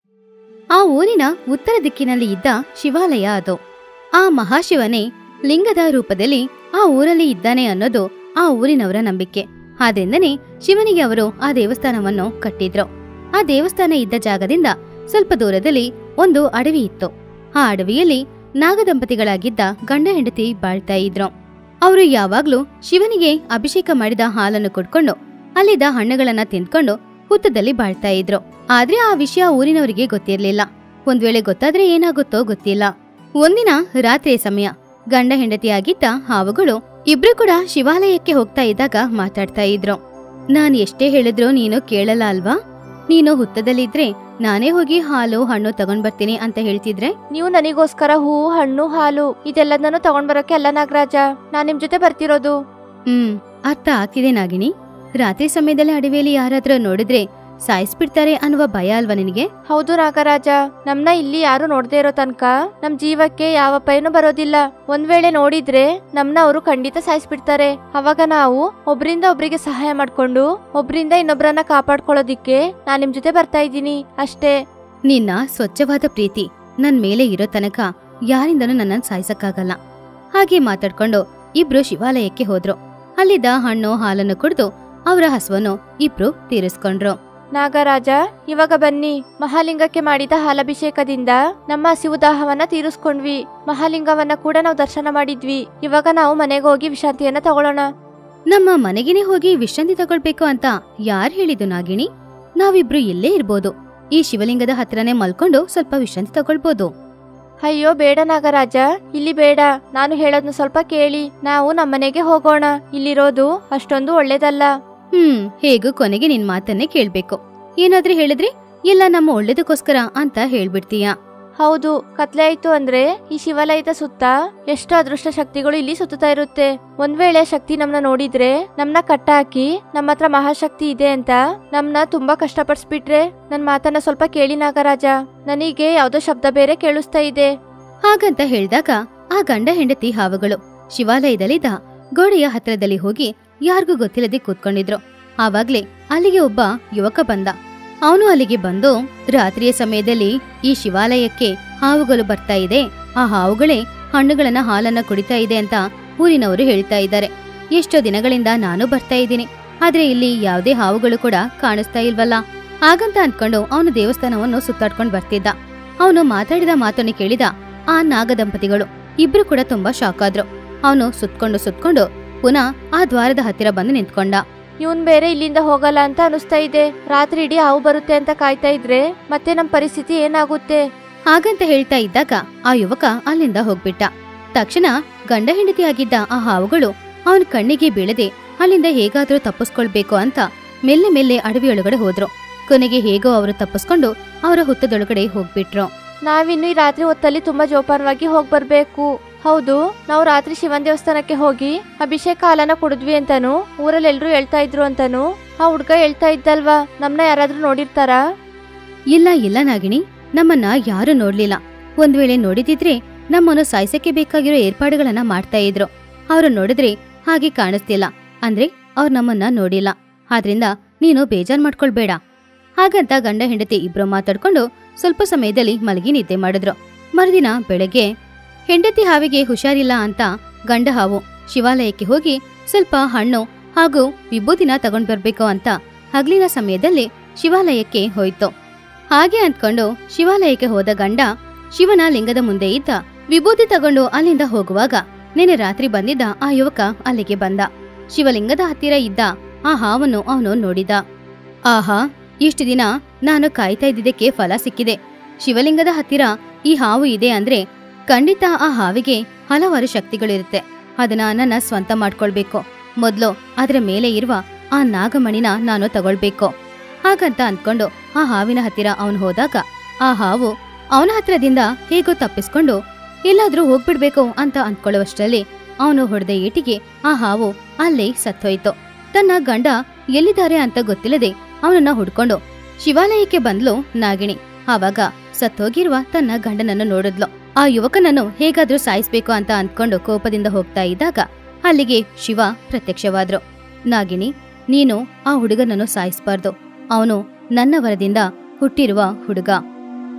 ಆ ಊರಿನ ಉತ್ತರ ದಿಕ್ಕಿನಲ್ಲಿ ಇದ್ದ ಶಿವಾಲಯ ಅದು ಆ ಮಹಾಶಿವನೇ ಲಿಂಗದ ರೂಪದಲ್ಲಿ ಆ ಊರಲ್ಲಿ ಇದ್ದಾನೆ ಅನ್ನೋದು ಆ ಊರಿನವರ ನಂಬಿಕೆ ಆದ್ರಿಂದನೇ ಶಿವನಿಗೆ ಅವರು ಆ ದೇವಸ್ಥಾನವನ್ನು ಕಟ್ಟಿದ್ರು ಆ ದೇವಸ್ಥಾನ ಇದ್ದ ಜಾಗದಿಂದ ಸ್ವಲ್ಪ ದೂರದಲ್ಲಿ ಒಂದು ಅಡವಿ ಇತ್ತು ಆ ಅಡವಿಯಲ್ಲಿ ನಾಗದಂಪತಿಗಳಾಗಿದ್ದ ಗಂಡ ಹೆಂಡತಿ ಬಾಳ್ತಾ ಇದ್ರು ಅವರು ಯಾವಾಗ್ಲೂ ಶಿವನಿಗೆ ಅಭಿಷೇಕ ಮಾಡಿದ ಹಾಲನ್ನು ಕುಡ್ಕೊಂಡು ಅಲ್ಲಿದ್ದ ಹಣ್ಣುಗಳನ್ನ ತಿಂದ್ಕೊಂಡು ಹುತ್ತದಲ್ಲಿ ಬಾಳ್ತಾ ಇದ್ರು ಆದ್ರೆ ಆ ವಿಷಯ ಊರಿನವರಿಗೆ ಗೊತ್ತಿರ್ಲಿಲ್ಲ ಒಂದ್ ವೇಳೆ ಗೊತ್ತಾದ್ರೆ ಏನಾಗುತ್ತೋ ಗೊತ್ತಿಲ್ಲ ಒಂದಿನ ರಾತ್ರಿಯ ಸಮಯ ಗಂಡ ಹೆಂಡತಿಯಾಗಿದ್ದ ಹಾವುಗಳು ಇಬ್ರು ಕೂಡ ಶಿವಾಲಯಕ್ಕೆ ಹೋಗ್ತಾ ಇದ್ದಾಗ ಮಾತಾಡ್ತಾ ಇದ್ರು ನಾನ್ ಎಷ್ಟೇ ಹೇಳಿದ್ರು ನೀನು ಕೇಳಲ್ಲ ಅಲ್ವಾ ನೀನು ಹುತ್ತದಲ್ಲಿದ್ರೆ ನಾನೇ ಹೋಗಿ ಹಾಲು ಹಣ್ಣು ತಗೊಂಡ್ ಬರ್ತೀನಿ ಅಂತ ಹೇಳ್ತಿದ್ರೆ ನೀವು ನನಗೋಸ್ಕರ ಹೂವು ಹಣ್ಣು ಹಾಲು ಇದೆಲ್ಲದನ್ನು ತಗೊಂಡ್ ಬರೋಕೆ ಅಲ್ಲ ನಾಗರಾಜ ನಾನ್ ನಿಮ್ ಜೊತೆ ಬರ್ತಿರೋದು ಹ್ಮ್ ಅರ್ಥ ಆಗ್ತಿದೆ ನಾಗಿನಿ ರಾತ್ರಿ ಸಮಯದಲ್ಲಿ ಅಡವಿಯಲ್ಲಿ ಯಾರಾದ್ರೂ ನೋಡಿದ್ರೆ ಸಾಯಿಸ್ಬಿಡ್ತಾರೆ ಅನ್ನುವ ಭಯ ಅಲ್ವಾ ನಿನಗೆ ಹೌದು ನಾಗರಾಜ ನಮ್ನ ಇಲ್ಲಿ ಯಾರು ನೋಡ್ದೇ ಇರೋ ತನಕ ನಮ್ ಜೀವಕ್ಕೆ ಯಾವ ಅಪಾಯನೂ ಬರೋದಿಲ್ಲ ಒಂದ್ ವೇಳೆ ನೋಡಿದ್ರೆ ನಮ್ನ ಅವರು ಖಂಡಿತ ಸಾಯಿಸ್ಬಿಡ್ತಾರೆ ಅವಾಗ ನಾವು ಒಬ್ರಿಂದ ಒಬ್ರಿಗೆ ಸಹಾಯ ಮಾಡ್ಕೊಂಡು ಒಬ್ರಿಂದ ಇನ್ನೊಬ್ರನ್ನ ಕಾಪಾಡ್ಕೊಳ್ಳೋದಿಕ್ಕೆ ನಾನ್ ನಿಮ್ ಜೊತೆ ಬರ್ತಾ ಇದ್ದೀನಿ ಅಷ್ಟೇ ನಿನ್ನ ಸ್ವಚ್ಛವಾದ ಪ್ರೀತಿ ನನ್ ಮೇಲೆ ಇರೋ ತನಕ ಯಾರಿಂದನೂ ನನ್ನನ್ನು ಸಾಯಿಸಕ್ಕಾಗಲ್ಲ ಹಾಗೆ ಮಾತಾಡ್ಕೊಂಡು ಇಬ್ರು ಶಿವಾಲಯಕ್ಕೆ ಹೋದ್ರು ಅಲ್ಲಿದ್ದ ಹಣ್ಣು ಹಾಲನ್ನು ಕುಡಿದು ಅವರ ಹಸುವನ್ನು ಇಬ್ರು ತೀರಿಸ್ಕೊಂಡ್ರು ನಾಗರಾಜ ಇವಾಗ ಬನ್ನಿ ಮಹಾಲಿಂಗಕ್ಕೆ ಮಾಡಿದ ಹಾಲಭಿಷೇಕದಿಂದ ನಮ್ಮ ಹಸಿವು ದಾಹವನ್ನ ತೀರಿಸ್ಕೊಂಡ್ವಿ ಮಹಾಲಿಂಗವನ್ನ ಕೂಡ ನಾವು ದರ್ಶನ ಮಾಡಿದ್ವಿ ಇವಾಗ ನಾವು ಮನೆಗೆ ಹೋಗಿ ವಿಶ್ರಾಂತಿಯನ್ನ ತಗೊಳ್ಳೋಣ ನಮ್ಮ ಮನೆಗೇನೆ ಹೋಗಿ ವಿಶ್ರಾಂತಿ ತಗೊಳ್ಬೇಕು ಅಂತ ಯಾರ್ ಹೇಳಿದ್ದು ನಾಗಿಣಿ ನಾವಿಬ್ರು ಇಲ್ಲೇ ಇರ್ಬೋದು ಈ ಶಿವಲಿಂಗದ ಹತ್ರನೇ ಮಲ್ಕೊಂಡು ಸ್ವಲ್ಪ ವಿಶ್ರಾಂತಿ ತಗೊಳ್ಬೋದು ಅಯ್ಯೋ ಬೇಡ ನಾಗರಾಜ ಇಲ್ಲಿ ಬೇಡ ನಾನು ಹೇಳೋದ್ನ ಸ್ವಲ್ಪ ಕೇಳಿ ನಾವು ನಮ್ಮನೆಗೆ ಹೋಗೋಣ ಇಲ್ಲಿರೋದು ಅಷ್ಟೊಂದು ಒಳ್ಳೇದಲ್ಲ ಹ್ಮ್ ಹೇಗೂ ಕೊನೆಗೆ ನಿನ್ ಮಾತನ್ನೇ ಕೇಳ್ಬೇಕು ಏನಾದ್ರೂ ಹೇಳಿದ್ರೆ ಎಲ್ಲ ನಮ್ಮ ಒಳ್ಳೇದಕ್ಕೋಸ್ಕರ ಅಂತ ಹೇಳ್ಬಿಡ್ತೀಯ ಹೌದು ಕತ್ಲೆ ಆಯ್ತು ಅಂದ್ರೆ ಈ ಶಿವಾಲಯದ ಸುತ್ತ ಎಷ್ಟು ಅದೃಷ್ಟ ಶಕ್ತಿಗಳು ಇಲ್ಲಿ ಸುತ್ತಾ ಇರುತ್ತೆ ಒಂದ್ ವೇಳೆ ಶಕ್ತಿ ನಮ್ನ ನೋಡಿದ್ರೆ ನಮ್ನ ಕಟ್ಟಾಕಿ ನಮ್ಮ ಹತ್ರ ಮಹಾಶಕ್ತಿ ಇದೆ ಅಂತ ನಮ್ನ ತುಂಬಾ ಕಷ್ಟಪಡಿಸ್ಬಿಟ್ರೆ ನನ್ ಮಾತನ್ನ ಸ್ವಲ್ಪ ಕೇಳಿ ನಾಗರಾಜ ನನಗೆ ಯಾವ್ದೋ ಶಬ್ದ ಬೇರೆ ಕೇಳಿಸ್ತಾ ಇದೆ ಹಾಗಂತ ಹೇಳ್ದಾಗ ಆ ಗಂಡ ಹೆಂಡತಿ ಹಾವುಗಳು ಶಿವಾಲಯದಲ್ಲಿದ್ದ ಗೋಡೆಯ ಹತ್ರದಲ್ಲಿ ಹೋಗಿ ಯಾರಿಗೂ ಗೊತ್ತಿಲ್ಲದೆ ಕೂತ್ಕೊಂಡಿದ್ರು ಆವಾಗ್ಲೇ ಅಲ್ಲಿಗೆ ಒಬ್ಬ ಯುವಕ ಬಂದ ಅವನು ಅಲ್ಲಿಗೆ ಬಂದು ರಾತ್ರಿಯ ಸಮಯದಲ್ಲಿ ಈ ಶಿವಾಲಯಕ್ಕೆ ಹಾವುಗಳು ಬರ್ತಾ ಇದೆ ಆ ಹಾವುಗಳೇ ಹಣ್ಣುಗಳನ್ನ ಹಾಲನ್ನ ಕುಡಿತಾ ಇದೆ ಅಂತ ಊರಿನವರು ಹೇಳ್ತಾ ಇದ್ದಾರೆ ಎಷ್ಟೋ ದಿನಗಳಿಂದ ನಾನು ಬರ್ತಾ ಇದ್ದೀನಿ ಆದ್ರೆ ಇಲ್ಲಿ ಯಾವುದೇ ಹಾವುಗಳು ಕೂಡ ಕಾಣಿಸ್ತಾ ಇಲ್ವಲ್ಲ ಹಾಗಂತ ಅನ್ಕೊಂಡು ಅವನು ದೇವಸ್ಥಾನವನ್ನು ಸುತ್ತಾಡ್ಕೊಂಡು ಬರ್ತಿದ್ದ ಅವನು ಮಾತಾಡಿದ ಮಾತನ್ನು ಕೇಳಿದ ಆ ನಾಗದಂಪತಿಗಳು ಇಬ್ರು ಕೂಡ ತುಂಬಾ ಶಾಕ್ ಆದ್ರು ಅವನು ಸುತ್ಕೊಂಡು ಸುತ್ಕೊಂಡು ಪುನಃ ಆ ದ್ವಾರದ ಹತ್ತಿರ ಬಂದು ನಿಂತ್ಕೊಂಡ ಇವನ್ ಬೇರೆ ಇಲ್ಲಿಂದ ಹೋಗಲ್ಲ ಅಂತ ಅನಿಸ್ತಾ ಇದೆ ರಾತ್ರಿ ಇಡೀ ಹಾವು ಬರುತ್ತೆ ಅಂತ ಕಾಯ್ತಾ ಇದ್ರೆ ಮತ್ತೆ ನಮ್ ಪರಿಸ್ಥಿತಿ ಏನಾಗುತ್ತೆ ಹಾಗಂತ ಹೇಳ್ತಾ ಇದ್ದಾಗ ಆ ಯುವಕ ಅಲ್ಲಿಂದ ಹೋಗ್ಬಿಟ್ಟ ತಕ್ಷಣ ಗಂಡ ಹೆಂಡತಿಯಾಗಿದ್ದ ಆ ಹಾವುಗಳು ಅವನ ಕಣ್ಣಿಗೆ ಬೀಳದೆ ಅಲ್ಲಿಂದ ಹೇಗಾದ್ರೂ ತಪ್ಪಿಸ್ಕೊಳ್ಬೇಕು ಅಂತ ಮೆಲ್ಲೆ ಮೆಲ್ಲೆ ಅಡವಿಯೊಳಗಡೆ ಹೋದ್ರು ಕೊನೆಗೆ ಹೇಗೋ ಅವರು ತಪ್ಪಿಸ್ಕೊಂಡು ಅವರ ಹುತ್ತದೊಳಗಡೆ ಹೋಗ್ಬಿಟ್ರು ನಾವಿನ್ನು ಈ ರಾತ್ರಿ ಹೊತ್ತಲ್ಲಿ ತುಂಬಾ ಜೋಪಾನವಾಗಿ ಹೋಗ್ ಬರ್ಬೇಕು ಹೌದು ನಾವು ರಾತ್ರಿ ಶಿವನ್ ದೇವಸ್ಥಾನಕ್ಕೆ ಹೋಗಿ ಅಭಿಷೇಕ ಹಾಲನ ಕುಡಿದ್ವಿ ಅಂತಾನು ಊರಲ್ಲಿ ಎಲ್ರು ಹೇಳ್ತಾ ಇದ್ರು ಅಂತಾನು ಆ ಹುಡ್ಗ ಹೇಳ್ತಾ ಇದ್ದಲ್ವಾ ನಮ್ನ ಯಾರಾದ್ರೂ ನೋಡಿರ್ತಾರಾ ಇಲ್ಲ ಇಲ್ಲ ನಾಗಿಣಿ ನಮ್ಮನ್ನ ಯಾರು ನೋಡ್ಲಿಲ್ಲ ಒಂದ್ ವೇಳೆ ನೋಡಿದಿದ್ರೆ ನಮ್ಮನ್ನು ಸಾಯಿಸಕ್ಕೆ ಬೇಕಾಗಿರೋ ಏರ್ಪಾಡುಗಳನ್ನ ಮಾಡ್ತಾ ಇದ್ರು ಅವ್ರು ನೋಡಿದ್ರೆ ಹಾಗೆ ಕಾಣಿಸ್ತಿಲ್ಲ ಅಂದ್ರೆ ಅವ್ರು ನಮ್ಮನ್ನ ನೋಡಿಲ್ಲ ಆದ್ರಿಂದ ನೀನು ಬೇಜಾರ್ ಮಾಡ್ಕೊಳ್ಬೇಡ ಹಾಗಂತ ಗಂಡ ಹೆಂಡತಿ ಇಬ್ರು ಮಾತಾಡ್ಕೊಂಡು ಸ್ವಲ್ಪ ಸಮಯದಲ್ಲಿ ಮಲಗಿ ನಿದ್ದೆ ಮಾಡಿದ್ರು ಮರುದಿನ ಬೆಳಗ್ಗೆ ಹೆಂಡತಿ ಹಾವಿಗೆ ಹುಷಾರಿಲ್ಲ ಅಂತ ಗಂಡ ಹಾವು ಶಿವಾಲಯಕ್ಕೆ ಹೋಗಿ ಸ್ವಲ್ಪ ಹಣ್ಣು ಹಾಗೂ ವಿಭೂತಿನ ತಗೊಂಡ್ ಬರ್ಬೇಕು ಅಂತ ಹಗಲಿನ ಸಮಯದಲ್ಲಿ ಶಿವಾಲಯಕ್ಕೆ ಹೋಯ್ತು ಹಾಗೆ ಅಂದ್ಕೊಂಡು ಶಿವಾಲಯಕ್ಕೆ ಹೋದ ಗಂಡ ಶಿವನ ಲಿಂಗದ ಮುಂದೆ ಇದ್ದ ವಿಭೂತಿ ತಗೊಂಡು ಅಲ್ಲಿಂದ ಹೋಗುವಾಗ ನೆನೆ ರಾತ್ರಿ ಬಂದಿದ್ದ ಆ ಯುವಕ ಅಲ್ಲಿಗೆ ಬಂದ ಶಿವಲಿಂಗದ ಹತ್ತಿರ ಇದ್ದ ಆ ಹಾವನ್ನು ಅವನು ನೋಡಿದ ಆಹಾ ಇಷ್ಟು ದಿನ ನಾನು ಕಾಯ್ತಾ ಇದ್ದಿದ್ದಕ್ಕೆ ಫಲ ಸಿಕ್ಕಿದೆ ಶಿವಲಿಂಗದ ಹತ್ತಿರ ಈ ಹಾವು ಇದೆ ಅಂದ್ರೆ ಖಂಡಿತ ಆ ಹಾವಿಗೆ ಹಲವಾರು ಶಕ್ತಿಗಳಿರುತ್ತೆ ಅದನ್ನ ನನ್ನ ಸ್ವಂತ ಮಾಡ್ಕೊಳ್ಬೇಕು ಮೊದ್ಲು ಅದರ ಮೇಲೆ ಇರುವ ಆ ನಾಗಮಣಿನ ನಾನು ತಗೊಳ್ಬೇಕು ಹಾಗಂತ ಅಂದ್ಕೊಂಡು ಆ ಹಾವಿನ ಹತ್ತಿರ ಅವನು ಹೋದಾಗ ಆ ಹಾವು ಅವನ ಹತ್ರದಿಂದ ಹೇಗೋ ತಪ್ಪಿಸ್ಕೊಂಡು ಎಲ್ಲಾದ್ರೂ ಹೋಗ್ಬಿಡ್ಬೇಕು ಅಂತ ಅಂದ್ಕೊಳ್ಳುವಷ್ಟರಲ್ಲಿ ಅವನು ಹೊಡೆದ ಏಟಿಗೆ ಆ ಹಾವು ಅಲ್ಲೇ ಸತ್ತೋಯ್ತು ತನ್ನ ಗಂಡ ಎಲ್ಲಿದ್ದಾರೆ ಅಂತ ಗೊತ್ತಿಲ್ಲದೆ ಅವನನ್ನ ಹುಡ್ಕೊಂಡು ಶಿವಾಲಯಕ್ಕೆ ಬಂದ್ಲು ನಾಗಿಣಿ ಆವಾಗ ಸತ್ತೋಗಿರುವ ತನ್ನ ಗಂಡನನ್ನು ನೋಡಿದ್ಲು ಆ ಯುವಕನನ್ನು ಹೇಗಾದ್ರೂ ಸಾಯಿಸ್ಬೇಕು ಅಂತ ಅಂದ್ಕೊಂಡು ಕೋಪದಿಂದ ಹೋಗ್ತಾ ಇದ್ದಾಗ ಅಲ್ಲಿಗೆ ಶಿವ ಪ್ರತ್ಯಕ್ಷವಾದ್ರು ನಾಗಿಣಿ ನೀನು ಆ ಹುಡುಗನನ್ನು ಸಾಯಿಸ್ಬಾರ್ದು ಅವನು ನನ್ನ ವರದಿಂದ ಹುಟ್ಟಿರುವ ಹುಡುಗ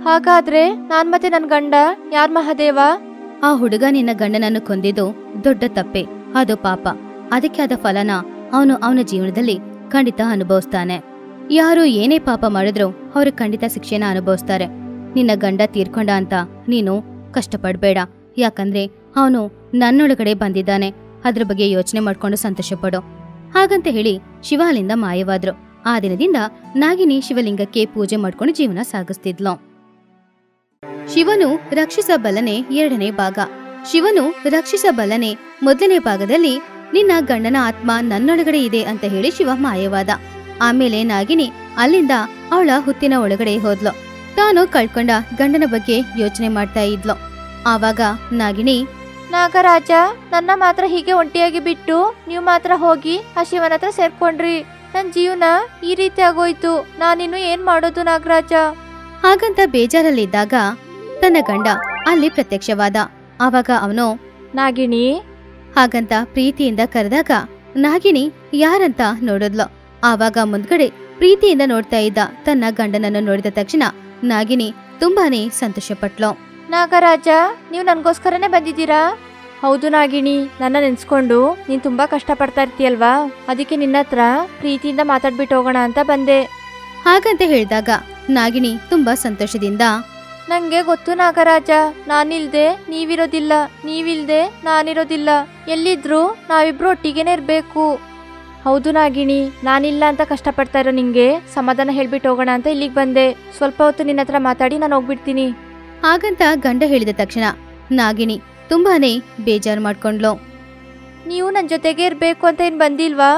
ಹಾಗಾದ್ರೆ ನಾನ್ ಮತ್ತೆ ನನ್ ಗಂಡ ಯಾರ್ ಮಹಾದೇವ ಆ ಹುಡುಗ ನಿನ್ನ ಗಂಡನನ್ನು ಕೊಂದಿದ್ದು ದೊಡ್ಡ ತಪ್ಪೆ ಅದು ಪಾಪ ಅದಕ್ಕೆ ಆದ ಫಲನ ಅವನು ಅವನ ಜೀವನದಲ್ಲಿ ಖಂಡಿತ ಅನುಭವಿಸ್ತಾನೆ ಯಾರು ಏನೇ ಪಾಪ ಮಾಡಿದ್ರು ಅವರು ಖಂಡಿತ ಶಿಕ್ಷೆನ ಅನುಭವಿಸ್ತಾರೆ ನಿನ್ನ ಗಂಡ ತೀರ್ಕೊಂಡ ಅಂತ ನೀನು ಕಷ್ಟಪಡ್ಬೇಡ ಯಾಕಂದ್ರೆ ಅವನು ನನ್ನೊಳಗಡೆ ಬಂದಿದ್ದಾನೆ ಅದ್ರ ಬಗ್ಗೆ ಯೋಚನೆ ಮಾಡ್ಕೊಂಡು ಸಂತೋಷಪಡು ಹಾಗಂತ ಹೇಳಿ ಶಿವ ಅಲ್ಲಿಂದ ಮಾಯವಾದ್ರು ಆ ದಿನದಿಂದ ನಾಗಿನಿ ಶಿವಲಿಂಗಕ್ಕೆ ಪೂಜೆ ಮಾಡ್ಕೊಂಡು ಜೀವನ ಸಾಗಿಸ್ತಿದ್ಲು ಶಿವನು ರಕ್ಷಿಸಬಲ್ಲನೆ ಎರಡನೇ ಭಾಗ ಶಿವನು ರಕ್ಷಿಸಬಲ್ಲನೆ ಮೊದಲನೇ ಭಾಗದಲ್ಲಿ ನಿನ್ನ ಗಂಡನ ಆತ್ಮ ನನ್ನೊಳಗಡೆ ಇದೆ ಅಂತ ಹೇಳಿ ಶಿವ ಮಾಯವಾದ ಆಮೇಲೆ ನಾಗಿನಿ ಅಲ್ಲಿಂದ ಅವಳ ಹುತ್ತಿನ ಒಳಗಡೆ ಹೋದ್ಲು ತಾನು ಕಳ್ಕೊಂಡ ಗಂಡನ ಬಗ್ಗೆ ಯೋಚನೆ ಮಾಡ್ತಾ ಇದ್ಲು ಆವಾಗ ನಾಗಿನಿ ನಾಗರಾಜ ನನ್ನ ಮಾತ್ರ ಹೀಗೆ ಒಂಟಿಯಾಗಿ ಬಿಟ್ಟು ನೀವು ಮಾತ್ರ ಹೋಗಿ ಆ ಶಿವನ ಹತ್ರ ಸೇರ್ಕೊಂಡ್ರಿ ನನ್ ಜೀವನ ಈ ರೀತಿ ಆಗೋಯ್ತು ನಾನಿನ್ನು ಏನ್ ಮಾಡೋದು ನಾಗರಾಜ ಹಾಗಂತ ಬೇಜಾರಲ್ಲಿದ್ದಾಗ ತನ್ನ ಗಂಡ ಅಲ್ಲಿ ಪ್ರತ್ಯಕ್ಷವಾದ ಆವಾಗ ಅವನು ನಾಗಿಣಿ ಹಾಗಂತ ಪ್ರೀತಿಯಿಂದ ಕರೆದಾಗ ನಾಗಿನಿ ಯಾರಂತ ನೋಡಿದ್ಲು ಆವಾಗ ಮುಂದ್ಗಡೆ ಪ್ರೀತಿಯಿಂದ ನೋಡ್ತಾ ಇದ್ದ ತನ್ನ ಗಂಡನನ್ನು ನೋಡಿದ ತಕ್ಷಣ ನಾಗಿನಿ ತುಂಬಾನೇ ಸಂತೋಷಪಟ್ಲು ನಾಗರಾಜ ನೀವು ನನ್ಗೋಸ್ಕರನೇ ಬಂದಿದ್ದೀರಾ ಹೌದು ನಾಗಿಣಿ ನನ್ನ ನೆನ್ಸ್ಕೊಂಡು ನೀನ್ ತುಂಬಾ ಕಷ್ಟಪಡ್ತಾ ಇರ್ತೀಯಲ್ವಾ ಅದಕ್ಕೆ ನಿನ್ನ ಹತ್ರ ಪ್ರೀತಿಯಿಂದ ಮಾತಾಡ್ಬಿಟ್ಟು ಹೋಗೋಣ ಅಂತ ಬಂದೆ ಹಾಗಂತ ಹೇಳಿದಾಗ ನಾಗಿನಿ ತುಂಬಾ ಸಂತೋಷದಿಂದ ನಂಗೆ ಗೊತ್ತು ನಾಗರಾಜ ನಾನಿಲ್ದೆ ನೀವಿರೋದಿಲ್ಲ ನೀವಿಲ್ದೆ ನಾನಿರೋದಿಲ್ಲ ಎಲ್ಲಿದ್ರು ನಾವಿಬ್ರು ಒಟ್ಟಿಗೆನೇ ಇರ್ಬೇಕು ಹೌದು ನಾಗಿಣಿ ನಾನಿಲ್ಲ ಅಂತ ಕಷ್ಟಪಡ್ತಾ ಇರೋ ನಿಂಗೆ ಸಮಾಧಾನ ಹೇಳ್ಬಿಟ್ಟು ಹೋಗೋಣ ಅಂತ ಇಲ್ಲಿಗೆ ಬಂದೆ ಸ್ವಲ್ಪ ಹೊತ್ತು ನಿನ್ನ ಹತ್ರ ಮಾತಾಡಿ ನಾನು ಹೋಗ್ಬಿಡ್ತೀನಿ ಹಾಗಂತ ಗಂಡ ಹೇಳಿದ ತಕ್ಷಣ ನಾಗಿನಿ ತುಂಬಾನೇ ಬೇಜಾರು ಮಾಡ್ಕೊಂಡ್ಲು ನೀವು ನನ್ನ ಜೊತೆಗೆ ಇರ್ಬೇಕು ಅಂತ ಏನ್ ಬಂದಿಲ್ವಾ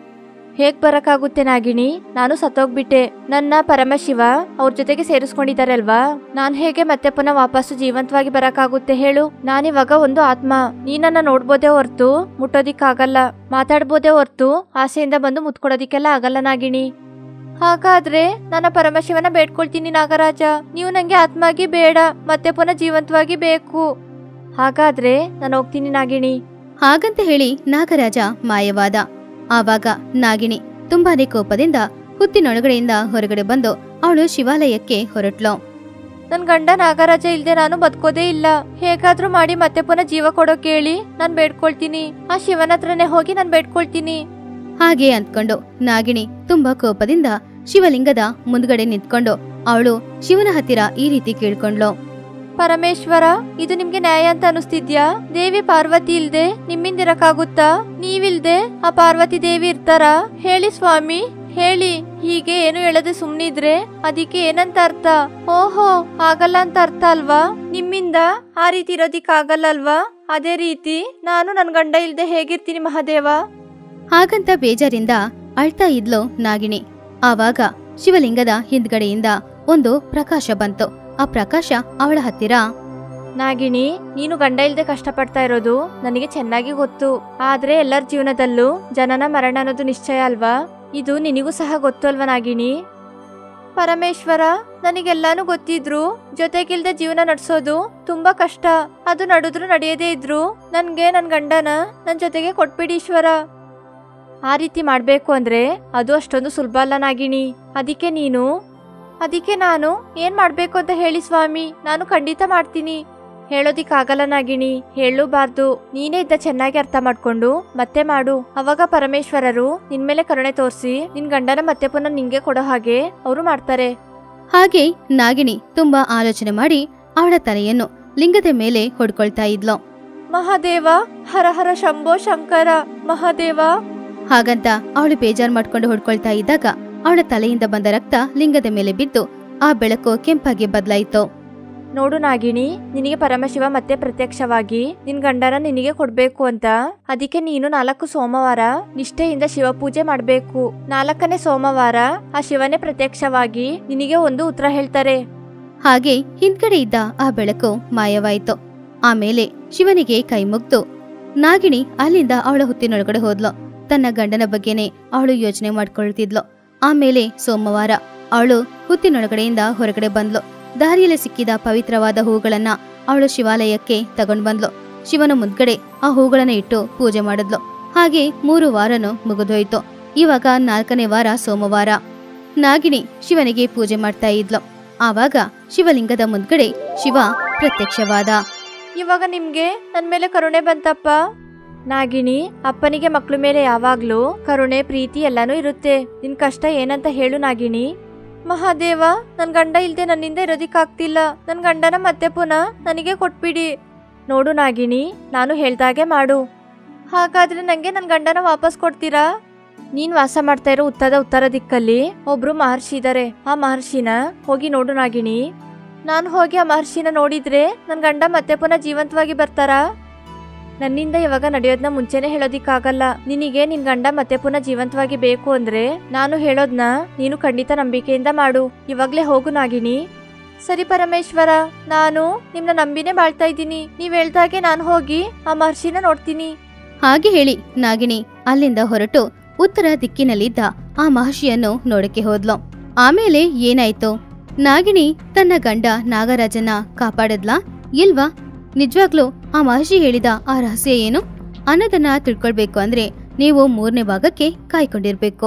ಹೇಗ್ ಬರಕ್ಕಾಗುತ್ತೆ ನಾಗಿಣಿ ನಾನು ಸತ್ತೋಗ್ಬಿಟ್ಟೆ ನನ್ನ ಪರಮಶಿವ ಅವ್ರ ಜೊತೆಗೆ ಸೇರಿಸ್ಕೊಂಡಿದ್ದಾರೆ ಅಲ್ವಾ ನಾನ್ ಹೇಗೆ ಮತ್ತೆ ಪುನಃ ವಾಪಸ್ಸು ಜೀವಂತವಾಗಿ ಬರಕ್ಕಾಗುತ್ತೆ ಹೇಳು ನಾನಿವಾಗ ಒಂದು ಆತ್ಮ ನೀ ನನ್ನ ನೋಡ್ಬೋದೇ ಹೊರ್ತು ಮುಟ್ಟೋದಿಕ್ಕಾಗಲ್ಲ ಮಾತಾಡ್ಬೋದೇ ಹೊರ್ತು ಆಸೆಯಿಂದ ಬಂದು ಮುತ್ಕೊಡೋದಿಕ್ಕೆಲ್ಲ ಆಗಲ್ಲ ನಾಗಿಣಿ ಹಾಗಾದ್ರೆ ನನ್ನ ಪರಮಶಿವನ ಬೇಡ್ಕೊಳ್ತೀನಿ ನಾಗರಾಜ ನೀವು ನಂಗೆ ಆತ್ಮಾಗಿ ಬೇಡ ಮತ್ತೆ ಪುನಃ ಜೀವಂತವಾಗಿ ಬೇಕು ಹಾಗಾದ್ರೆ ನಾನು ಹೋಗ್ತೀನಿ ನಾಗಿಣಿ ಹಾಗಂತ ಹೇಳಿ ನಾಗರಾಜ ಮಾಯವಾದ ಆವಾಗ ನಾಗಿನಿ ತುಂಬಾನೇ ಕೋಪದಿಂದ ಹುತ್ತಿನೊಳಗಡೆಯಿಂದ ಹೊರಗಡೆ ಬಂದು ಅವಳು ಶಿವಾಲಯಕ್ಕೆ ಹೊರಟ್ಲು ನನ್ ಗಂಡ ನಾಗರಾಜ ಇಲ್ದೆ ನಾನು ಬದುಕೋದೇ ಇಲ್ಲ ಹೇಗಾದ್ರೂ ಮಾಡಿ ಮತ್ತೆ ಪುನಃ ಜೀವ ಕೊಡೋಕ್ ಹೇಳಿ ನಾನ್ ಬೇಡ್ಕೊಳ್ತೀನಿ ಆ ಶಿವನ ಹತ್ರನೇ ಹೋಗಿ ನಾನ್ ಬೇಡ್ಕೊಳ್ತೀನಿ ಹಾಗೆ ಅಂದ್ಕೊಂಡು ನಾಗಿಣಿ ತುಂಬಾ ಕೋಪದಿಂದ ಶಿವಲಿಂಗದ ಮುಂದ್ಗಡೆ ನಿಂತ್ಕೊಂಡು ಅವಳು ಶಿವನ ಹತ್ತಿರ ಈ ರೀತಿ ಕೇಳ್ಕೊಂಡ್ಲು ಪರಮೇಶ್ವರ ಇದು ನಿಮ್ಗೆ ನ್ಯಾಯ ಅಂತ ಅನಿಸ್ತಿದ್ಯಾ ದೇವಿ ಪಾರ್ವತಿ ಇಲ್ದೆ ನಿಮ್ಮಿಂದಿರಕ್ಕಾಗುತ್ತಾ ನೀವಿಲ್ದೆ ಆ ಪಾರ್ವತಿ ದೇವಿ ಇರ್ತಾರಾ ಹೇಳಿ ಸ್ವಾಮಿ ಹೇಳಿ ಹೀಗೆ ಏನು ಹೇಳದೆ ಸುಮ್ನಿದ್ರೆ ಅದಕ್ಕೆ ಏನಂತ ಅರ್ಥ ಓಹೋ ಆಗಲ್ಲ ಅಂತ ಅರ್ಥ ಅಲ್ವಾ ನಿಮ್ಮಿಂದ ಆ ರೀತಿ ಇರೋದಿಕ್ಕಾಗಲ್ಲ ಅಲ್ವಾ ಅದೇ ರೀತಿ ನಾನು ನನ್ ಗಂಡ ಇಲ್ದೆ ಹೇಗಿರ್ತೀನಿ ಮಹಾದೇವ ಹಾಗಂತ ಬೇಜಾರಿಂದ ಅಳ್ತಾ ಇದ್ಲು ನಾಗಿಣಿ ಆವಾಗ ಶಿವಲಿಂಗದ ಹಿಂದ್ಗಡೆಯಿಂದ ಒಂದು ಪ್ರಕಾಶ ಬಂತು ಆ ಪ್ರಕಾಶ ಅವಳ ಹತ್ತಿರ ನಾಗಿಣಿ ನೀನು ಗಂಡ ಇಲ್ದೆ ಕಷ್ಟಪಡ್ತಾ ಇರೋದು ನನಗೆ ಚೆನ್ನಾಗಿ ಗೊತ್ತು ಆದ್ರೆ ಎಲ್ಲರ ಜೀವನದಲ್ಲೂ ಜನನ ಮರಣ ಅನ್ನೋದು ನಿಶ್ಚಯ ಅಲ್ವಾ ಇದು ನಿನಗೂ ಸಹ ಗೊತ್ತು ಅಲ್ವಾ ನಾಗಿಣಿ ಪರಮೇಶ್ವರ ನನಗೆಲ್ಲಾನು ಗೊತ್ತಿದ್ರು ಜೊತೆಗಿಲ್ದೆ ಜೀವನ ನಡ್ಸೋದು ತುಂಬಾ ಕಷ್ಟ ಅದು ನಡೆದ್ರು ನಡೆಯದೇ ಇದ್ರು ನನ್ಗೆ ನನ್ ಗಂಡನ ನನ್ ಜೊತೆಗೆ ಕೊಟ್ಬಿಡಿ ಈಶ್ವರ ಆ ರೀತಿ ಮಾಡ್ಬೇಕು ಅಂದ್ರೆ ಅದು ಅಷ್ಟೊಂದು ಸುಲಭ ಅಲ್ಲ ನಾಗಿಣಿ ಅದಕ್ಕೆ ನೀನು ಅದಕ್ಕೆ ನಾನು ಏನ್ ಮಾಡ್ಬೇಕು ಅಂತ ಹೇಳಿ ಸ್ವಾಮಿ ನಾನು ಖಂಡಿತ ಮಾಡ್ತೀನಿ ಹೇಳೋದಿಕ್ಕಾಗಲ್ಲ ನಾಗಿಣಿ ಹೇಳಲೂಬಾರ್ದು ನೀನೇ ಇದ್ದ ಚೆನ್ನಾಗಿ ಅರ್ಥ ಮಾಡ್ಕೊಂಡು ಮತ್ತೆ ಮಾಡು ಅವಾಗ ಪರಮೇಶ್ವರರು ನಿನ್ಮೇಲೆ ಕರುಣೆ ತೋರಿಸಿ ನಿನ್ ಗಂಡನ ಮತ್ತೆ ಪುನಃ ನಿಂಗೆ ಕೊಡೋ ಹಾಗೆ ಅವರು ಮಾಡ್ತಾರೆ ಹಾಗೆ ನಾಗಿಣಿ ತುಂಬಾ ಆಲೋಚನೆ ಮಾಡಿ ಅವಳ ತಲೆಯನ್ನು ಲಿಂಗದ ಮೇಲೆ ಹೊಡ್ಕೊಳ್ತಾ ಇದ್ಲು ಮಹಾದೇವ ಹರ ಹರ ಶಂಭೋ ಶಂಕರ ಮಹಾದೇವ ಹಾಗಂತ ಅವಳು ಬೇಜಾರ್ ಮಾಡ್ಕೊಂಡು ಹೊಡ್ಕೊಳ್ತಾ ಇದ್ದಾಗ ಅವಳ ತಲೆಯಿಂದ ಬಂದ ರಕ್ತ ಲಿಂಗದ ಮೇಲೆ ಬಿದ್ದು ಆ ಬೆಳಕು ಕೆಂಪಾಗಿ ಬದಲಾಯಿತು ನೋಡು ನಾಗಿಣಿ ನಿನಗೆ ಪರಮಶಿವ ಮತ್ತೆ ಪ್ರತ್ಯಕ್ಷವಾಗಿ ನಿನ್ ಗಂಡನ ನಿನಗೆ ಕೊಡ್ಬೇಕು ಅಂತ ಅದಕ್ಕೆ ನೀನು ನಾಲ್ಕು ಸೋಮವಾರ ನಿಷ್ಠೆಯಿಂದ ಶಿವ ಪೂಜೆ ಮಾಡ್ಬೇಕು ನಾಲ್ಕನೇ ಸೋಮವಾರ ಆ ಶಿವನೇ ಪ್ರತ್ಯಕ್ಷವಾಗಿ ನಿನಗೆ ಒಂದು ಉತ್ತರ ಹೇಳ್ತಾರೆ ಹಾಗೆ ಹಿಂದ್ಗಡೆ ಇದ್ದ ಆ ಬೆಳಕು ಮಾಯವಾಯಿತು ಆಮೇಲೆ ಶಿವನಿಗೆ ಕೈ ಮುಗ್ದು ನಾಗಿಣಿ ಅಲ್ಲಿಂದ ಅವಳ ಹುತ್ತಿನೊಳಗಡೆ ಹೋದ್ಲು ತನ್ನ ಗಂಡನ ಬಗ್ಗೆನೇ ಅವಳು ಯೋಚನೆ ಮಾಡ್ಕೊಳ್ತಿದ್ಲು ಆಮೇಲೆ ಸೋಮವಾರ ಅವಳು ಹುತ್ತಿನೊಳಗಡೆಯಿಂದ ಹೊರಗಡೆ ಬಂದ್ಲು ದಾರಿಯಲ್ಲಿ ಸಿಕ್ಕಿದ ಪವಿತ್ರವಾದ ಹೂಗಳನ್ನ ಅವಳು ಶಿವಾಲಯಕ್ಕೆ ತಗೊಂಡ್ ಬಂದ್ಲು ಶಿವನ ಮುಂದ್ಗಡೆ ಆ ಹೂಗಳನ್ನ ಇಟ್ಟು ಪೂಜೆ ಮಾಡಿದ್ಲು ಹಾಗೆ ಮೂರು ವಾರನು ಮುಗಿದೋಯ್ತು ಇವಾಗ ನಾಲ್ಕನೇ ವಾರ ಸೋಮವಾರ ನಾಗಿಣಿ ಶಿವನಿಗೆ ಪೂಜೆ ಮಾಡ್ತಾ ಇದ್ಲು ಆವಾಗ ಶಿವಲಿಂಗದ ಮುಂದ್ಗಡೆ ಶಿವ ಪ್ರತ್ಯಕ್ಷವಾದ ಇವಾಗ ನಿಮ್ಗೆ ನನ್ ಮೇಲೆ ಕರುಣೆ ಬಂತಪ್ಪ ನಾಗಿಣಿ ಅಪ್ಪನಿಗೆ ಮಕ್ಳ ಮೇಲೆ ಯಾವಾಗ್ಲೂ ಕರುಣೆ ಪ್ರೀತಿ ಎಲ್ಲಾನು ಇರುತ್ತೆ ನಿನ್ ಕಷ್ಟ ಏನಂತ ಹೇಳು ನಾಗಿಣಿ ಮಹಾದೇವ ನನ್ ಗಂಡ ಇಲ್ದೆ ನನ್ನಿಂದ ಇರೋದಿಕ್ಕಾಗ್ತಿಲ್ಲ ನನ್ ಗಂಡನ ಮತ್ತೆ ಪುನಃ ನನಗೆ ಕೊಟ್ಬಿಡಿ ನೋಡು ನಾಗಿಣಿ ನಾನು ಹೇಳ್ದಾಗೆ ಮಾಡು ಹಾಗಾದ್ರೆ ನಂಗೆ ನನ್ ಗಂಡನ ವಾಪಸ್ ಕೊಡ್ತೀರಾ ನೀನ್ ವಾಸ ಮಾಡ್ತಾ ಇರೋ ಉತ್ತರದ ಉತ್ತರ ದಿಕ್ಕಲ್ಲಿ ಒಬ್ರು ಮಹರ್ಷಿ ಇದಾರೆ ಆ ಮಹರ್ಷಿನ ಹೋಗಿ ನೋಡು ನಾಗಿಣಿ ನಾನು ಹೋಗಿ ಆ ಮಹರ್ಷಿನ ನೋಡಿದ್ರೆ ನನ್ ಗಂಡ ಮತ್ತೆ ಪುನಃ ಜೀವಂತವಾಗಿ ಬರ್ತಾರಾ ನನ್ನಿಂದ ಇವಾಗ ನಡೆಯೋದ್ನ ಮುಂಚೆನೆ ಹೇಳೋದಿಕ್ಕಾಗಲ್ಲ ನಿನಗೆ ನಿನ್ ಗಂಡ ಮತ್ತೆ ಪುನಃ ಜೀವಂತವಾಗಿ ಬೇಕು ಅಂದ್ರೆ ನಾನು ಹೇಳೋದ್ನ ನೀನು ಖಂಡಿತ ನಂಬಿಕೆಯಿಂದ ಮಾಡು ಇವಾಗ್ಲೇ ಹೋಗು ನಾಗಿಣಿ ಸರಿ ಪರಮೇಶ್ವರ ನಾನು ನಿಮ್ನ ನಂಬಿನೇ ಬಾಳ್ತಾ ಇದ್ದೀನಿ ನೀವ್ ಹೇಳ್ದಾಗೆ ನಾನು ಹೋಗಿ ಆ ಮಹರ್ಷಿನ ನೋಡ್ತೀನಿ ಹಾಗೆ ಹೇಳಿ ನಾಗಿಣಿ ಅಲ್ಲಿಂದ ಹೊರಟು ಉತ್ತರ ದಿಕ್ಕಿನಲ್ಲಿದ್ದ ಆ ಮಹರ್ಷಿಯನ್ನು ನೋಡಕ್ಕೆ ಹೋದ್ಲು ಆಮೇಲೆ ಏನಾಯ್ತು ನಾಗಿಣಿ ತನ್ನ ಗಂಡ ನಾಗರಾಜನ ಕಾಪಾಡದ್ಲಾ ಇಲ್ವಾ ನಿಜವಾಗ್ಲೂ ಆ ಮಹರ್ಷಿ ಹೇಳಿದ ಆ ರಹಸ್ಯ ಏನು ಅನ್ನೋದನ್ನ ತಿಳ್ಕೊಳ್ಬೇಕು ಅಂದ್ರೆ ನೀವು ಮೂರನೇ ಭಾಗಕ್ಕೆ ಕಾಯ್ಕೊಂಡಿರ್ಬೇಕು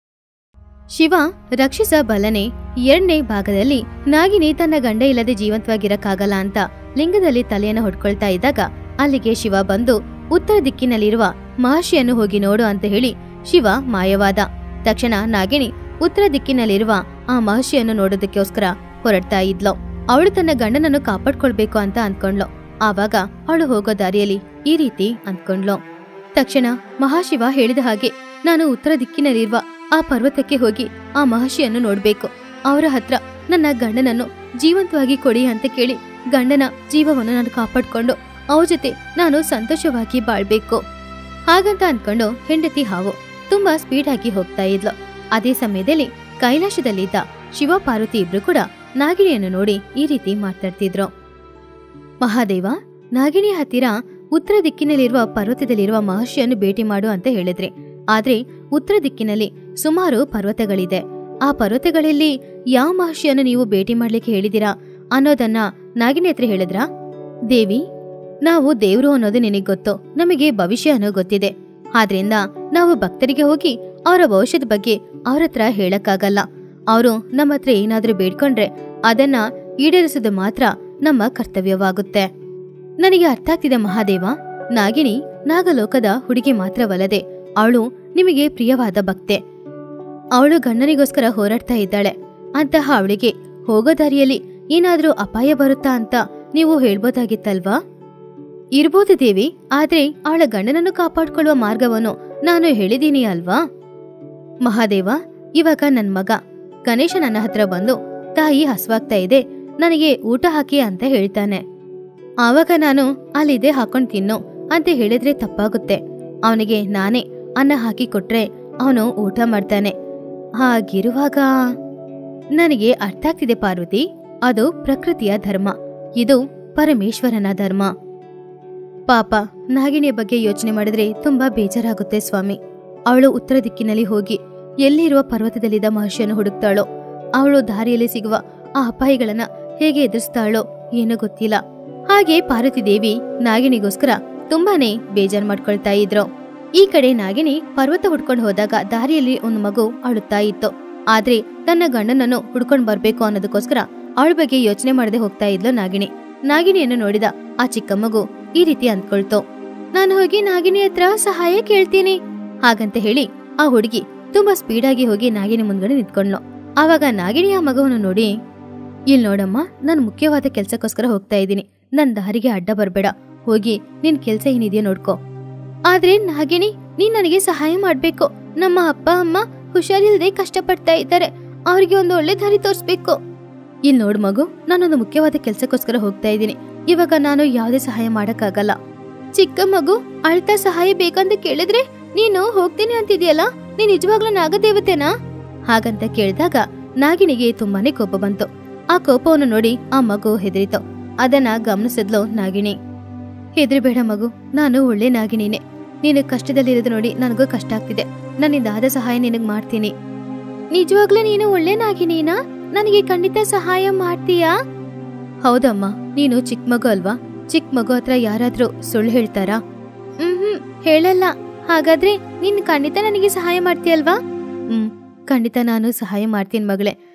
ಶಿವ ರಕ್ಷಿಸ ಬಲನೆ ಎರಡನೇ ಭಾಗದಲ್ಲಿ ನಾಗಿನಿ ತನ್ನ ಗಂಡ ಇಲ್ಲದೆ ಜೀವಂತವಾಗಿರಕ್ಕಾಗಲ್ಲ ಅಂತ ಲಿಂಗದಲ್ಲಿ ತಲೆಯನ್ನು ಹೊಡ್ಕೊಳ್ತಾ ಇದ್ದಾಗ ಅಲ್ಲಿಗೆ ಶಿವ ಬಂದು ಉತ್ತರ ದಿಕ್ಕಿನಲ್ಲಿರುವ ಮಹರ್ಷಿಯನ್ನು ಹೋಗಿ ನೋಡು ಅಂತ ಹೇಳಿ ಶಿವ ಮಾಯವಾದ ತಕ್ಷಣ ನಾಗಿಣಿ ಉತ್ತರ ದಿಕ್ಕಿನಲ್ಲಿರುವ ಆ ಮಹರ್ಷಿಯನ್ನು ನೋಡೋದಕ್ಕೋಸ್ಕರ ಹೊರಡ್ತಾ ಇದ್ಲು ಅವಳು ತನ್ನ ಗಂಡನನ್ನು ಕಾಪಾಡ್ಕೊಳ್ಬೇಕು ಅಂತ ಅಂದ್ಕೊಂಡ್ಲು ಆವಾಗ ಅವಳು ಹೋಗೋ ದಾರಿಯಲ್ಲಿ ಈ ರೀತಿ ಅಂದ್ಕೊಂಡ್ಲು ತಕ್ಷಣ ಮಹಾಶಿವ ಹೇಳಿದ ಹಾಗೆ ನಾನು ಉತ್ತರ ದಿಕ್ಕಿನಲ್ಲಿರುವ ಆ ಪರ್ವತಕ್ಕೆ ಹೋಗಿ ಆ ಮಹರ್ಷಿಯನ್ನು ನೋಡ್ಬೇಕು ಅವರ ಹತ್ರ ನನ್ನ ಗಂಡನನ್ನು ಜೀವಂತವಾಗಿ ಕೊಡಿ ಅಂತ ಕೇಳಿ ಗಂಡನ ಜೀವವನ್ನು ನಾನು ಕಾಪಾಡ್ಕೊಂಡು ಅವ್ರ ಜೊತೆ ನಾನು ಸಂತೋಷವಾಗಿ ಬಾಳ್ಬೇಕು ಹಾಗಂತ ಅನ್ಕೊಂಡು ಹೆಂಡತಿ ಹಾವು ತುಂಬಾ ಸ್ಪೀಡ್ ಆಗಿ ಹೋಗ್ತಾ ಇದ್ಲು ಅದೇ ಸಮಯದಲ್ಲಿ ಕೈಲಾಸದಲ್ಲಿದ್ದ ಶಿವ ಪಾರ್ವತಿ ಇಬ್ರು ಕೂಡ ನಾಗಿಣಿಯನ್ನು ನೋಡಿ ಈ ರೀತಿ ಮಾತಾಡ್ತಿದ್ರು ಮಹಾದೇವ ನಾಗಿಣಿ ಹತ್ತಿರ ಉತ್ತರ ದಿಕ್ಕಿನಲ್ಲಿರುವ ಪರ್ವತದಲ್ಲಿರುವ ಮಹರ್ಷಿಯನ್ನು ಭೇಟಿ ಮಾಡು ಅಂತ ಹೇಳಿದ್ರಿ ಆದ್ರೆ ಉತ್ತರ ದಿಕ್ಕಿನಲ್ಲಿ ಸುಮಾರು ಪರ್ವತಗಳಿದೆ ಆ ಪರ್ವತಗಳಲ್ಲಿ ಯಾವ ಮಹರ್ಷಿಯನ್ನು ನೀವು ಭೇಟಿ ಮಾಡ್ಲಿಕ್ಕೆ ಹೇಳಿದಿರಾ ಅನ್ನೋದನ್ನ ನಾಗಿಣಿ ಹತ್ರ ಹೇಳಿದ್ರಾ ದೇವಿ ನಾವು ದೇವ್ರು ಅನ್ನೋದು ನಿನಗ್ ಗೊತ್ತು ನಮಗೆ ಭವಿಷ್ಯ ಅನ್ನೋ ಗೊತ್ತಿದೆ ಆದ್ರಿಂದ ನಾವು ಭಕ್ತರಿಗೆ ಹೋಗಿ ಅವರ ಭವಿಷ್ಯದ ಬಗ್ಗೆ ಅವ್ರ ಹತ್ರ ಹೇಳಕ್ಕಾಗಲ್ಲ ಅವರು ನಮ್ಮ ಹತ್ರ ಏನಾದ್ರೂ ಬೇಡ್ಕೊಂಡ್ರೆ ಅದನ್ನ ಈಡೇರಿಸೋದು ಮಾತ್ರ ನಮ್ಮ ಕರ್ತವ್ಯವಾಗುತ್ತೆ ನನಗೆ ಅರ್ಥ ಆಗ್ತಿದೆ ಮಹಾದೇವ ನಾಗಿಣಿ ನಾಗಲೋಕದ ಹುಡುಗಿ ಮಾತ್ರವಲ್ಲದೆ ಅವಳು ನಿಮಗೆ ಪ್ರಿಯವಾದ ಭಕ್ತೆ ಅವಳು ಗಂಡನಿಗೋಸ್ಕರ ಹೋರಾಡ್ತಾ ಇದ್ದಾಳೆ ಅಂತಹ ಅವಳಿಗೆ ಹೋಗೋ ದಾರಿಯಲ್ಲಿ ಏನಾದ್ರೂ ಅಪಾಯ ಬರುತ್ತಾ ಅಂತ ನೀವು ಹೇಳ್ಬೋದಾಗಿತ್ತಲ್ವಾ ಇರ್ಬೋದು ದೇವಿ ಆದ್ರೆ ಅವಳ ಗಂಡನನ್ನು ಕಾಪಾಡ್ಕೊಳ್ಳುವ ಮಾರ್ಗವನ್ನು ನಾನು ಹೇಳಿದೀನಿ ಅಲ್ವಾ ಮಹಾದೇವ ಇವಾಗ ನನ್ ಮಗ ಗಣೇಶ ನನ್ನ ಹತ್ರ ಬಂದು ತಾಯಿ ಹಸ್ವಾಗ್ತಾ ಇದೆ ನನಗೆ ಊಟ ಹಾಕಿ ಅಂತ ಹೇಳ್ತಾನೆ ಆವಾಗ ನಾನು ಅಲ್ಲಿದೆ ಹಾಕೊಂಡ್ ತಿನ್ನು ಅಂತ ಹೇಳಿದ್ರೆ ತಪ್ಪಾಗುತ್ತೆ ಅವನಿಗೆ ನಾನೇ ಅನ್ನ ಹಾಕಿ ಕೊಟ್ರೆ ಅವನು ಊಟ ಮಾಡ್ತಾನೆ ಹಾಗಿರುವಾಗ ನನಗೆ ಅರ್ಥ ಆಗ್ತಿದೆ ಪಾರ್ವತಿ ಅದು ಪ್ರಕೃತಿಯ ಧರ್ಮ ಇದು ಪರಮೇಶ್ವರನ ಧರ್ಮ ಪಾಪ ನಾಗಿಣಿಯ ಬಗ್ಗೆ ಯೋಚನೆ ಮಾಡಿದ್ರೆ ತುಂಬಾ ಬೇಜಾರಾಗುತ್ತೆ ಸ್ವಾಮಿ ಅವಳು ಉತ್ತರ ದಿಕ್ಕಿನಲ್ಲಿ ಹೋಗಿ ಎಲ್ಲಿರುವ ಪರ್ವತದಲ್ಲಿದ್ದ ಮಹರ್ಷಿಯನ್ನು ಹುಡುಕ್ತಾಳೋ ಅವಳು ದಾರಿಯಲ್ಲಿ ಸಿಗುವ ಆ ಅಪಾಯಗಳನ್ನ ಹೇಗೆ ಎದುರಿಸ್ತಾಳೋ ಏನೋ ಗೊತ್ತಿಲ್ಲ ಹಾಗೆ ಪಾರ್ವತಿ ದೇವಿ ನಾಗಿಣಿಗೋಸ್ಕರ ತುಂಬಾನೇ ಬೇಜಾರ್ ಮಾಡ್ಕೊಳ್ತಾ ಇದ್ರು ಈ ಕಡೆ ನಾಗಿಣಿ ಪರ್ವತ ಹುಡ್ಕೊಂಡು ಹೋದಾಗ ದಾರಿಯಲ್ಲಿ ಒಂದು ಮಗು ಅಳುತ್ತಾ ಇತ್ತು ಆದ್ರೆ ತನ್ನ ಗಂಡನನ್ನು ಹುಡ್ಕೊಂಡ್ ಬರ್ಬೇಕು ಅನ್ನೋದಕ್ಕೋಸ್ಕರ ಅವಳ ಬಗ್ಗೆ ಯೋಚನೆ ಮಾಡದೆ ಹೋಗ್ತಾ ಇದ್ಲು ನಾಗಿಣಿ ನಾಗಿಣಿಯನ್ನು ನೋಡಿದ ಆ ಚಿಕ್ಕ ಮಗು ಈ ರೀತಿ ಅಂದ್ಕೊಳ್ತು ನಾನು ಹೋಗಿ ನಾಗಿಣಿ ಹತ್ರ ಸಹಾಯ ಕೇಳ್ತೀನಿ ಹಾಗಂತ ಹೇಳಿ ಆ ಹುಡುಗಿ ತುಂಬಾ ಸ್ಪೀಡಾಗಿ ಹೋಗಿ ನಾಗಿಣಿ ಮುಂದ್ಗಡೆ ನಿಂತ್ಕೊಂಡ್ಲು ಆವಾಗ ನಾಗಿಣಿ ಆ ಮಗುವನ್ನು ನೋಡಿ ಇಲ್ ನೋಡಮ್ಮ ನಾನ್ ಮುಖ್ಯವಾದ ಕೆಲ್ಸಕ್ಕೋಸ್ಕರ ಹೋಗ್ತಾ ಇದ್ದೀನಿ ನನ್ ದಾರಿಗೆ ಅಡ್ಡ ಬರ್ಬೇಡ ಹೋಗಿ ನಿನ್ ಕೆಲ್ಸ ಏನಿದೆಯೋ ನೋಡ್ಕೋ ಆದ್ರೆ ನಾಗಿಣಿ ನೀನ್ ನನಗೆ ಸಹಾಯ ಮಾಡ್ಬೇಕು ನಮ್ಮ ಅಪ್ಪ ಅಮ್ಮ ಹುಷಾರಿಲ್ದೆ ಕಷ್ಟಪಡ್ತಾ ಇದ್ದಾರೆ ಅವ್ರಿಗೆ ಒಂದು ಒಳ್ಳೆ ದಾರಿ ತೋರಿಸ್ಬೇಕು ಇಲ್ ನೋಡ್ ಮಗು ನಾನೊಂದು ಮುಖ್ಯವಾದ ಕೆಲ್ಸಕ್ಕೋಸ್ಕರ ಹೋಗ್ತಾ ಇದ್ದೀನಿ ಇವಾಗ ನಾನು ಯಾವುದೇ ಸಹಾಯ ಮಾಡಕ್ಕಾಗಲ್ಲ ಚಿಕ್ಕ ಮಗು ಅಳ್ತಾ ಸಹಾಯ ಬೇಕಂತ ಕೇಳಿದ್ರೆ ನೀನು ಹೋಗ್ತೀನಿ ಅಂತಿದ್ಯಲ್ಲ ನೀನ್ ನಿಜವಾಗ್ಲೂ ನಾಗದೇವತೆನಾ ಹಾಗಂತ ಕೇಳಿದಾಗ ನಾಗಿಣಿಗೆ ತುಂಬಾನೇ ಕೋಪ ಬಂತು ಆ ಕೋಪವನ್ನು ನೋಡಿ ಆ ಮಗು ಹೆದರಿತು ಅದನ್ನ ಗಮನಿಸಿದ್ಲು ನಾಗಿಣಿ ಹೆದರಿಬೇಡ ಮಗು ನಾನು ಒಳ್ಳೆ ನಾಗಿಣಿನೇ ನೀನು ಕಷ್ಟದಲ್ಲಿರೋದು ನೋಡಿ ನನಗೂ ಕಷ್ಟ ಆಗ್ತಿದೆ ನನ್ನಿಂದ ಆದ ಸಹಾಯ ನಿನಗ್ ಮಾಡ್ತೀನಿ ನಿಜವಾಗ್ಲೂ ನೀನು ಒಳ್ಳೆ ನಾಗಿನೀನಾ ನನಗೆ ಖಂಡಿತ ಸಹಾಯ ಮಾಡ್ತೀಯಾ ಹೌದಮ್ಮ ನೀನು ಚಿಕ್ಕ ಮಗು ಅಲ್ವಾ ಚಿಕ್ಕ ಮಗು ಹತ್ರ ಯಾರಾದ್ರೂ ಸುಳ್ಳು ಹೇಳ್ತಾರಾ ಹ್ಮ್ ಹೇಳಲ್ಲ ಹಾಗಾದ್ರೆ ನೀನ್ ಖಂಡಿತ ನನಗೆ ಸಹಾಯ ಮಾಡ್ತೀಯಲ್ವಾ ಹ್ಮ್ ಖಂಡಿತ ನಾನು ಸಹಾಯ ಮಾಡ್ತೀನಿ ಮಗಳೇ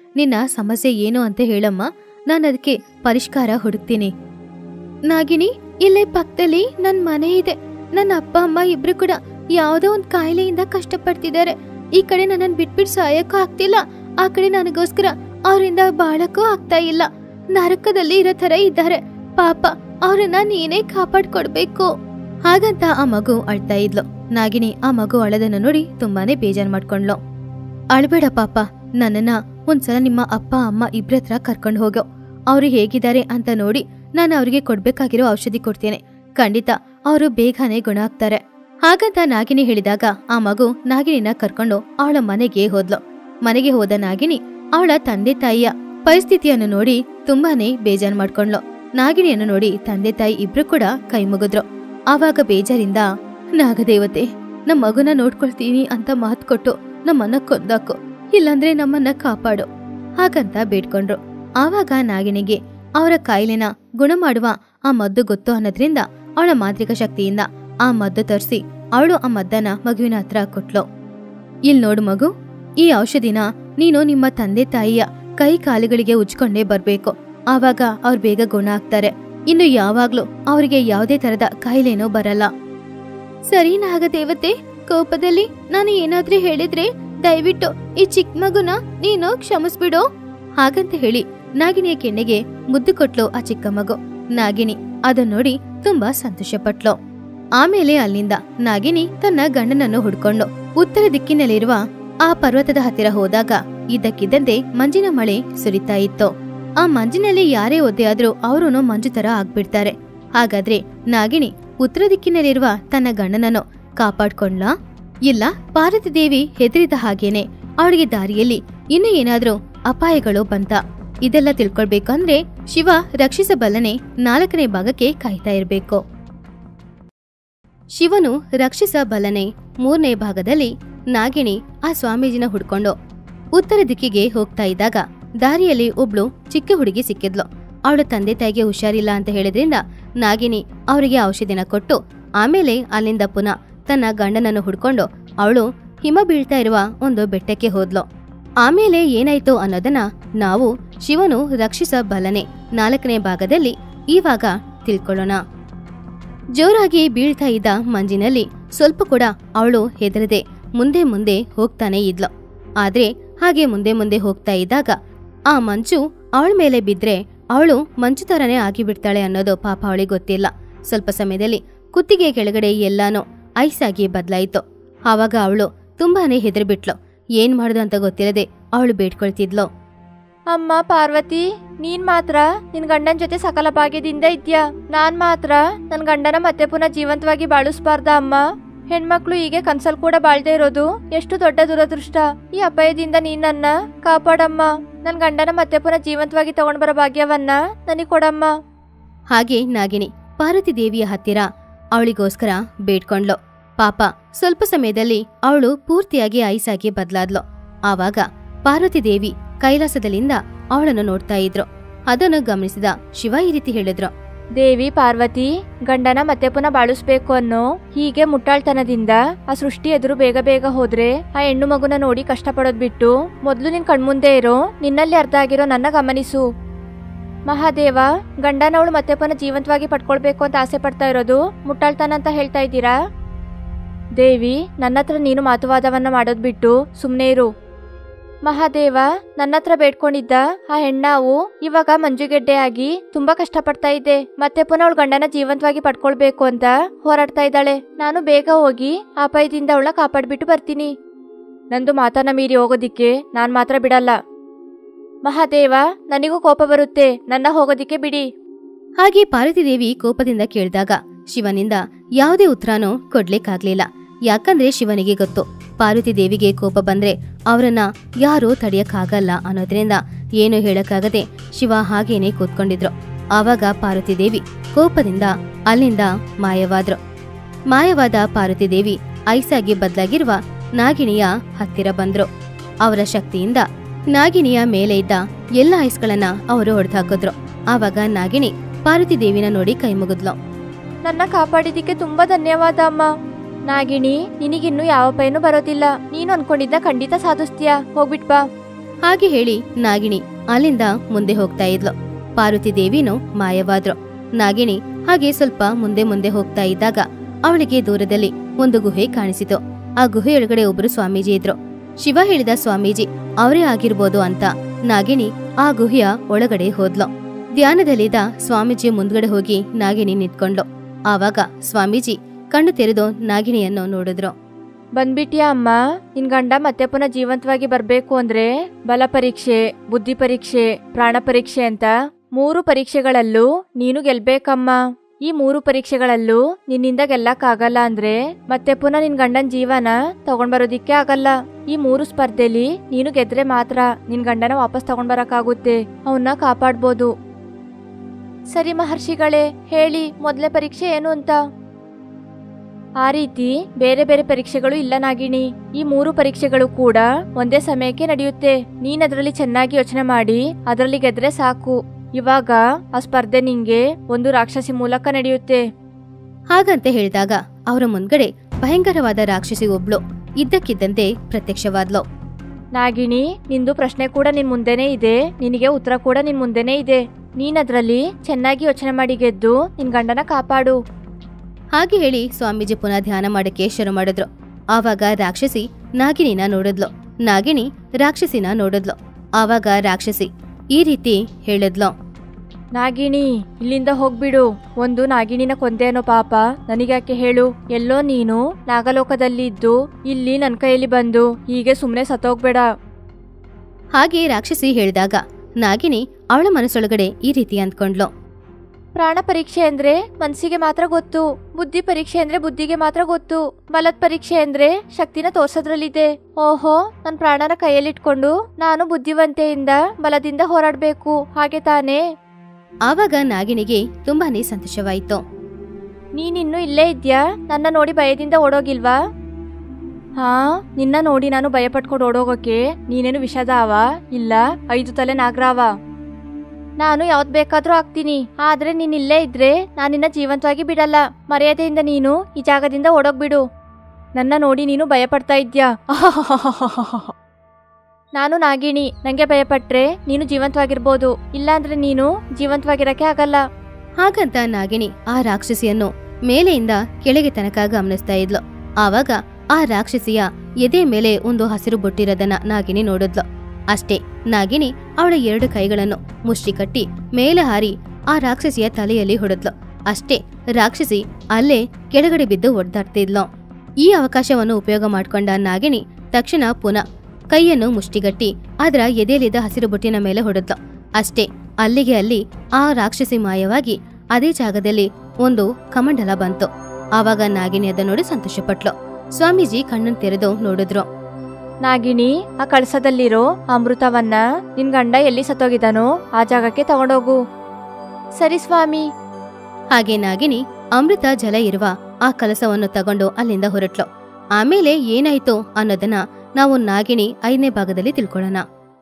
ನಿನ್ನ ಸಮಸ್ಯೆ ಏನು ಅಂತ ಹೇಳಮ್ಮ ನಾನು ಅದಕ್ಕೆ ಪರಿಷ್ಕಾರ ಹುಡುಕ್ತೀನಿ ನಾಗಿನಿ ಇಲ್ಲೇ ಪಕ್ಕದಲ್ಲಿ ನನ್ ಮನೆ ಇದೆ ನನ್ನ ಅಪ್ಪ ಅಮ್ಮ ಇಬ್ರು ಕೂಡ ಯಾವುದೋ ಒಂದ್ ಕಾಯಿಲೆಯಿಂದ ಕಷ್ಟಪಡ್ತಿದ್ದಾರೆ ಈ ಕಡೆ ನನ್ನನ್ ಬಿಟ್ಬಿಟ್ ಸಾಯಕ್ಕೂ ಆಗ್ತಿಲ್ಲ ಆ ಕಡೆ ನನಗೋಸ್ಕರ ಅವರಿಂದ ಬಾಳಕ್ಕೂ ಆಗ್ತಾ ಇಲ್ಲ ನರಕದಲ್ಲಿ ಇರೋ ತರ ಇದ್ದಾರೆ ಪಾಪ ಅವ್ರನ್ನ ನೀನೇ ಕಾಪಾಡ್ಕೊಡ್ಬೇಕು ಹಾಗಂತ ಆ ಮಗು ಅಳ್ತಾ ಇದ್ಲು ನಾಗಿನಿ ಆ ಮಗು ಅಳದನ್ನ ನೋಡಿ ತುಂಬಾನೇ ಬೇಜಾರ್ ಮಾಡ್ಕೊಂಡ್ಲು ಅಳ್ಬೇಡ ಪಾಪ ನನ್ನನ್ನ ಒಂದ್ಸಲ ನಿಮ್ಮ ಅಪ್ಪ ಅಮ್ಮ ಇಬ್ರತ್ರ ಕರ್ಕೊಂಡು ಹೋಗೋ ಅವ್ರು ಹೇಗಿದ್ದಾರೆ ಅಂತ ನೋಡಿ ನಾನು ಅವ್ರಿಗೆ ಕೊಡ್ಬೇಕಾಗಿರೋ ಔಷಧಿ ಕೊಡ್ತೇನೆ ಖಂಡಿತ ಅವರು ಬೇಗನೆ ಗುಣ ಆಗ್ತಾರೆ ಹಾಗಂತ ನಾಗಿನಿ ಹೇಳಿದಾಗ ಆ ಮಗು ನಾಗಿನಿನ ಕರ್ಕೊಂಡು ಅವಳ ಮನೆಗೆ ಹೋದ್ಲು ಮನೆಗೆ ಹೋದ ನಾಗಿನಿ ಅವಳ ತಂದೆ ತಾಯಿಯ ಪರಿಸ್ಥಿತಿಯನ್ನು ನೋಡಿ ತುಂಬಾನೇ ಬೇಜಾರ್ ಮಾಡ್ಕೊಂಡ್ಲು ನಾಗಿನಿಯನ್ನು ನೋಡಿ ತಂದೆ ತಾಯಿ ಇಬ್ರು ಕೂಡ ಕೈ ಮುಗಿದ್ರು ಆವಾಗ ಬೇಜಾರಿಂದ ನಾಗದೇವತೆ ನಮ್ಮ ಮಗುನ ನೋಡ್ಕೊಳ್ತೀನಿ ಅಂತ ಮಾತು ಕೊಟ್ಟು ನಮ್ಮನ್ನ ಕೊಂದಾಕು ಇಲ್ಲಾಂದ್ರೆ ನಮ್ಮನ್ನ ಕಾಪಾಡು ಹಾಗಂತ ಬೇಡ್ಕೊಂಡ್ರು ಆವಾಗ ನಾಗಿನಿಗೆ ಅವರ ಕಾಯಿಲೆನ ಗುಣ ಮಾಡುವ ಆ ಮದ್ದು ಗೊತ್ತು ಅನ್ನೋದ್ರಿಂದ ಅವಳ ಮಾಂತ್ರಿಕ ಶಕ್ತಿಯಿಂದ ಆ ಮದ್ದು ತರಿಸಿ ಅವಳು ಆ ಮದ್ದನ ಮಗುವಿನ ಹತ್ರ ಕೊಟ್ಲು ಇಲ್ ನೋಡು ಮಗು ಈ ಔಷಧಿನ ನೀನು ನಿಮ್ಮ ತಂದೆ ತಾಯಿಯ ಕೈ ಕಾಲುಗಳಿಗೆ ಉಜ್ಕೊಂಡೇ ಬರ್ಬೇಕು ಆವಾಗ ಅವ್ರು ಬೇಗ ಗುಣ ಆಗ್ತಾರೆ ಇನ್ನು ಯಾವಾಗ್ಲೂ ಅವರಿಗೆ ಯಾವುದೇ ತರದ ಕಾಯಿಲೆನೂ ಬರಲ್ಲ ಸರಿ ನಾಗದೇವತೆ ಕೋಪದಲ್ಲಿ ನಾನು ಏನಾದ್ರೂ ಹೇಳಿದ್ರೆ ದಯವಿಟ್ಟು ಈ ಚಿಕ್ಕ ಮಗುನ ನೀನು ಕ್ಷಮಿಸ್ಬಿಡು ಹಾಗಂತ ಹೇಳಿ ನಾಗಿನಿಯ ಕೆನ್ನೆಗೆ ಮುದ್ದು ಕೊಟ್ಲು ಆ ಚಿಕ್ಕ ಮಗು ನಾಗಿನಿ ಅದನ್ನ ನೋಡಿ ತುಂಬಾ ಸಂತೋಷಪಟ್ಲು ಆಮೇಲೆ ಅಲ್ಲಿಂದ ನಾಗಿನಿ ತನ್ನ ಗಂಡನನ್ನು ಹುಡ್ಕೊಂಡು ಉತ್ತರ ದಿಕ್ಕಿನಲ್ಲಿರುವ ಆ ಪರ್ವತದ ಹತ್ತಿರ ಹೋದಾಗ ಇದ್ದಕ್ಕಿದ್ದಂತೆ ಮಂಜಿನ ಮಳೆ ಸುರಿತಾ ಇತ್ತು ಆ ಮಂಜಿನಲ್ಲಿ ಯಾರೇ ಒದ್ದೆ ಆದ್ರೂ ಅವರೂ ಮಂಜು ತರ ಆಗ್ಬಿಡ್ತಾರೆ ಹಾಗಾದ್ರೆ ನಾಗಿನಿ ಉತ್ತರ ದಿಕ್ಕಿನಲ್ಲಿರುವ ತನ್ನ ಗಂಡನನ್ನು ಕಾಪಾಡ್ಕೊಂಡ್ಲಾ ಇಲ್ಲ ಪಾರ್ವತಿ ದೇವಿ ಹೆದರಿದ ಹಾಗೇನೆ ಅವಳಿಗೆ ದಾರಿಯಲ್ಲಿ ಇನ್ನು ಏನಾದ್ರೂ ಅಪಾಯಗಳು ಬಂತ ಇದೆಲ್ಲ ತಿಳ್ಕೊಳ್ಬೇಕಂದ್ರೆ ಶಿವ ರಕ್ಷಿಸಬಲ್ಲನೆ ನಾಲ್ಕನೇ ಭಾಗಕ್ಕೆ ಕಾಯ್ತಾ ಇರಬೇಕು ಶಿವನು ರಕ್ಷಿಸಬಲ್ಲನೆ ಮೂರನೇ ಭಾಗದಲ್ಲಿ ನಾಗಿಣಿ ಆ ಸ್ವಾಮೀಜಿನ ಹುಡ್ಕೊಂಡು ಉತ್ತರ ದಿಕ್ಕಿಗೆ ಹೋಗ್ತಾ ಇದ್ದಾಗ ದಾರಿಯಲ್ಲಿ ಒಬ್ಳು ಚಿಕ್ಕ ಹುಡುಗಿ ಸಿಕ್ಕಿದ್ಲು ಅವಳ ತಂದೆ ತಾಯಿಗೆ ಹುಷಾರಿಲ್ಲ ಅಂತ ಹೇಳಿದ್ರಿಂದ ನಾಗಿನಿ ಅವರಿಗೆ ಔಷಧಿನ ಕೊಟ್ಟು ಆಮೇಲೆ ಅಲ್ಲಿಂದ ಪುನಃ ತನ್ನ ಗಂಡನನ್ನು ಹುಡ್ಕೊಂಡು ಅವಳು ಹಿಮ ಬೀಳ್ತಾ ಇರುವ ಒಂದು ಬೆಟ್ಟಕ್ಕೆ ಹೋದ್ಲು ಆಮೇಲೆ ಏನಾಯ್ತು ಅನ್ನೋದನ್ನ ನಾವು ಶಿವನು ರಕ್ಷಿಸಬಲ್ಲನೆ ನಾಲ್ಕನೇ ಭಾಗದಲ್ಲಿ ಇವಾಗ ತಿಳ್ಕೊಳ್ಳೋಣ ಜೋರಾಗಿ ಬೀಳ್ತಾ ಇದ್ದ ಮಂಜಿನಲ್ಲಿ ಸ್ವಲ್ಪ ಕೂಡ ಅವಳು ಹೆದರದೆ ಮುಂದೆ ಮುಂದೆ ಹೋಗ್ತಾನೆ ಇದ್ಲು ಆದ್ರೆ ಹಾಗೆ ಮುಂದೆ ಮುಂದೆ ಹೋಗ್ತಾ ಇದ್ದಾಗ ಆ ಮಂಚು ಅವಳ ಮೇಲೆ ಬಿದ್ರೆ ಅವಳು ಮಂಚು ತರನೇ ಆಗಿಬಿಡ್ತಾಳೆ ಅನ್ನೋದು ಪಾಪ ಅವಳಿಗೆ ಗೊತ್ತಿಲ್ಲ ಸ್ವಲ್ಪ ಸಮಯದಲ್ಲಿ ಕುತ್ತಿಗೆ ಕೆಳಗಡೆ ಎಲ್ಲಾನು ಐಸ್ ಆಗಿ ಬದಲಾಯಿತು ಆವಾಗ ಅವಳು ತುಂಬಾನೇ ಹೆದರ್ಬಿಟ್ಲು ಏನ್ ಮಾಡುದು ಅಂತ ಗೊತ್ತಿರದೆ ಅವಳು ಬೇಡ್ಕೊಳ್ತಿದ್ಲು ಅಮ್ಮ ಪಾರ್ವತಿ ನೀನ್ ಮಾತ್ರ ನಿನ್ ಗಂಡನ್ ಜೊತೆ ಸಕಲ ಭಾಗ್ಯದಿಂದ ಇದ್ಯಾ ನಾನ್ ಮಾತ್ರ ನನ್ ಗಂಡನ ಮತ್ತೆ ಪುನಃ ಜೀವಂತವಾಗಿ ಬಾಳಿಸ್ಬಾರ್ದ ಅಮ್ಮ ಹೆಣ್ಮಕ್ಳು ಹೀಗೆ ಕನ್ಸಲ್ ಕೂಡ ಬಾಳ್ದೇ ಇರೋದು ಎಷ್ಟು ದೊಡ್ಡ ದುರದೃಷ್ಟ ಈ ಅಪಾಯದಿಂದ ನೀನ್ ನನ್ನ ಕಾಪಾಡಮ್ಮ ನನ್ ಗಂಡನ ಮತ್ತೆ ಪುನಃ ಜೀವಂತವಾಗಿ ತಗೊಂಡ್ ಬರೋ ಭಾಗ್ಯವನ್ನ ನನಗ್ ಕೊಡಮ್ಮ ಹಾಗೆ ನಾಗಿನಿ ಪಾರ್ವತಿ ದೇವಿಯ ಹತ್ತಿರ ಅವಳಿಗೋಸ್ಕರ ಬೇಡ್ಕೊಂಡ್ಲು ಪಾಪ ಸ್ವಲ್ಪ ಸಮಯದಲ್ಲಿ ಅವಳು ಪೂರ್ತಿಯಾಗಿ ಐಸಾಗಿ ಬದಲಾದ್ಲು ಆವಾಗ ಪಾರ್ವತಿ ದೇವಿ ಕೈಲಾಸದಲ್ಲಿಂದ ಅವಳನ್ನು ನೋಡ್ತಾ ಇದ್ರು ಅದನ್ನು ಗಮನಿಸಿದ ಶಿವ ಈ ರೀತಿ ಹೇಳಿದ್ರು ದೇವಿ ಪಾರ್ವತಿ ಗಂಡನ ಮತ್ತೆ ಪುನಃ ಬಾಳಿಸ್ಬೇಕು ಅನ್ನೋ ಹೀಗೆ ಮುಟ್ಟಾಳ್ತನದಿಂದ ಆ ಸೃಷ್ಟಿ ಎದುರು ಬೇಗ ಬೇಗ ಹೋದ್ರೆ ಆ ಹೆಣ್ಣು ಮಗುನ ನೋಡಿ ಕಷ್ಟಪಡೋದ್ ಬಿಟ್ಟು ಮೊದ್ಲು ನಿನ್ ಕಣ್ಮುಂದೆ ಇರೋ ನಿನ್ನಲ್ಲಿ ಅರ್ಧ ಆಗಿರೋ ನನ್ನ ಗಮನಿಸು ಮಹಾದೇವ ಗಂಡನವಳು ಮತ್ತೆ ಪುನಃ ಜೀವಂತವಾಗಿ ಪಡ್ಕೊಳ್ಬೇಕು ಅಂತ ಆಸೆ ಪಡ್ತಾ ಇರೋದು ಮುಟ್ಟಾಳ್ತನ ಅಂತ ಹೇಳ್ತಾ ಇದ್ದೀರಾ ದೇವಿ ನನ್ನ ಹತ್ರ ನೀನು ಮಾತುವಾದವನ್ನ ಮಾಡೋದ್ ಬಿಟ್ಟು ಸುಮ್ನೆ ಇರು ಮಹಾದೇವ ನನ್ನ ಹತ್ರ ಬೇಡ್ಕೊಂಡಿದ್ದ ಆ ಹೆಣ್ಣಾವು ಇವಾಗ ಮಂಜುಗೆಡ್ಡೆ ಆಗಿ ತುಂಬಾ ಕಷ್ಟಪಡ್ತಾ ಇದ್ದೆ ಮತ್ತೆ ಪುನಃ ಅವಳ ಗಂಡನ ಜೀವಂತವಾಗಿ ಪಡ್ಕೊಳ್ಬೇಕು ಅಂತ ಹೋರಾಡ್ತಾ ಇದ್ದಾಳೆ ನಾನು ಬೇಗ ಹೋಗಿ ಆ ಅಪಾಯದಿಂದ ಅವಳ ಕಾಪಾಡ್ಬಿಟ್ಟು ಬರ್ತೀನಿ ನಂದು ಮಾತನ್ನ ಮೀರಿ ಹೋಗೋದಿಕ್ಕೆ ನಾನ್ ಮಾತ್ರ ಬಿಡಲ್ಲ ಮಹಾದೇವ ನನಗೂ ಕೋಪ ಬರುತ್ತೆ ನನ್ನ ಹೋಗೋದಿಕ್ಕೆ ಬಿಡಿ ಹಾಗೆ ಪಾರ್ವತಿ ದೇವಿ ಕೋಪದಿಂದ ಕೇಳಿದಾಗ ಶಿವನಿಂದ ಯಾವುದೇ ಉತ್ತರನೂ ಕೊಡ್ಲಿಕ್ಕಾಗ್ಲಿಲ್ಲ ಯಾಕಂದ್ರೆ ಶಿವನಿಗೆ ಗೊತ್ತು ಪಾರ್ವತಿ ದೇವಿಗೆ ಕೋಪ ಬಂದ್ರೆ ಅವರನ್ನ ಯಾರೂ ತಡೆಯಕ್ಕಾಗಲ್ಲ ಅನ್ನೋದ್ರಿಂದ ಏನು ಹೇಳಕ್ಕಾಗದೆ ಶಿವ ಹಾಗೇನೆ ಕೂತ್ಕೊಂಡಿದ್ರು ಆವಾಗ ಪಾರ್ವತಿ ದೇವಿ ಕೋಪದಿಂದ ಅಲ್ಲಿಂದ ಮಾಯವಾದ್ರು ಮಾಯವಾದ ಪಾರ್ವತಿ ದೇವಿ ಐಸಾಗಿ ಬದಲಾಗಿರುವ ನಾಗಿಣಿಯ ಹತ್ತಿರ ಬಂದ್ರು ಅವರ ಶಕ್ತಿಯಿಂದ ನಾಗಿಣಿಯ ಮೇಲೆ ಇದ್ದ ಎಲ್ಲ ಐಸ್ಗಳನ್ನ ಅವರು ಹೊಡೆದಾಕಿದ್ರು ಆವಾಗ ನಾಗಿಣಿ ಪಾರ್ವತಿ ದೇವಿನ ನೋಡಿ ಕೈ ಮುಗಿದ್ಲು ನನ್ನ ಕಾಪಾಡಿದ್ದಕ್ಕೆ ತುಂಬಾ ಧನ್ಯವಾದ ಅಮ್ಮ ನಾಗಿಣಿ ನಿನಗಿನ್ನೂ ಯಾವ ಪೈನು ಬರೋದಿಲ್ಲ ನೀನು ಅನ್ಕೊಂಡಿದ್ದ ಖಂಡಿತ ಸಾಧಿಸ್ತೀಯಾ ಹೋಗ್ಬಿಟ್ ಬಾ ಹಾಗೆ ಹೇಳಿ ನಾಗಿಣಿ ಅಲ್ಲಿಂದ ಮುಂದೆ ಹೋಗ್ತಾ ಇದ್ಲು ಪಾರ್ವತಿ ದೇವಿನೂ ಮಾಯವಾದ್ರು ನಾಗಿಣಿ ಹಾಗೆ ಸ್ವಲ್ಪ ಮುಂದೆ ಮುಂದೆ ಹೋಗ್ತಾ ಇದ್ದಾಗ ಅವಳಿಗೆ ದೂರದಲ್ಲಿ ಒಂದು ಗುಹೆ ಕಾಣಿಸಿತು ಆ ಗುಹೆಯೊಳಗಡೆ ಒಬ್ರು ಸ್ವಾಮೀಜಿ ಇದ್ರು ಶಿವ ಹೇಳಿದ ಸ್ವಾಮೀಜಿ ಅವರೇ ಆಗಿರ್ಬೋದು ಅಂತ ನಾಗಿಣಿ ಆ ಗುಹೆಯ ಒಳಗಡೆ ಹೋದ್ಲು ಧ್ಯಾನದಲ್ಲಿದ್ದ ಸ್ವಾಮೀಜಿಯ ಮುಂದ್ಗಡೆ ಹೋಗಿ ನಾಗಿಣಿ ನಿಂತ್ಕೊಂಡ್ಲು ಆವಾಗ ಸ್ವಾಮೀಜಿ ಕಣ್ಣು ತೆರೆದು ನಾಗಿಣಿಯನ್ನು ನೋಡಿದ್ರು ಬಂದ್ಬಿಟ್ಯಾ ಅಮ್ಮ ನಿನ್ ಗಂಡ ಮತ್ತೆ ಪುನಃ ಜೀವಂತವಾಗಿ ಬರ್ಬೇಕು ಅಂದ್ರೆ ಬಲ ಪರೀಕ್ಷೆ ಬುದ್ಧಿ ಪರೀಕ್ಷೆ ಪ್ರಾಣ ಪರೀಕ್ಷೆ ಅಂತ ಮೂರು ಪರೀಕ್ಷೆಗಳಲ್ಲೂ ನೀನು ಗೆಲ್ಬೇಕಮ್ಮ ಈ ಮೂರು ಪರೀಕ್ಷೆಗಳಲ್ಲೂ ನಿನ್ನಿಂದ ಗೆಲ್ಲಕ್ಕಾಗಲ್ಲ ಅಂದ್ರೆ ಮತ್ತೆ ಪುನಃ ನಿನ್ ಗಂಡನ್ ಜೀವನ ತಗೊಂಡ್ ಬರೋದಿಕ್ಕೆ ಆಗಲ್ಲ ಈ ಮೂರು ಸ್ಪರ್ಧೆಲಿ ನೀನು ಗೆದ್ರೆ ಮಾತ್ರ ನಿನ್ ಗಂಡನ ವಾಪಸ್ ತಗೊಂಡ್ ಬರಕ್ಕಾಗುತ್ತೆ ಅವನ್ನ ಕಾಪಾಡ್ಬೋದು ಸರಿ ಮಹರ್ಷಿಗಳೇ ಹೇಳಿ ಮೊದಲೇ ಪರೀಕ್ಷೆ ಏನು ಅಂತ ಆ ರೀತಿ ಬೇರೆ ಬೇರೆ ಪರೀಕ್ಷೆಗಳು ಇಲ್ಲ ನಾಗಿಣಿ ಈ ಮೂರು ಪರೀಕ್ಷೆಗಳು ಕೂಡ ಒಂದೇ ಸಮಯಕ್ಕೆ ನಡೆಯುತ್ತೆ ನೀನ್ ಅದರಲ್ಲಿ ಚೆನ್ನಾಗಿ ಯೋಚನೆ ಮಾಡಿ ಅದರಲ್ಲಿ ಗೆದ್ರೆ ಸಾಕು ಇವಾಗ ಆ ಸ್ಪರ್ಧೆ ನಿಂಗೆ ಒಂದು ರಾಕ್ಷಸಿ ಮೂಲಕ ನಡೆಯುತ್ತೆ ಹಾಗಂತ ಹೇಳಿದಾಗ ಅವರ ಮುಂದ್ಗಡೆ ಭಯಂಕರವಾದ ರಾಕ್ಷಸಿ ಒಬ್ಳು ಇದ್ದಕ್ಕಿದ್ದಂತೆ ಪ್ರತ್ಯಕ್ಷವಾದ್ಲು ನಾಗಿಣಿ ನಿಂದು ಪ್ರಶ್ನೆ ಕೂಡ ನಿನ್ ಮುಂದೆನೇ ಇದೆ ನಿನಗೆ ಉತ್ತರ ಕೂಡ ನಿನ್ ಮುಂದೆನೇ ಇದೆ ನೀನ್ ಅದ್ರಲ್ಲಿ ಚೆನ್ನಾಗಿ ಯೋಚನೆ ಮಾಡಿ ಗೆದ್ದು ನಿನ್ ಗಂಡನ ಕಾಪಾಡು ಹಾಗೆ ಹೇಳಿ ಸ್ವಾಮೀಜಿ ಪುನಃ ಧ್ಯಾನ ಮಾಡಕ್ಕೆ ಶುರು ಮಾಡಿದ್ರು ಆವಾಗ ರಾಕ್ಷಸಿ ನಾಗಿಣಿನ ನೋಡಿದ್ಲು ನಾಗಿಣಿ ರಾಕ್ಷಸಿನ ನೋಡಿದ್ಲು ಆವಾಗ ರಾಕ್ಷಸಿ ಈ ರೀತಿ ಹೇಳಿದ್ಲು ನಾಗಿಣಿ ಇಲ್ಲಿಂದ ಹೋಗ್ಬಿಡು ಒಂದು ನಾಗಿಣಿನ ಕೊಂದೆ ಅನ್ನೋ ಪಾಪ ನನಗ್ಯಾಕೆ ಹೇಳು ಎಲ್ಲೋ ನೀನು ನಾಗಲೋಕದಲ್ಲಿ ಇದ್ದು ಇಲ್ಲಿ ನನ್ ಕೈಯಲ್ಲಿ ಬಂದು ಹೀಗೆ ಸುಮ್ನೆ ಸತ್ತೋಗ್ಬೇಡ ಹಾಗೆ ರಾಕ್ಷಸಿ ಹೇಳಿದಾಗ ನಾಗಿಣಿ ಅವಳ ಮನಸ್ಸೊಳಗಡೆ ಈ ರೀತಿ ಅಂದ್ಕೊಂಡ್ಲು ಪ್ರಾಣ ಪರೀಕ್ಷೆ ಅಂದ್ರೆ ಮನ್ಸಿಗೆ ಮಾತ್ರ ಗೊತ್ತು ಬುದ್ಧಿ ಪರೀಕ್ಷೆ ಅಂದ್ರೆ ಬುದ್ಧಿಗೆ ಮಾತ್ರ ಗೊತ್ತು ಬಲದ್ ಪರೀಕ್ಷೆ ಅಂದ್ರೆ ಶಕ್ತಿನ ತೋರ್ಸೋದ್ರಲ್ಲಿದೆ ಓಹೋ ನನ್ ಪ್ರಾಣನ ಕೈಯಲ್ಲಿಟ್ಕೊಂಡು ನಾನು ಬುದ್ಧಿವಂತೆಯಿಂದ ಬಲದಿಂದ ಹೋರಾಡ್ಬೇಕು ಹಾಗೆ ತಾನೇ ಆವಾಗ ನಾಗಿಣಿಗೆ ತುಂಬಾನೇ ಸಂತೋಷವಾಯಿತು ನೀನಿನ್ನು ಇಲ್ಲೇ ಇದ್ಯಾ ನನ್ನ ನೋಡಿ ಭಯದಿಂದ ಓಡೋಗಿಲ್ವಾ ಹಾ ನಿನ್ನ ನೋಡಿ ನಾನು ಭಯ ಪಟ್ಕೊಂಡು ಓಡೋಗೋಕೆ ನೀನೇನು ವಿಷದಾವ ಇಲ್ಲ ಐದು ತಲೆ ನಾಗರಾವ ನಾನು ಯಾವ್ದ್ ಬೇಕಾದ್ರೂ ಆಗ್ತೀನಿ ಆದ್ರೆ ನೀನ್ ಇಲ್ಲೇ ಇದ್ರೆ ನಾನು ನಿನ್ನ ಜೀವಂತವಾಗಿ ಬಿಡಲ್ಲ ಮರ್ಯಾದೆಯಿಂದ ನೀನು ಈ ಜಾಗದಿಂದ ಓಡೋಗ್ಬಿಡು ನನ್ನ ನೋಡಿ ನೀನು ಭಯ ಪಡ್ತಾ ಇದ್ಯಾ ನಾನು ನಾಗಿಣಿ ನಂಗೆ ಭಯಪಟ್ರೆ ನೀನು ಜೀವಂತವಾಗಿರ್ಬೋದು ಇಲ್ಲಾಂದ್ರೆ ನೀನು ಜೀವಂತವಾಗಿರಕ್ಕೆ ಆಗಲ್ಲ ಹಾಗಂತ ನಾಗಿಣಿ ಆ ರಾಕ್ಷಸಿಯನ್ನು ಮೇಲೆಯಿಂದ ಕೆಳಗೆ ತನಕ ಗಮನಿಸ್ತಾ ಇದ್ಲು ಆವಾಗ ಆ ರಾಕ್ಷಸಿಯ ಎದೆ ಮೇಲೆ ಒಂದು ಹಸಿರು ಬೊಟ್ಟಿರೋದನ್ನ ನಾಗಿಣಿ ನೋಡಿದ್ಲು ಅಷ್ಟೇ ನಾಗಿಣಿ ಅವಳ ಎರಡು ಕೈಗಳನ್ನು ಮುಷ್ಟಿ ಕಟ್ಟಿ ಮೇಲೆ ಹಾರಿ ಆ ರಾಕ್ಷಸಿಯ ತಲೆಯಲ್ಲಿ ಹೊಡೆದ್ಲು ಅಷ್ಟೇ ರಾಕ್ಷಸಿ ಅಲ್ಲೇ ಕೆಳಗಡೆ ಬಿದ್ದು ಒದ್ದಾಡ್ತಿದ್ಲು ಈ ಅವಕಾಶವನ್ನು ಉಪಯೋಗ ಮಾಡ್ಕೊಂಡ ನಾಗಿಣಿ ತಕ್ಷಣ ಪುನಃ ಕೈಯನ್ನು ಮುಷ್ಟಿಗಟ್ಟಿ ಅದರ ಎದೆಯಲ್ಲಿದ್ದ ಹಸಿರು ಬೊಟ್ಟಿನ ಮೇಲೆ ಹೊಡೆದ್ಲು ಅಷ್ಟೇ ಅಲ್ಲಿಗೆ ಅಲ್ಲಿ ಆ ರಾಕ್ಷಸಿ ಮಾಯವಾಗಿ ಅದೇ ಜಾಗದಲ್ಲಿ ಒಂದು ಕಮಂಡಲ ಬಂತು ಆವಾಗ ನಾಗಿನಿ ಅದನ್ನ ನೋಡಿ ಸಂತೋಷಪಟ್ಲು ಸ್ವಾಮೀಜಿ ಕಣ್ಣನ್ನು ತೆರೆದು ನೋಡಿದ್ರು ನಾಗಿಣಿ ಆ ಕಳಸದಲ್ಲಿರೋ ಅಮೃತವನ್ನ ನಿನ್ ಗಂಡ ಎಲ್ಲಿ ಸತ್ತೋಗಿದಾನೋ ಆ ಜಾಗಕ್ಕೆ ತಗೊಂಡೋಗು ಸರಿ ಸ್ವಾಮಿ ಹಾಗೆ ನಾಗಿನಿ ಅಮೃತ ಜಲ ಇರುವ ಆ ಕಲಸವನ್ನು ತಗೊಂಡು ಅಲ್ಲಿಂದ ಹೊರಟ್ಲು ಆಮೇಲೆ ಏನಾಯ್ತು ಅನ್ನೋದನ್ನ ನಾವು ನಾಗಿನಿ ಐದನೇ ಭಾಗದಲ್ಲಿ ತಿಳ್ಕೊಳ್ಳೋಣ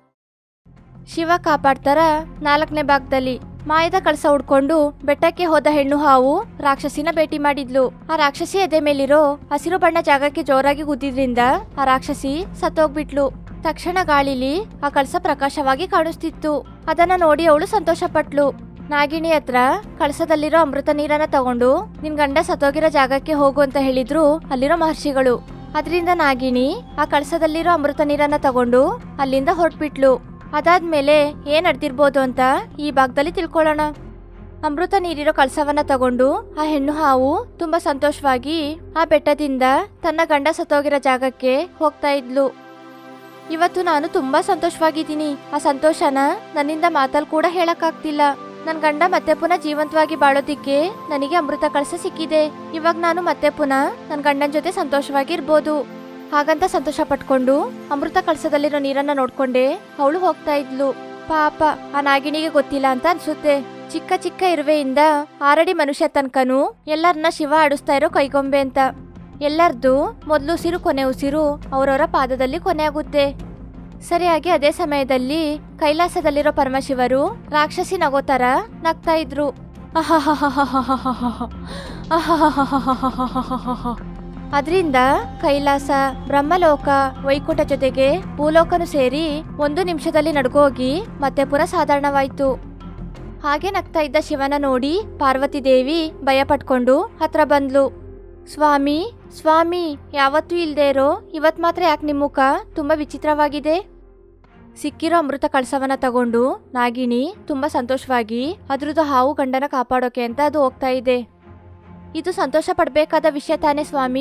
ಶಿವ ಕಾಪಾಡ್ತಾರ ನಾಲ್ಕನೇ ಭಾಗದಲ್ಲಿ ಮಾಯದ ಕಳಸ ಉಡ್ಕೊಂಡು ಬೆಟ್ಟಕ್ಕೆ ಹೋದ ಹೆಣ್ಣು ಹಾವು ರಾಕ್ಷಸಿನ ಭೇಟಿ ಮಾಡಿದ್ಲು ಆ ರಾಕ್ಷಸಿ ಎದೆ ಮೇಲಿರೋ ಹಸಿರು ಬಣ್ಣ ಜಾಗಕ್ಕೆ ಜೋರಾಗಿ ಗುದ್ದಿದ್ರಿಂದ ಆ ರಾಕ್ಷಸಿ ಸತ್ತೋಗ್ಬಿಟ್ಲು ತಕ್ಷಣ ಗಾಳಿಲಿ ಆ ಕಳಸ ಪ್ರಕಾಶವಾಗಿ ಕಾಣಿಸ್ತಿತ್ತು ಅದನ್ನ ನೋಡಿ ಅವಳು ಸಂತೋಷಪಟ್ಲು ನಾಗಿಣಿ ಹತ್ರ ಕಳಸದಲ್ಲಿರೋ ಅಮೃತ ನೀರನ್ನ ತಗೊಂಡು ನಿನ್ ಗಂಡ ಸತ್ತೋಗಿರೋ ಜಾಗಕ್ಕೆ ಹೋಗು ಅಂತ ಹೇಳಿದ್ರು ಅಲ್ಲಿರೋ ಮಹರ್ಷಿಗಳು ಅದರಿಂದ ನಾಗಿಣಿ ಆ ಕಳಸದಲ್ಲಿರೋ ಅಮೃತ ನೀರನ್ನ ತಗೊಂಡು ಅಲ್ಲಿಂದ ಹೊರಟ್ಬಿಟ್ಲು ಅದಾದ್ಮೇಲೆ ಏನ್ ನಡೆದಿರ್ಬೋದು ಅಂತ ಈ ಭಾಗದಲ್ಲಿ ತಿಳ್ಕೊಳ್ಳೋಣ ಅಮೃತ ನೀರಿರೋ ಕಳಸವನ್ನ ತಗೊಂಡು ಆ ಹೆಣ್ಣು ಹಾವು ತುಂಬಾ ಸಂತೋಷವಾಗಿ ಆ ಬೆಟ್ಟದಿಂದ ತನ್ನ ಗಂಡ ಸತ್ತೋಗಿರೋ ಜಾಗಕ್ಕೆ ಹೋಗ್ತಾ ಇದ್ಲು ಇವತ್ತು ನಾನು ತುಂಬಾ ಸಂತೋಷವಾಗಿದ್ದೀನಿ ಆ ಸಂತೋಷನ ನನ್ನಿಂದ ಮಾತಲ್ಲಿ ಕೂಡ ಹೇಳಕ್ಕಾಗ್ತಿಲ್ಲ ನನ್ ಗಂಡ ಮತ್ತೆ ಪುನಃ ಜೀವಂತವಾಗಿ ಬಾಳೋದಿಕ್ಕೆ ನನಗೆ ಅಮೃತ ಕಳಸ ಸಿಕ್ಕಿದೆ ಇವಾಗ ನಾನು ಮತ್ತೆ ಪುನಃ ನನ್ ಗಂಡನ ಜೊತೆ ಸಂತೋಷವಾಗಿ ಇರ್ಬೋದು ಹಾಗಂತ ಸಂತೋಷ ಪಟ್ಕೊಂಡು ಅಮೃತ ಕಳಸದಲ್ಲಿರೋ ನೀರನ್ನ ನೋಡ್ಕೊಂಡೆ ಅವಳು ಹೋಗ್ತಾ ಇದ್ಲು ಪಾಪ ಆ ನಾಗಿಣಿಗೆ ಗೊತ್ತಿಲ್ಲ ಅಂತ ಅನ್ಸುತ್ತೆ ಚಿಕ್ಕ ಚಿಕ್ಕ ಇರುವೆಯಿಂದ ಆರಡಿ ಮನುಷ್ಯ ತನಕನು ಎಲ್ಲರನ್ನ ಶಿವ ಆಡಿಸ್ತಾ ಇರೋ ಕೈಗೊಂಬೆ ಅಂತ ಎಲ್ಲರದು ಮೊದಲು ಉಸಿರು ಕೊನೆ ಉಸಿರು ಅವರವರ ಪಾದದಲ್ಲಿ ಕೊನೆ ಆಗುತ್ತೆ ಸರಿಯಾಗಿ ಅದೇ ಸಮಯದಲ್ಲಿ ಕೈಲಾಸದಲ್ಲಿರೋ ಪರಮಶಿವರು ರಾಕ್ಷಸಿ ನಗೋ ತರ ನಗ್ತಾ ಇದ್ರು ಅದರಿಂದ ಕೈಲಾಸ ಬ್ರಹ್ಮಲೋಕ ವೈಕುಂಠ ಜೊತೆಗೆ ಭೂಲೋಕನು ಸೇರಿ ಒಂದು ನಿಮಿಷದಲ್ಲಿ ನಡ್ಗೋಗಿ ಮತ್ತೆ ಪುನಃ ಸಾಧಾರಣವಾಯ್ತು ಹಾಗೆ ನಗ್ತಾ ಇದ್ದ ಶಿವನ ನೋಡಿ ಪಾರ್ವತಿ ದೇವಿ ಭಯ ಪಟ್ಕೊಂಡು ಹತ್ರ ಬಂದ್ಲು ಸ್ವಾಮಿ ಸ್ವಾಮಿ ಯಾವತ್ತೂ ಇಲ್ದೇ ಇರೋ ಇವತ್ ಮಾತ್ರ ಯಾಕೆ ನಿಮ್ಮ ಮುಖ ತುಂಬಾ ವಿಚಿತ್ರವಾಗಿದೆ ಸಿಕ್ಕಿರೋ ಅಮೃತ ಕಳಸವನ್ನ ತಗೊಂಡು ನಾಗಿಣಿ ತುಂಬಾ ಸಂತೋಷವಾಗಿ ಅದ್ರದ್ದು ಹಾವು ಗಂಡನ ಕಾಪಾಡೋಕೆ ಅಂತ ಅದು ಹೋಗ್ತಾ ಇದೆ ಇದು ಸಂತೋಷ ಪಡ್ಬೇಕಾದ ವಿಷಯ ತಾನೇ ಸ್ವಾಮಿ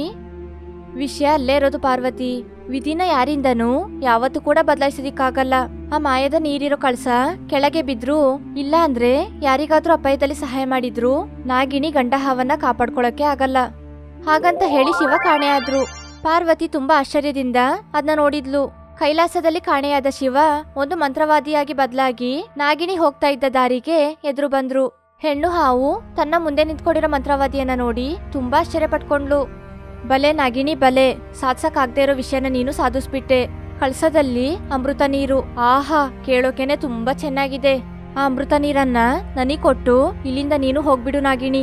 ವಿಷಯ ಅಲ್ಲೇ ಇರೋದು ಪಾರ್ವತಿ ವಿಧಿನ ಯಾರಿಂದನೂ ಯಾವತ್ತೂ ಕೂಡ ಬದಲಾಯಿಸೋದಿಕ್ಕಾಗಲ್ಲ ಆ ಮಾಯದ ನೀರಿರೋ ಕಳಸ ಕೆಳಗೆ ಬಿದ್ರು ಇಲ್ಲ ಅಂದ್ರೆ ಯಾರಿಗಾದ್ರೂ ಅಪಾಯದಲ್ಲಿ ಸಹಾಯ ಮಾಡಿದ್ರು ನಾಗಿಣಿ ಗಂಡ ಹಾವನ್ನ ಕಾಪಾಡ್ಕೊಳಕ್ಕೆ ಆಗಲ್ಲ ಹಾಗಂತ ಹೇಳಿ ಶಿವ ಕಾಣೆಯಾದ್ರು ಪಾರ್ವತಿ ತುಂಬಾ ಆಶ್ಚರ್ಯದಿಂದ ಅದನ್ನ ನೋಡಿದ್ಲು ಕೈಲಾಸದಲ್ಲಿ ಕಾಣೆಯಾದ ಶಿವ ಒಂದು ಮಂತ್ರವಾದಿಯಾಗಿ ಬದಲಾಗಿ ನಾಗಿಣಿ ಹೋಗ್ತಾ ಇದ್ದ ದಾರಿಗೆ ಎದುರು ಬಂದ್ರು ಹೆಣ್ಣು ಹಾವು ತನ್ನ ಮುಂದೆ ನಿಂತ್ಕೊಂಡಿರೋ ಮಂತ್ರವಾದಿಯನ್ನ ನೋಡಿ ತುಂಬಾ ಆಶ್ಚರ್ಯ ಪಟ್ಕೊಂಡ್ಲು ಬಲೆ ನಾಗಿಣಿ ಬಲೆ ಸಾಧ್ಸಕ್ಕಾಗ್ದೇ ಇರೋ ವಿಷಯನ ನೀನು ಸಾಧಿಸ್ಬಿಟ್ಟೆ ಕಳ್ಸದಲ್ಲಿ ಅಮೃತ ನೀರು ಆಹಾ ಕೇಳೋಕೆನೆ ತುಂಬಾ ಚೆನ್ನಾಗಿದೆ ಆ ಅಮೃತ ನೀರನ್ನ ನನಗ್ ಕೊಟ್ಟು ಇಲ್ಲಿಂದ ನೀನು ಹೋಗ್ಬಿಡು ನಾಗಿಣಿ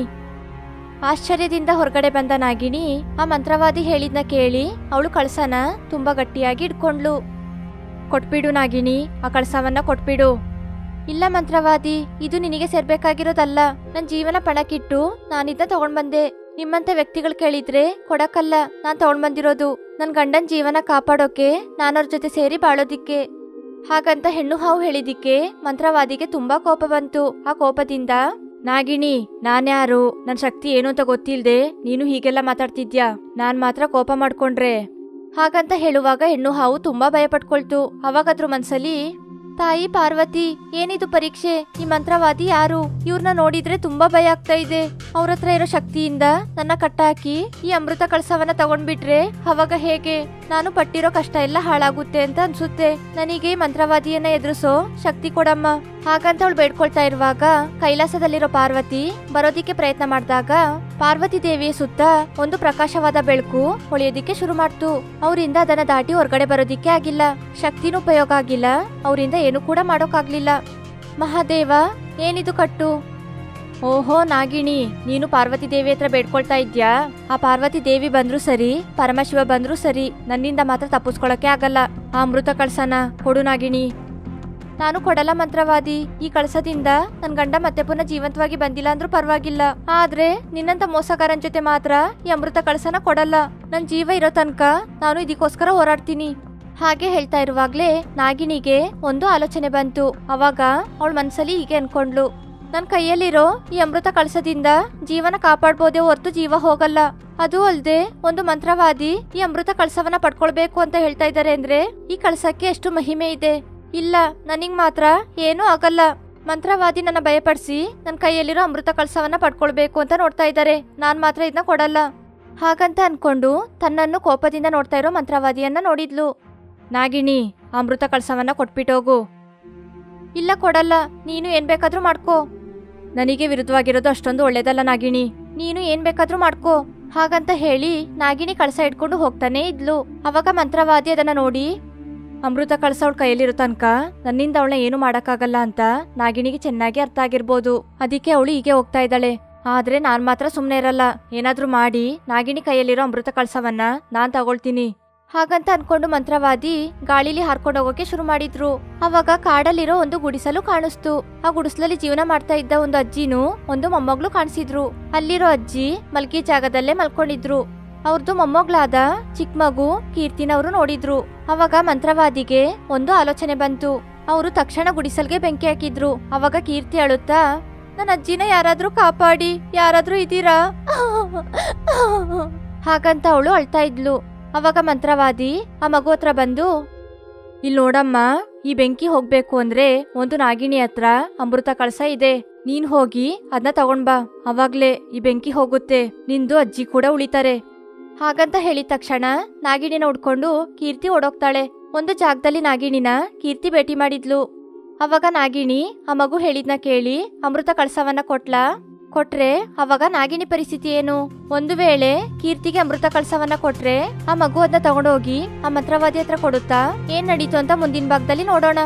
ಆಶ್ಚರ್ಯದಿಂದ ಹೊರಗಡೆ ಬಂದ ನಾಗಿಣಿ ಆ ಮಂತ್ರವಾದಿ ಹೇಳಿದ್ನ ಕೇಳಿ ಅವಳು ಕಳಸನ ತುಂಬಾ ಗಟ್ಟಿಯಾಗಿ ಇಟ್ಕೊಂಡ್ಲು ಕೊಟ್ಬಿಡು ನಾಗಿಣಿ ಆ ಕಳಸವನ್ನ ಕೊಟ್ಬಿಡು ಇಲ್ಲ ಮಂತ್ರವಾದಿ ಇದು ನಿನಗೆ ಸೇರ್ಬೇಕಾಗಿರೋದಲ್ಲ ನನ್ ಜೀವನ ಪಣಕ್ಕಿಟ್ಟು ನಾನಿದ್ನ ತಗೊಂಡ್ ಬಂದೆ ನಿಮ್ಮಂತ ವ್ಯಕ್ತಿಗಳು ಕೇಳಿದ್ರೆ ಕೊಡಕ್ಕಲ್ಲ ನಾನ್ ತಗೊಂಡ್ ಬಂದಿರೋದು ನನ್ ಗಂಡನ್ ಜೀವನ ಕಾಪಾಡೋಕೆ ನಾನವ್ರ ಜೊತೆ ಸೇರಿ ಬಾಳೋದಿಕ್ಕೆ ಹಾಗಂತ ಹೆಣ್ಣು ಹಾವು ಹೇಳಿದಿಕ್ಕೆ ಮಂತ್ರವಾದಿಗೆ ತುಂಬಾ ಕೋಪ ಬಂತು ಆ ಕೋಪದಿಂದ ನಾಗಿಣಿ ನಾನ್ಯಾರು ನನ್ ಶಕ್ತಿ ಏನು ಅಂತ ಗೊತ್ತಿಲ್ದೆ ನೀನು ಹೀಗೆಲ್ಲ ಮಾತಾಡ್ತಿದ್ಯಾ ನಾನ್ ಮಾತ್ರ ಕೋಪ ಮಾಡ್ಕೊಂಡ್ರೆ ಹಾಗಂತ ಹೇಳುವಾಗ ಹೆಣ್ಣು ಹಾವು ತುಂಬಾ ಭಯ ಪಟ್ಕೊಳ್ತು ಅವಾಗದ್ರ ಮನ್ಸಲ್ಲಿ ತಾಯಿ ಪಾರ್ವತಿ ಏನಿದು ಪರೀಕ್ಷೆ ಈ ಮಂತ್ರವಾದಿ ಯಾರು ಇವ್ರನ್ನ ನೋಡಿದ್ರೆ ತುಂಬಾ ಭಯ ಆಗ್ತಾ ಇದೆ ಅವ್ರ ಹತ್ರ ಇರೋ ಶಕ್ತಿಯಿಂದ ನನ್ನ ಕಟ್ಟಾಕಿ ಈ ಅಮೃತ ಕಳಸವನ್ನ ತಗೊಂಡ್ಬಿಟ್ರೆ ಅವಾಗ ಹೇಗೆ ನಾನು ಪಟ್ಟಿರೋ ಕಷ್ಟ ಎಲ್ಲ ಹಾಳಾಗುತ್ತೆ ಅಂತ ಅನ್ಸುತ್ತೆ ನನಗೆ ಈ ಮಂತ್ರವಾದಿಯನ್ನ ಎದುರಿಸೋ ಶಕ್ತಿ ಕೊಡಮ್ಮ ಹಾಗಂತ ಅವಳು ಬೇಡ್ಕೊಳ್ತಾ ಇರುವಾಗ ಕೈಲಾಸದಲ್ಲಿರೋ ಪಾರ್ವತಿ ಬರೋದಿಕ್ಕೆ ಪ್ರಯತ್ನ ಮಾಡಿದಾಗ ಪಾರ್ವತಿ ದೇವಿಯ ಸುತ್ತ ಒಂದು ಪ್ರಕಾಶವಾದ ಬೆಳಕು ಹೊಳೆಯೋದಿಕ್ಕೆ ಶುರು ಮಾಡ್ತು ಅವರಿಂದ ಅದನ್ನ ದಾಟಿ ಹೊರಗಡೆ ಬರೋದಿಕ್ಕೆ ಆಗಿಲ್ಲ ಶಕ್ತಿನೂ ಉಪಯೋಗ ಆಗಿಲ್ಲ ಅವರಿಂದ ಏನು ಕೂಡ ಮಾಡೋಕ್ಕಾಗ್ಲಿಲ್ಲ ಮಹಾದೇವ ಏನಿದು ಕಟ್ಟು ಓಹೋ ನಾಗಿಣಿ ನೀನು ಪಾರ್ವತಿ ದೇವಿ ಹತ್ರ ಬೇಡ್ಕೊಳ್ತಾ ಇದ್ಯಾ ಆ ಪಾರ್ವತಿ ದೇವಿ ಬಂದ್ರು ಸರಿ ಪರಮಶಿವ ಬಂದ್ರು ಸರಿ ನನ್ನಿಂದ ಮಾತ್ರ ತಪ್ಪಿಸ್ಕೊಳಕ್ಕೆ ಆಗಲ್ಲ ಆ ಅಮೃತ ಕಳ್ಸನ ಕೊಡು ನಾಗಿಣಿ ನಾನು ಕೊಡಲ್ಲ ಮಂತ್ರವಾದಿ ಈ ಕಳಸದಿಂದ ನನ್ ಗಂಡ ಮತ್ತೆ ಪುನಃ ಜೀವಂತವಾಗಿ ಬಂದಿಲ್ಲ ಅಂದ್ರೂ ಪರವಾಗಿಲ್ಲ ಆದ್ರೆ ನಿನ್ನಂತ ಮೋಸಗಾರನ್ ಜೊತೆ ಮಾತ್ರ ಈ ಅಮೃತ ಕಳಸನ ಕೊಡಲ್ಲ ನನ್ ಜೀವ ಇರೋ ತನಕ ನಾನು ಇದಕ್ಕೋಸ್ಕರ ಹೋರಾಡ್ತೀನಿ ಹಾಗೆ ಹೇಳ್ತಾ ಇರುವಾಗ್ಲೇ ನಾಗಿಣಿಗೆ ಒಂದು ಆಲೋಚನೆ ಬಂತು ಅವಾಗ ಅವಳ ಮನ್ಸಲ್ಲಿ ಹೀಗೆ ಅನ್ಕೊಂಡ್ಲು ನನ್ ಕೈಯಲ್ಲಿರೋ ಈ ಅಮೃತ ಕಳಸದಿಂದ ಜೀವನ ಕಾಪಾಡ್ಬೋದೇ ಹೊರತು ಜೀವ ಹೋಗಲ್ಲ ಅದು ಅಲ್ದೆ ಒಂದು ಮಂತ್ರವಾದಿ ಈ ಅಮೃತ ಕಳಸವನ್ನ ಪಡ್ಕೊಳ್ಬೇಕು ಅಂತ ಹೇಳ್ತಾ ಇದ್ದಾರೆ ಅಂದ್ರೆ ಈ ಕಳಸಕ್ಕೆ ಎಷ್ಟು ಮಹಿಮೆ ಇದೆ ಇಲ್ಲ ನನಗ್ ಮಾತ್ರ ಏನೂ ಆಗಲ್ಲ ಮಂತ್ರವಾದಿ ನನ್ನ ಭಯಪಡಿಸಿ ನನ್ನ ಕೈಯಲ್ಲಿರೋ ಅಮೃತ ಕಳಸವನ್ನ ಪಡ್ಕೊಳ್ಬೇಕು ಅಂತ ನೋಡ್ತಾ ಇದ್ದಾರೆ ನಾನ್ ಮಾತ್ರ ಇದನ್ನ ಕೊಡಲ್ಲ ಹಾಗಂತ ಅನ್ಕೊಂಡು ತನ್ನನ್ನು ಕೋಪದಿಂದ ನೋಡ್ತಾ ಇರೋ ಮಂತ್ರವಾದಿಯನ್ನ ನೋಡಿದ್ಲು ನಾಗಿಣಿ ಆ ಅಮೃತ ಕಳಸವನ್ನ ಕೊಟ್ಬಿಟ್ಟೋಗು ಇಲ್ಲ ಕೊಡಲ್ಲ ನೀನು ಏನ್ ಬೇಕಾದ್ರೂ ಮಾಡ್ಕೋ ನನಗೆ ವಿರುದ್ಧವಾಗಿರೋದು ಅಷ್ಟೊಂದು ಒಳ್ಳೇದಲ್ಲ ನಾಗಿಣಿ ನೀನು ಏನ್ ಬೇಕಾದ್ರೂ ಮಾಡ್ಕೋ ಹಾಗಂತ ಹೇಳಿ ನಾಗಿಣಿ ಕಳಸ ಇಟ್ಕೊಂಡು ಹೋಗ್ತಾನೆ ಇದ್ಲು ಅವಾಗ ಮಂತ್ರವಾದಿ ಅದನ್ನ ನೋಡಿ ಅಮೃತ ಕಳಸ ಅವಳ ಕೈಯಲ್ಲಿರೋ ತನಕ ನನ್ನಿಂದ ಅವಳ ಏನು ಮಾಡಕ್ಕಾಗಲ್ಲ ಅಂತ ನಾಗಿಣಿಗೆ ಚೆನ್ನಾಗಿ ಅರ್ಥ ಆಗಿರ್ಬೋದು ಅದಕ್ಕೆ ಅವಳು ಹೀಗೆ ಹೋಗ್ತಾ ಇದ್ದಾಳೆ ಆದ್ರೆ ನಾನ್ ಮಾತ್ರ ಸುಮ್ನೆ ಇರಲ್ಲ ಏನಾದ್ರೂ ಮಾಡಿ ನಾಗಿಣಿ ಕೈಯಲ್ಲಿರೋ ಅಮೃತ ಕಳಸವನ್ನ ನಾನ್ ತಗೊಳ್ತೀನಿ ಹಾಗಂತ ಅನ್ಕೊಂಡು ಮಂತ್ರವಾದಿ ಗಾಳಿಲಿ ಹಾರ್ಕೊಂಡು ಹೋಗೋಕೆ ಶುರು ಮಾಡಿದ್ರು ಅವಾಗ ಕಾಡಲ್ಲಿರೋ ಒಂದು ಗುಡಿಸಲು ಕಾಣಿಸ್ತು ಆ ಗುಡಿಸಲಲ್ಲಿ ಜೀವನ ಮಾಡ್ತಾ ಇದ್ದ ಒಂದು ಅಜ್ಜಿನೂ ಒಂದು ಮೊಮ್ಮಗಳು ಕಾಣಿಸಿದ್ರು ಅಲ್ಲಿರೋ ಅಜ್ಜಿ ಮಲ್ಗಿ ಜಾಗದಲ್ಲೇ ಮಲ್ಕೊಂಡಿದ್ರು ಅವ್ರದ್ದು ಮೊಮ್ಮಗಳಾದ ಚಿಕ್ಕ ಮಗು ಕೀರ್ತಿನವರು ನೋಡಿದ್ರು ಅವಾಗ ಮಂತ್ರವಾದಿಗೆ ಒಂದು ಆಲೋಚನೆ ಬಂತು ಅವರು ತಕ್ಷಣ ಗುಡಿಸಲ್ಗೆ ಬೆಂಕಿ ಹಾಕಿದ್ರು ಅವಾಗ ಕೀರ್ತಿ ಅಳುತ್ತಾ ನನ್ನ ಅಜ್ಜಿನ ಯಾರಾದ್ರೂ ಕಾಪಾಡಿ ಯಾರಾದ್ರೂ ಇದೀರಾ ಹಾಗಂತ ಅವಳು ಅಳ್ತಾ ಇದ್ಲು ಅವಾಗ ಮಂತ್ರವಾದಿ ಆ ಮಗು ಹತ್ರ ಬಂದು ಇಲ್ಲಿ ನೋಡಮ್ಮ ಈ ಬೆಂಕಿ ಹೋಗ್ಬೇಕು ಅಂದ್ರೆ ಒಂದು ನಾಗಿಣಿ ಹತ್ರ ಅಮೃತ ಕಳಸ ಇದೆ ನೀನ್ ಹೋಗಿ ಅದನ್ನ ತಗೊಂಡ್ ಬಾ ಅವಾಗ್ಲೇ ಈ ಬೆಂಕಿ ಹೋಗುತ್ತೆ ನಿಂದು ಅಜ್ಜಿ ಕೂಡ ಉಳಿತಾರೆ ಹಾಗಂತ ಹೇಳಿದ ತಕ್ಷಣ ನಾಗಿಣಿನ ನೋಡ್ಕೊಂಡು ಕೀರ್ತಿ ಓಡೋಗ್ತಾಳೆ ಒಂದು ಜಾಗದಲ್ಲಿ ನಾಗಿಣಿನ ಕೀರ್ತಿ ಭೇಟಿ ಮಾಡಿದ್ಲು ಅವಾಗ ನಾಗಿಣಿ ಆ ಮಗು ಹೇಳಿದ್ನ ಕೇಳಿ ಅಮೃತ ಕಳಸವನ್ನ ಕೊಟ್ಲಾ ಕೊಟ್ರೆ ಅವಾಗ ನಾಗಿಣಿ ಪರಿಸ್ಥಿತಿ ಏನು ಒಂದು ವೇಳೆ ಕೀರ್ತಿಗೆ ಅಮೃತ ಕಳಸವನ್ನ ಕೊಟ್ರೆ ಆ ಮಗು ಅದನ್ನ ತಗೊಂಡೋಗಿ ಆ ಮಂತ್ರವಾದಿ ಹತ್ರ ಕೊಡುತ್ತಾ ಏನ್ ನಡೀತು ಅಂತ ಮುಂದಿನ ಭಾಗದಲ್ಲಿ ನೋಡೋಣ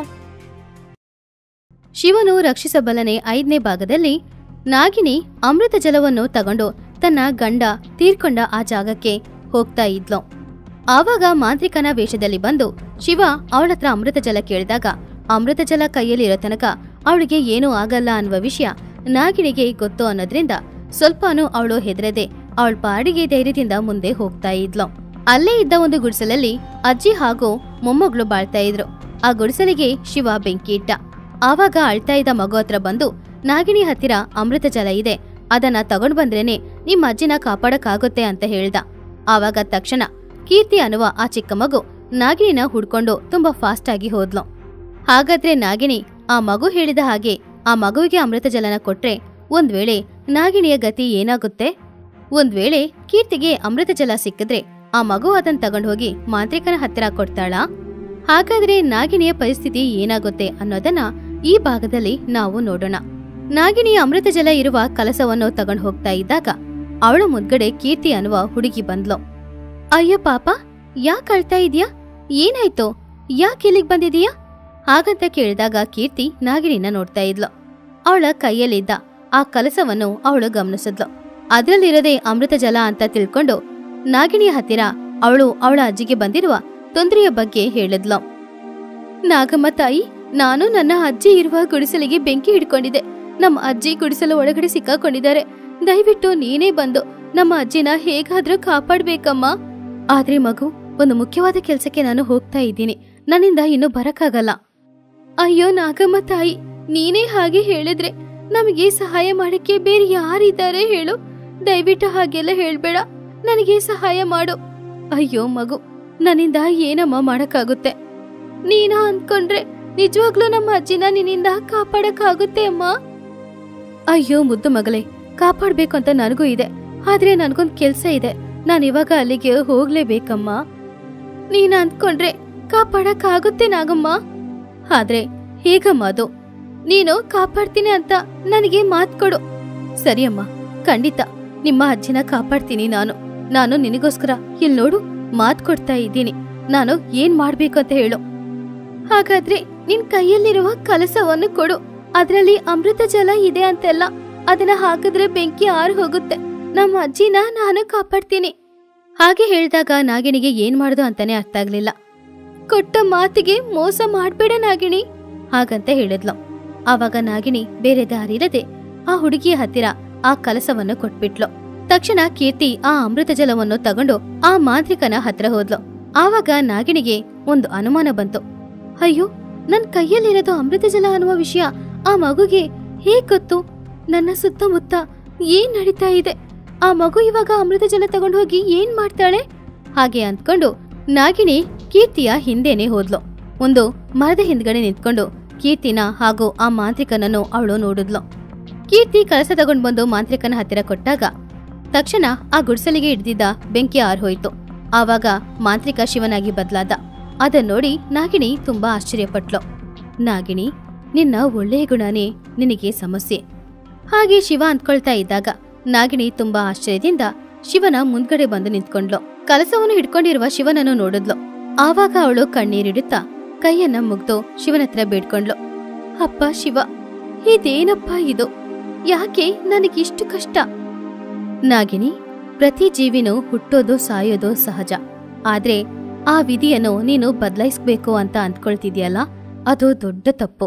ಶಿವನು ರಕ್ಷಿಸಬಲ್ಲನೆ ಐದನೇ ಭಾಗದಲ್ಲಿ ನಾಗಿನಿ ಅಮೃತ ಜಲವನ್ನು ತಗೊಂಡು ತನ್ನ ಗಂಡ ತೀರ್ಕೊಂಡ ಆ ಜಾಗಕ್ಕೆ ಹೋಗ್ತಾ ಇದ್ಲು ಆವಾಗ ಮಾಂತ್ರಿಕನ ವೇಷದಲ್ಲಿ ಬಂದು ಶಿವ ಅವಳತ್ರ ಅಮೃತ ಜಲ ಕೇಳಿದಾಗ ಅಮೃತ ಜಲ ಕೈಯಲ್ಲಿ ಇರೋ ತನಕ ಅವಳಿಗೆ ಏನೂ ಆಗಲ್ಲ ಅನ್ನುವ ವಿಷಯ ನಾಗಿಣಿಗೆ ಗೊತ್ತು ಅನ್ನೋದ್ರಿಂದ ಸ್ವಲ್ಪನೂ ಅವಳು ಹೆದರದೆ ಅವಳ ಪಾಡಿಗೆ ಧೈರ್ಯದಿಂದ ಮುಂದೆ ಹೋಗ್ತಾ ಇದ್ಲು ಅಲ್ಲೇ ಇದ್ದ ಒಂದು ಗುಡಿಸಲಲ್ಲಿ ಅಜ್ಜಿ ಹಾಗೂ ಮೊಮ್ಮಗಳು ಬಾಳ್ತಾ ಇದ್ರು ಆ ಗುಡಿಸಲಿಗೆ ಶಿವ ಬೆಂಕಿ ಇಟ್ಟ ಆವಾಗ ಅಳ್ತಾ ಇದ್ದ ಮಗು ಹತ್ರ ಬಂದು ನಾಗಿಣಿ ಹತ್ತಿರ ಅಮೃತ ಜಲ ಇದೆ ಅದನ್ನ ತಗೊಂಡ್ ಬಂದ್ರೇನೆ ನಿಮ್ಮ ಅಜ್ಜಿನ ಕಾಪಾಡಕ್ಕಾಗುತ್ತೆ ಅಂತ ಹೇಳ್ದ ಆವಾಗ ತಕ್ಷಣ ಕೀರ್ತಿ ಅನ್ನುವ ಆ ಚಿಕ್ಕ ಮಗು ನಾಗಿಣಿನ ಹುಡ್ಕೊಂಡು ತುಂಬಾ ಫಾಸ್ಟ್ ಆಗಿ ಹೋದ್ಲು ಹಾಗಾದ್ರೆ ನಾಗಿಣಿ ಆ ಮಗು ಹೇಳಿದ ಹಾಗೆ ಆ ಮಗುವಿಗೆ ಅಮೃತ ಜಲನ ಕೊಟ್ರೆ ಒಂದ್ ವೇಳೆ ನಾಗಿಣಿಯ ಗತಿ ಏನಾಗುತ್ತೆ ಒಂದ್ ವೇಳೆ ಕೀರ್ತಿಗೆ ಅಮೃತ ಜಲ ಸಿಕ್ಕಿದ್ರೆ ಆ ಮಗು ಅದನ್ನ ತಗೊಂಡ್ ಹೋಗಿ ಮಾಂತ್ರಿಕನ ಹತ್ತಿರ ಕೊಡ್ತಾಳಾ ಹಾಗಾದ್ರೆ ನಾಗಿಣಿಯ ಪರಿಸ್ಥಿತಿ ಏನಾಗುತ್ತೆ ಅನ್ನೋದನ್ನ ಈ ಭಾಗದಲ್ಲಿ ನಾವು ನೋಡೋಣ ನಾಗಿಣಿಯ ಅಮೃತ ಜಲ ಇರುವ ಕಲಸವನ್ನು ತಗೊಂಡ್ ಹೋಗ್ತಾ ಇದ್ದಾಗ ಅವಳ ಮುದ್ಗಡೆ ಕೀರ್ತಿ ಅನ್ನುವ ಹುಡುಗಿ ಬಂದ್ಲು ಅಯ್ಯೋ ಪಾಪ ಯಾಕ್ ಅಳ್ತಾ ಇದೀಯಾ ಏನಾಯ್ತು ಯಾಕೆ ಇಲ್ಲಿಗ್ ಬಂದಿದೀಯಾ ಹಾಗಂತ ಕೇಳಿದಾಗ ಕೀರ್ತಿ ನಾಗಿಣಿನ ನೋಡ್ತಾ ಇದ್ಲು ಅವಳ ಕೈಯಲ್ಲಿದ್ದ ಆ ಕಲಸವನ್ನು ಅವಳು ಗಮನಿಸಿದ್ಲು ಅದ್ರಲ್ಲಿರದೆ ಅಮೃತ ಜಲ ಅಂತ ತಿಳ್ಕೊಂಡು ನಾಗಿಣಿಯ ಹತ್ತಿರ ಅವಳು ಅವಳ ಅಜ್ಜಿಗೆ ಬಂದಿರುವ ತೊಂದರೆಯ ಬಗ್ಗೆ ಹೇಳಿದ್ಲು ನಾಗಮ್ಮ ತಾಯಿ ನಾನು ನನ್ನ ಅಜ್ಜಿ ಇರುವ ಗುಡಿಸಲಿಗೆ ಬೆಂಕಿ ಹಿಡ್ಕೊಂಡಿದ್ದೆ ನಮ್ಮ ಅಜ್ಜಿ ಗುಡಿಸಲು ಒಳಗಡೆ ಸಿಕ್ಕಾಕೊಂಡಿದ್ದಾರೆ ದಯವಿಟ್ಟು ನೀನೇ ಬಂದು ನಮ್ಮ ಅಜ್ಜಿನ ಹೇಗಾದ್ರೂ ಕಾಪಾಡ್ಬೇಕಮ್ಮ ಆದ್ರೆ ಮಗು ಒಂದು ಮುಖ್ಯವಾದ ಕೆಲಸಕ್ಕೆ ನಾನು ಹೋಗ್ತಾ ಇದ್ದೀನಿ ನನ್ನಿಂದ ಇನ್ನು ಬರಕ್ಕಾಗಲ್ಲ ಅಯ್ಯೋ ನಾಗಮ್ಮ ತಾಯಿ ನೀನೇ ಹಾಗೆ ಹೇಳಿದ್ರೆ ನಮಗೆ ಸಹಾಯ ಮಾಡಕ್ಕೆ ಬೇರೆ ಯಾರಿದ್ದಾರೆ ಹೇಳು ದಯವಿಟ್ಟು ಹಾಗೆಲ್ಲ ಹೇಳ್ಬೇಡ ನನಗೆ ಸಹಾಯ ಮಾಡು ಅಯ್ಯೋ ಮಗು ನನ್ನಿಂದ ಏನಮ್ಮ ಮಾಡಕ್ಕಾಗುತ್ತೆ ನೀನ ಅಂದ್ಕೊಂಡ್ರೆ ನಿಜವಾಗ್ಲೂ ನಮ್ಮ ಅಜ್ಜಿನ ನಿನ್ನಿಂದ ಕಾಪಾಡಕ್ಕಾಗುತ್ತೆ ಅಮ್ಮ ಅಯ್ಯೋ ಮುದ್ದು ಮಗಳೇ ಕಾಪಾಡ್ಬೇಕು ಅಂತ ನನಗೂ ಇದೆ ಆದ್ರೆ ನನ್ಗೊಂದ್ ಕೆಲ್ಸ ಇದೆ ನಾನು ಇವಾಗ ಅಲ್ಲಿಗೆ ಹೋಗ್ಲೇಬೇಕಮ್ಮ ನೀನ್ ಅಂದ್ಕೊಂಡ್ರೆ ಕಾಪಾಡಕ್ಕಾಗುತ್ತೆ ನಾಗಮ್ಮ ಆದ್ರೆ ಹೇಗಮ್ಮ ಅದು ನೀನು ಕಾಪಾಡ್ತೀನಿ ಅಂತ ನನಗೆ ಮಾತ್ ಕೊಡು ಸರಿ ಅಮ್ಮ ಖಂಡಿತ ನಿಮ್ಮ ಅಜ್ಜಿನ ಕಾಪಾಡ್ತೀನಿ ನಾನು ನಾನು ನಿನಗೋಸ್ಕರ ಇಲ್ಲಿ ನೋಡು ಮಾತ್ ಕೊಡ್ತಾ ಇದ್ದೀನಿ ನಾನು ಏನ್ ಮಾಡ್ಬೇಕು ಅಂತ ಹೇಳು ಹಾಗಾದ್ರೆ ನಿನ್ ಕೈಯಲ್ಲಿರುವ ಕಲಸವನ್ನು ಕೊಡು ಅದ್ರಲ್ಲಿ ಅಮೃತ ಜಲ ಇದೆ ಅಂತೆಲ್ಲ ಅದನ್ನ ಹಾಕಿದ್ರೆ ಬೆಂಕಿ ಆರು ಹೋಗುತ್ತೆ ನಮ್ಮ ಅಜ್ಜಿನ ನಾನು ಕಾಪಾಡ್ತೀನಿ ಹಾಗೆ ಹೇಳಿದಾಗ ನಾಗಿಣಿಗೆ ಏನ್ ಮಾಡುದು ಅಂತಾನೆ ಅರ್ಥ ಆಗ್ಲಿಲ್ಲ ಕೊಟ್ಟ ಮಾತಿಗೆ ಮೋಸ ಮಾಡ್ಬೇಡ ನಾಗಿಣಿ ಹಾಗಂತ ಹೇಳಿದ್ಲು ಆವಾಗ ನಾಗಿಣಿ ಬೇರೆ ದಾರಿ ಇರದೆ ಆ ಹುಡುಗಿಯ ಹತ್ತಿರ ಆ ಕಲಸವನ್ನು ಕೊಟ್ಬಿಟ್ಲು ತಕ್ಷಣ ಕೀರ್ತಿ ಆ ಅಮೃತ ಜಲವನ್ನು ತಗೊಂಡು ಆ ಮಾಂತ್ರಿಕನ ಹತ್ರ ಹೋದ್ಲು ಆವಾಗ ನಾಗಿಣಿಗೆ ಒಂದು ಅನುಮಾನ ಬಂತು ಅಯ್ಯೋ ನನ್ ಕೈಯಲ್ಲಿರೋದು ಅಮೃತ ಜಲ ಅನ್ನುವ ವಿಷಯ ಆ ಮಗುಗೆ ಹೇಗ್ ಗೊತ್ತು ನನ್ನ ಸುತ್ತಮುತ್ತ ಏನ್ ನಡೀತಾ ಇದೆ ಆ ಮಗು ಇವಾಗ ಅಮೃತ ಜಲ ತಗೊಂಡು ಹೋಗಿ ಏನ್ ಮಾಡ್ತಾಳೆ ಹಾಗೆ ಅಂದ್ಕೊಂಡು ನಾಗಿಣಿ ಕೀರ್ತಿಯ ಹಿಂದೆನೆ ಹೋದ್ಲು ಒಂದು ಮರದ ಹಿಂದ್ಗಡೆ ನಿಂತ್ಕೊಂಡು ಕೀರ್ತಿನ ಹಾಗೂ ಆ ಮಾಂತ್ರಿಕನನ್ನು ಅವಳು ನೋಡಿದ್ಲು ಕೀರ್ತಿ ಕಳಸ ತಗೊಂಡ್ ಬಂದು ಮಾಂತ್ರಿಕನ ಹತ್ತಿರ ಕೊಟ್ಟಾಗ ತಕ್ಷಣ ಆ ಗುಡಿಸಲಿಗೆ ಹಿಡ್ದಿದ್ದ ಬೆಂಕಿ ಆರ್ಹೋಯ್ತು ಆವಾಗ ಮಾಂತ್ರಿಕ ಶಿವನಾಗಿ ಬದಲಾದ ಅದನ್ನ ನೋಡಿ ನಾಗಿಣಿ ತುಂಬಾ ಆಶ್ಚರ್ಯಪಟ್ಲು ನಾಗಿಣಿ ನಿನ್ನ ಒಳ್ಳೆಯ ಗುಣನೇ ನಿನಗೆ ಸಮಸ್ಯೆ ಹಾಗೆ ಶಿವ ಅಂದ್ಕೊಳ್ತಾ ಇದ್ದಾಗ ನಾಗಿಣಿ ತುಂಬಾ ಆಶ್ಚರ್ಯದಿಂದ ಶಿವನ ಮುಂದ್ಗಡೆ ಬಂದು ನಿಂತ್ಕೊಂಡ್ಲು ಕಲಸವನ್ನು ಹಿಡ್ಕೊಂಡಿರುವ ಶಿವನನ್ನು ನೋಡಿದ್ಲು ಆವಾಗ ಅವಳು ಕಣ್ಣೀರಿಡುತ್ತಾ ಕೈಯನ್ನ ಮುಗ್ದು ಶಿವನ ಹತ್ರ ಬೇಡ್ಕೊಂಡ್ಲು ಅಪ್ಪ ಶಿವ ಇದೇನಪ್ಪ ಇದು ಯಾಕೆ ನನಗಿಷ್ಟು ಕಷ್ಟ ನಾಗಿನಿ ಪ್ರತಿ ಜೀವಿನೂ ಹುಟ್ಟೋದು ಸಾಯೋದು ಸಹಜ ಆದ್ರೆ ಆ ವಿಧಿಯನ್ನು ನೀನು ಬದಲಾಯಿಸ್ಬೇಕು ಅಂತ ಅಂದ್ಕೊಳ್ತಿದ್ಯಲ್ಲ ಅದು ದೊಡ್ಡ ತಪ್ಪು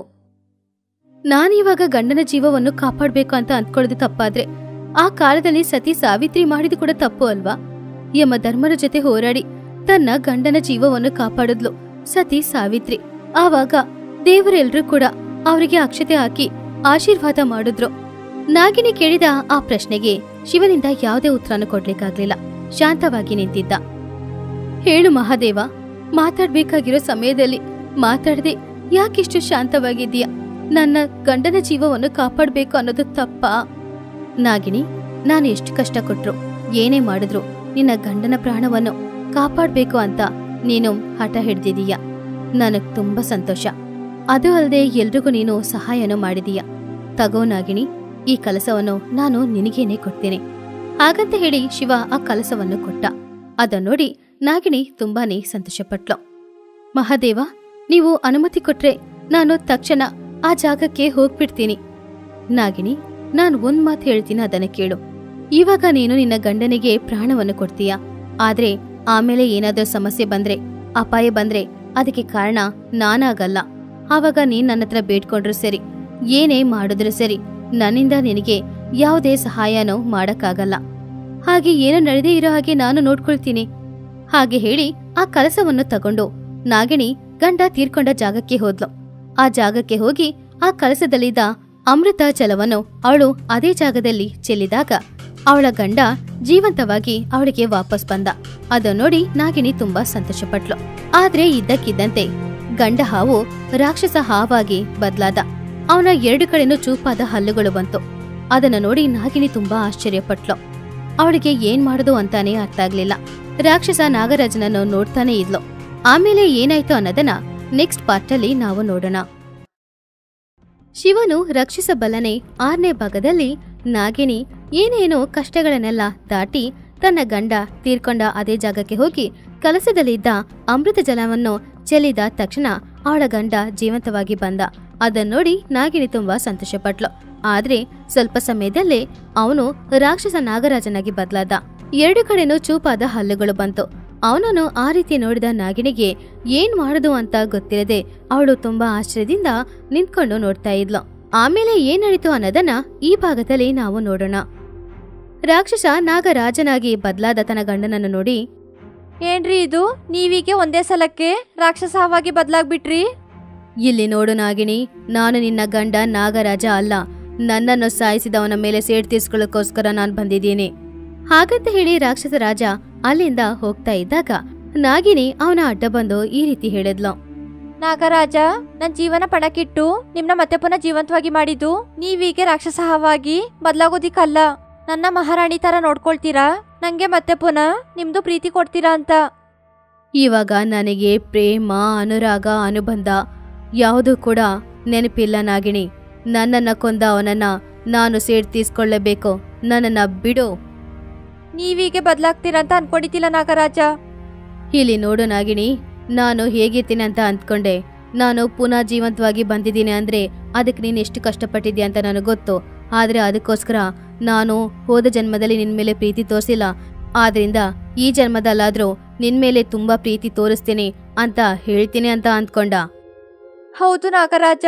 ನಾನಿವಾಗ ಗಂಡನ ಜೀವವನ್ನು ಕಾಪಾಡ್ಬೇಕು ಅಂತ ಅಂದ್ಕೊಳ್ಳೋದು ತಪ್ಪಾದ್ರೆ ಆ ಕಾಲದಲ್ಲಿ ಸತಿ ಸಾವಿತ್ರಿ ಮಾಡಿದ್ದು ಕೂಡ ತಪ್ಪು ಅಲ್ವಾ ಯಮ ಧರ್ಮರ ಜೊತೆ ಹೋರಾಡಿ ತನ್ನ ಗಂಡನ ಜೀವವನ್ನು ಕಾಪಾಡಿದ್ಲು ಸತಿ ಸಾವಿತ್ರಿ ಆವಾಗ ದೇವರೆಲ್ರೂ ಕೂಡ ಅವರಿಗೆ ಅಕ್ಷತೆ ಹಾಕಿ ಆಶೀರ್ವಾದ ಮಾಡಿದ್ರು ನಾಗಿನಿ ಕೇಳಿದ ಆ ಪ್ರಶ್ನೆಗೆ ಶಿವನಿಂದ ಯಾವುದೇ ಉತ್ತರನು ಕೊಡ್ಲಿಕ್ಕಾಗ್ಲಿಲ್ಲ ಶಾಂತವಾಗಿ ನಿಂತಿದ್ದ ಹೇಳು ಮಹಾದೇವ ಮಾತಾಡ್ಬೇಕಾಗಿರೋ ಸಮಯದಲ್ಲಿ ಮಾತಾಡದೆ ಯಾಕಿಷ್ಟು ಶಾಂತವಾಗಿದ್ದೀಯ ನನ್ನ ಗಂಡನ ಜೀವವನ್ನು ಕಾಪಾಡ್ಬೇಕು ಅನ್ನೋದು ತಪ್ಪಾ ನಾಗಿನಿ ನಾನು ಎಷ್ಟು ಕಷ್ಟ ಕೊಟ್ರು ಏನೇ ಮಾಡಿದ್ರು ನಿನ್ನ ಗಂಡನ ಪ್ರಾಣವನ್ನು ಕಾಪಾಡ್ಬೇಕು ಅಂತ ನೀನು ಹಠ ಹಿಡ್ದಿದೀಯ ನನಗ್ ತುಂಬಾ ಸಂತೋಷ ಅದು ಅಲ್ಲದೆ ಎಲ್ರಿಗೂ ನೀನು ಸಹಾಯನೂ ಮಾಡಿದೀಯ ತಗೋ ನಾಗಿಣಿ ಈ ಕಲಸವನ್ನು ನಾನು ನಿನಗೇನೆ ಕೊಡ್ತೇನೆ ಹಾಗಂತ ಹೇಳಿ ಶಿವ ಆ ಕಲಸವನ್ನು ಕೊಟ್ಟ ಅದನ್ನ ನೋಡಿ ನಾಗಿಣಿ ತುಂಬಾನೇ ಸಂತೋಷಪಟ್ಲು ಮಹಾದೇವ ನೀವು ಅನುಮತಿ ಕೊಟ್ರೆ ನಾನು ತಕ್ಷಣ ಆ ಜಾಗಕ್ಕೆ ಹೋಗ್ಬಿಡ್ತೀನಿ ನಾಗಿಣಿ ನಾನು ಒಂದ್ ಮಾತು ಹೇಳ್ತೀನಿ ಅದನ್ನ ಕೇಳು ಇವಾಗ ನೀನು ನಿನ್ನ ಗಂಡನಿಗೆ ಪ್ರಾಣವನ್ನು ಕೊಡ್ತೀಯಾ ಆದ್ರೆ ಆಮೇಲೆ ಏನಾದ್ರೂ ಸಮಸ್ಯೆ ಬಂದ್ರೆ ಅಪಾಯ ಬಂದ್ರೆ ಅದಕ್ಕೆ ಕಾರಣ ನಾನಾಗಲ್ಲ ಆವಾಗ ನೀನ್ ನನ್ನ ಹತ್ರ ಬೇಡ್ಕೊಂಡ್ರು ಸರಿ ಏನೇ ಮಾಡಿದ್ರು ಸರಿ ನನ್ನಿಂದ ನಿನಗೆ ಯಾವುದೇ ಸಹಾಯನೂ ಮಾಡಕ್ಕಾಗಲ್ಲ ಹಾಗೆ ಏನು ನಡೆದೇ ಇರೋ ಹಾಗೆ ನಾನು ನೋಡ್ಕೊಳ್ತೀನಿ ಹಾಗೆ ಹೇಳಿ ಆ ಕಲಸವನ್ನು ತಗೊಂಡು ನಾಗಿಣಿ ಗಂಡ ತೀರ್ಕೊಂಡ ಜಾಗಕ್ಕೆ ಹೋದ್ಲು ಆ ಜಾಗಕ್ಕೆ ಹೋಗಿ ಆ ಕಲಸದಲ್ಲಿದ್ದ ಅಮೃತ ಜಲವನ್ನು ಅವಳು ಅದೇ ಜಾಗದಲ್ಲಿ ಚೆಲ್ಲಿದಾಗ ಅವಳ ಗಂಡ ಜೀವಂತವಾಗಿ ಅವಳಿಗೆ ವಾಪಸ್ ಬಂದ ಅದನ್ನು ನೋಡಿ ನಾಗಿಣಿ ತುಂಬಾ ಸಂತೋಷಪಟ್ಲು ಆದ್ರೆ ಇದ್ದಕ್ಕಿದ್ದಂತೆ ಗಂಡ ಹಾವು ರಾಕ್ಷಸ ಹಾವಾಗಿ ಬದ್ಲಾದ ಅವನ ಎರಡು ಕಡೆನೂ ಚೂಪಾದ ಹಲ್ಲುಗಳು ಬಂತು ಅದನ್ನ ನೋಡಿ ನಾಗಿಣಿ ತುಂಬಾ ಆಶ್ಚರ್ಯಪಟ್ಲು ಅವಳಿಗೆ ಏನ್ ಮಾಡೋದು ಅಂತಾನೆ ಅರ್ಥ ಆಗ್ಲಿಲ್ಲ ರಾಕ್ಷಸ ನಾಗರಾಜನನ್ನು ನೋಡ್ತಾನೆ ಇದ್ಲು ಆಮೇಲೆ ಏನಾಯ್ತು ಅನ್ನೋದನ್ನ ನೆಕ್ಸ್ಟ್ ಪಾರ್ಟಲ್ಲಿ ನಾವು ನೋಡೋಣ ಶಿವನು ರಕ್ಷಿಸಬಲ್ಲನೆ ಆರನೇ ಭಾಗದಲ್ಲಿ ನಾಗಿಣಿ ಏನೇನೋ ಕಷ್ಟಗಳನ್ನೆಲ್ಲ ದಾಟಿ ತನ್ನ ಗಂಡ ತೀರ್ಕೊಂಡ ಅದೇ ಜಾಗಕ್ಕೆ ಹೋಗಿ ಕಲಸದಲ್ಲಿದ್ದ ಅಮೃತ ಜಲವನ್ನು ಚೆಲ್ಲಿದ ತಕ್ಷಣ ಅವಳ ಗಂಡ ಜೀವಂತವಾಗಿ ಬಂದ ಅದನ್ನ ನೋಡಿ ನಾಗಿಣಿ ತುಂಬಾ ಸಂತೋಷಪಟ್ಲು ಆದ್ರೆ ಸ್ವಲ್ಪ ಸಮಯದಲ್ಲೇ ಅವನು ರಾಕ್ಷಸ ನಾಗರಾಜನಾಗಿ ಬದಲಾದ ಎರಡು ಕಡೆನೂ ಚೂಪಾದ ಹಲ್ಲುಗಳು ಬಂತು ಅವನನ್ನು ಆ ರೀತಿ ನೋಡಿದ ನಾಗಿಣಿಗೆ ಏನ್ ಮಾಡುದು ಅಂತ ಗೊತ್ತಿರದೆ ಅವಳು ತುಂಬಾ ಆಶ್ಚರ್ಯದಿಂದ ನಿಂತ್ಕೊಂಡು ನೋಡ್ತಾ ಇದ್ಲು ಆಮೇಲೆ ಏನ್ ನಡೀತು ಅನ್ನೋದನ್ನ ಈ ಭಾಗದಲ್ಲಿ ನಾವು ನೋಡೋಣ ರಾಕ್ಷಸ ನಾಗರಾಜನಾಗಿ ಬದಲಾದ ತನ್ನ ಗಂಡನನ್ನು ನೋಡಿ ಏನ್ರಿ ಇದು ನೀವೀಗೆ ಒಂದೇ ಸಲಕ್ಕೆ ರಾಕ್ಷಸ ಹಾವಾಗಿ ಬದ್ಲಾಗ್ಬಿಟ್ರಿ ಇಲ್ಲಿ ನೋಡು ನಾಗಿಣಿ ನಾನು ನಿನ್ನ ಗಂಡ ನಾಗರಾಜ ಅಲ್ಲ ನನ್ನನ್ನು ಸಾಯಿಸಿದವನ ಮೇಲೆ ಸೇಡ್ ತೀರ್ಸ್ಕೊಳ್ಳೋಕ್ಕೋಸ್ಕರ ನಾನು ಬಂದಿದ್ದೀನಿ ಹಾಗಂತ ಹೇಳಿ ರಾಕ್ಷಸ ರಾಜ ಅಲ್ಲಿಂದ ಹೋಗ್ತಾ ಇದ್ದಾಗ ನಾಗಿಣಿ ಅವನ ಅಡ್ಡ ಬಂದು ಈ ರೀತಿ ಹೇಳಿದ್ಲು ನಾಗರಾಜ ನನ್ ಜೀವನ ಪಣಕ್ಕಿಟ್ಟು ನಿಮ್ನ ಮತ್ತೆ ಪುನಃ ಜೀವಂತವಾಗಿ ಮಾಡಿದ್ದು ನೀವೀಗೆ ರಾಕ್ಷಸ ಹಾವಾಗಿ ಬದ್ಲಾಗೋದಿಕ್ಕಲ್ಲ ನನ್ನ ಮಹಾರಾಣಿ ತರ ನೋಡ್ಕೊಳ್ತೀರಾ ನಂಗೆ ಮತ್ತೆ ಪುನಃ ನಿಮ್ದು ಪ್ರೀತಿ ಕೊಡ್ತೀರಾ ಅಂತ ಇವಾಗ ನನಗೆ ಪ್ರೇಮ ಅನುರಾಗ ಅನುಬಂಧ ಯಾವುದೂ ಕೂಡ ನೆನಪಿಲ್ಲ ನಾಗಿಣಿ ನನ್ನನ್ನ ಕೊಂದ ಅವನನ್ನ ನಾನು ಸೇಡ್ ತೀಸ್ಕೊಳ್ಳೇಬೇಕು ನನ್ನನ್ನ ಬಿಡು ನೀವೀಗೆ ಬದ್ಲಾಗ್ತೀರಾ ಅಂತ ಅನ್ಕೊಂಡಿದ್ದಿಲ್ಲ ನಾಗರಾಜ ಇಲ್ಲಿ ನೋಡು ನಾಗಿಣಿ ನಾನು ಹೇಗಿರ್ತೀನಿ ಅಂತ ಅಂದ್ಕೊಂಡೆ ನಾನು ಪುನಃ ಜೀವಂತವಾಗಿ ಬಂದಿದ್ದೀನಿ ಅಂದ್ರೆ ಅದಕ್ಕೆ ನೀನು ಎಷ್ಟು ಕಷ್ಟಪಟ್ಟಿದ್ಯಾ ಅಂತ ನನಗೆ ಗೊತ್ತು ಆದ್ರೆ ಅದಕ್ಕೋಸ್ಕರ ನಾನು ಹೋದ ಜನ್ಮದಲ್ಲಿ ನಿನ್ ಮೇಲೆ ಪ್ರೀತಿ ತೋರಿಸಿಲ್ಲ ಆದ್ರಿಂದ ಈ ಜನ್ಮದಲ್ಲಾದ್ರೂ ನಿನ್ ಮೇಲೆ ತುಂಬಾ ಪ್ರೀತಿ ತೋರಿಸ್ತೀನಿ ಅಂತ ಹೇಳ್ತೀನಿ ಅಂತ ಅಂದ್ಕೊಂಡ ಹೌದು ನಾಗರಾಜ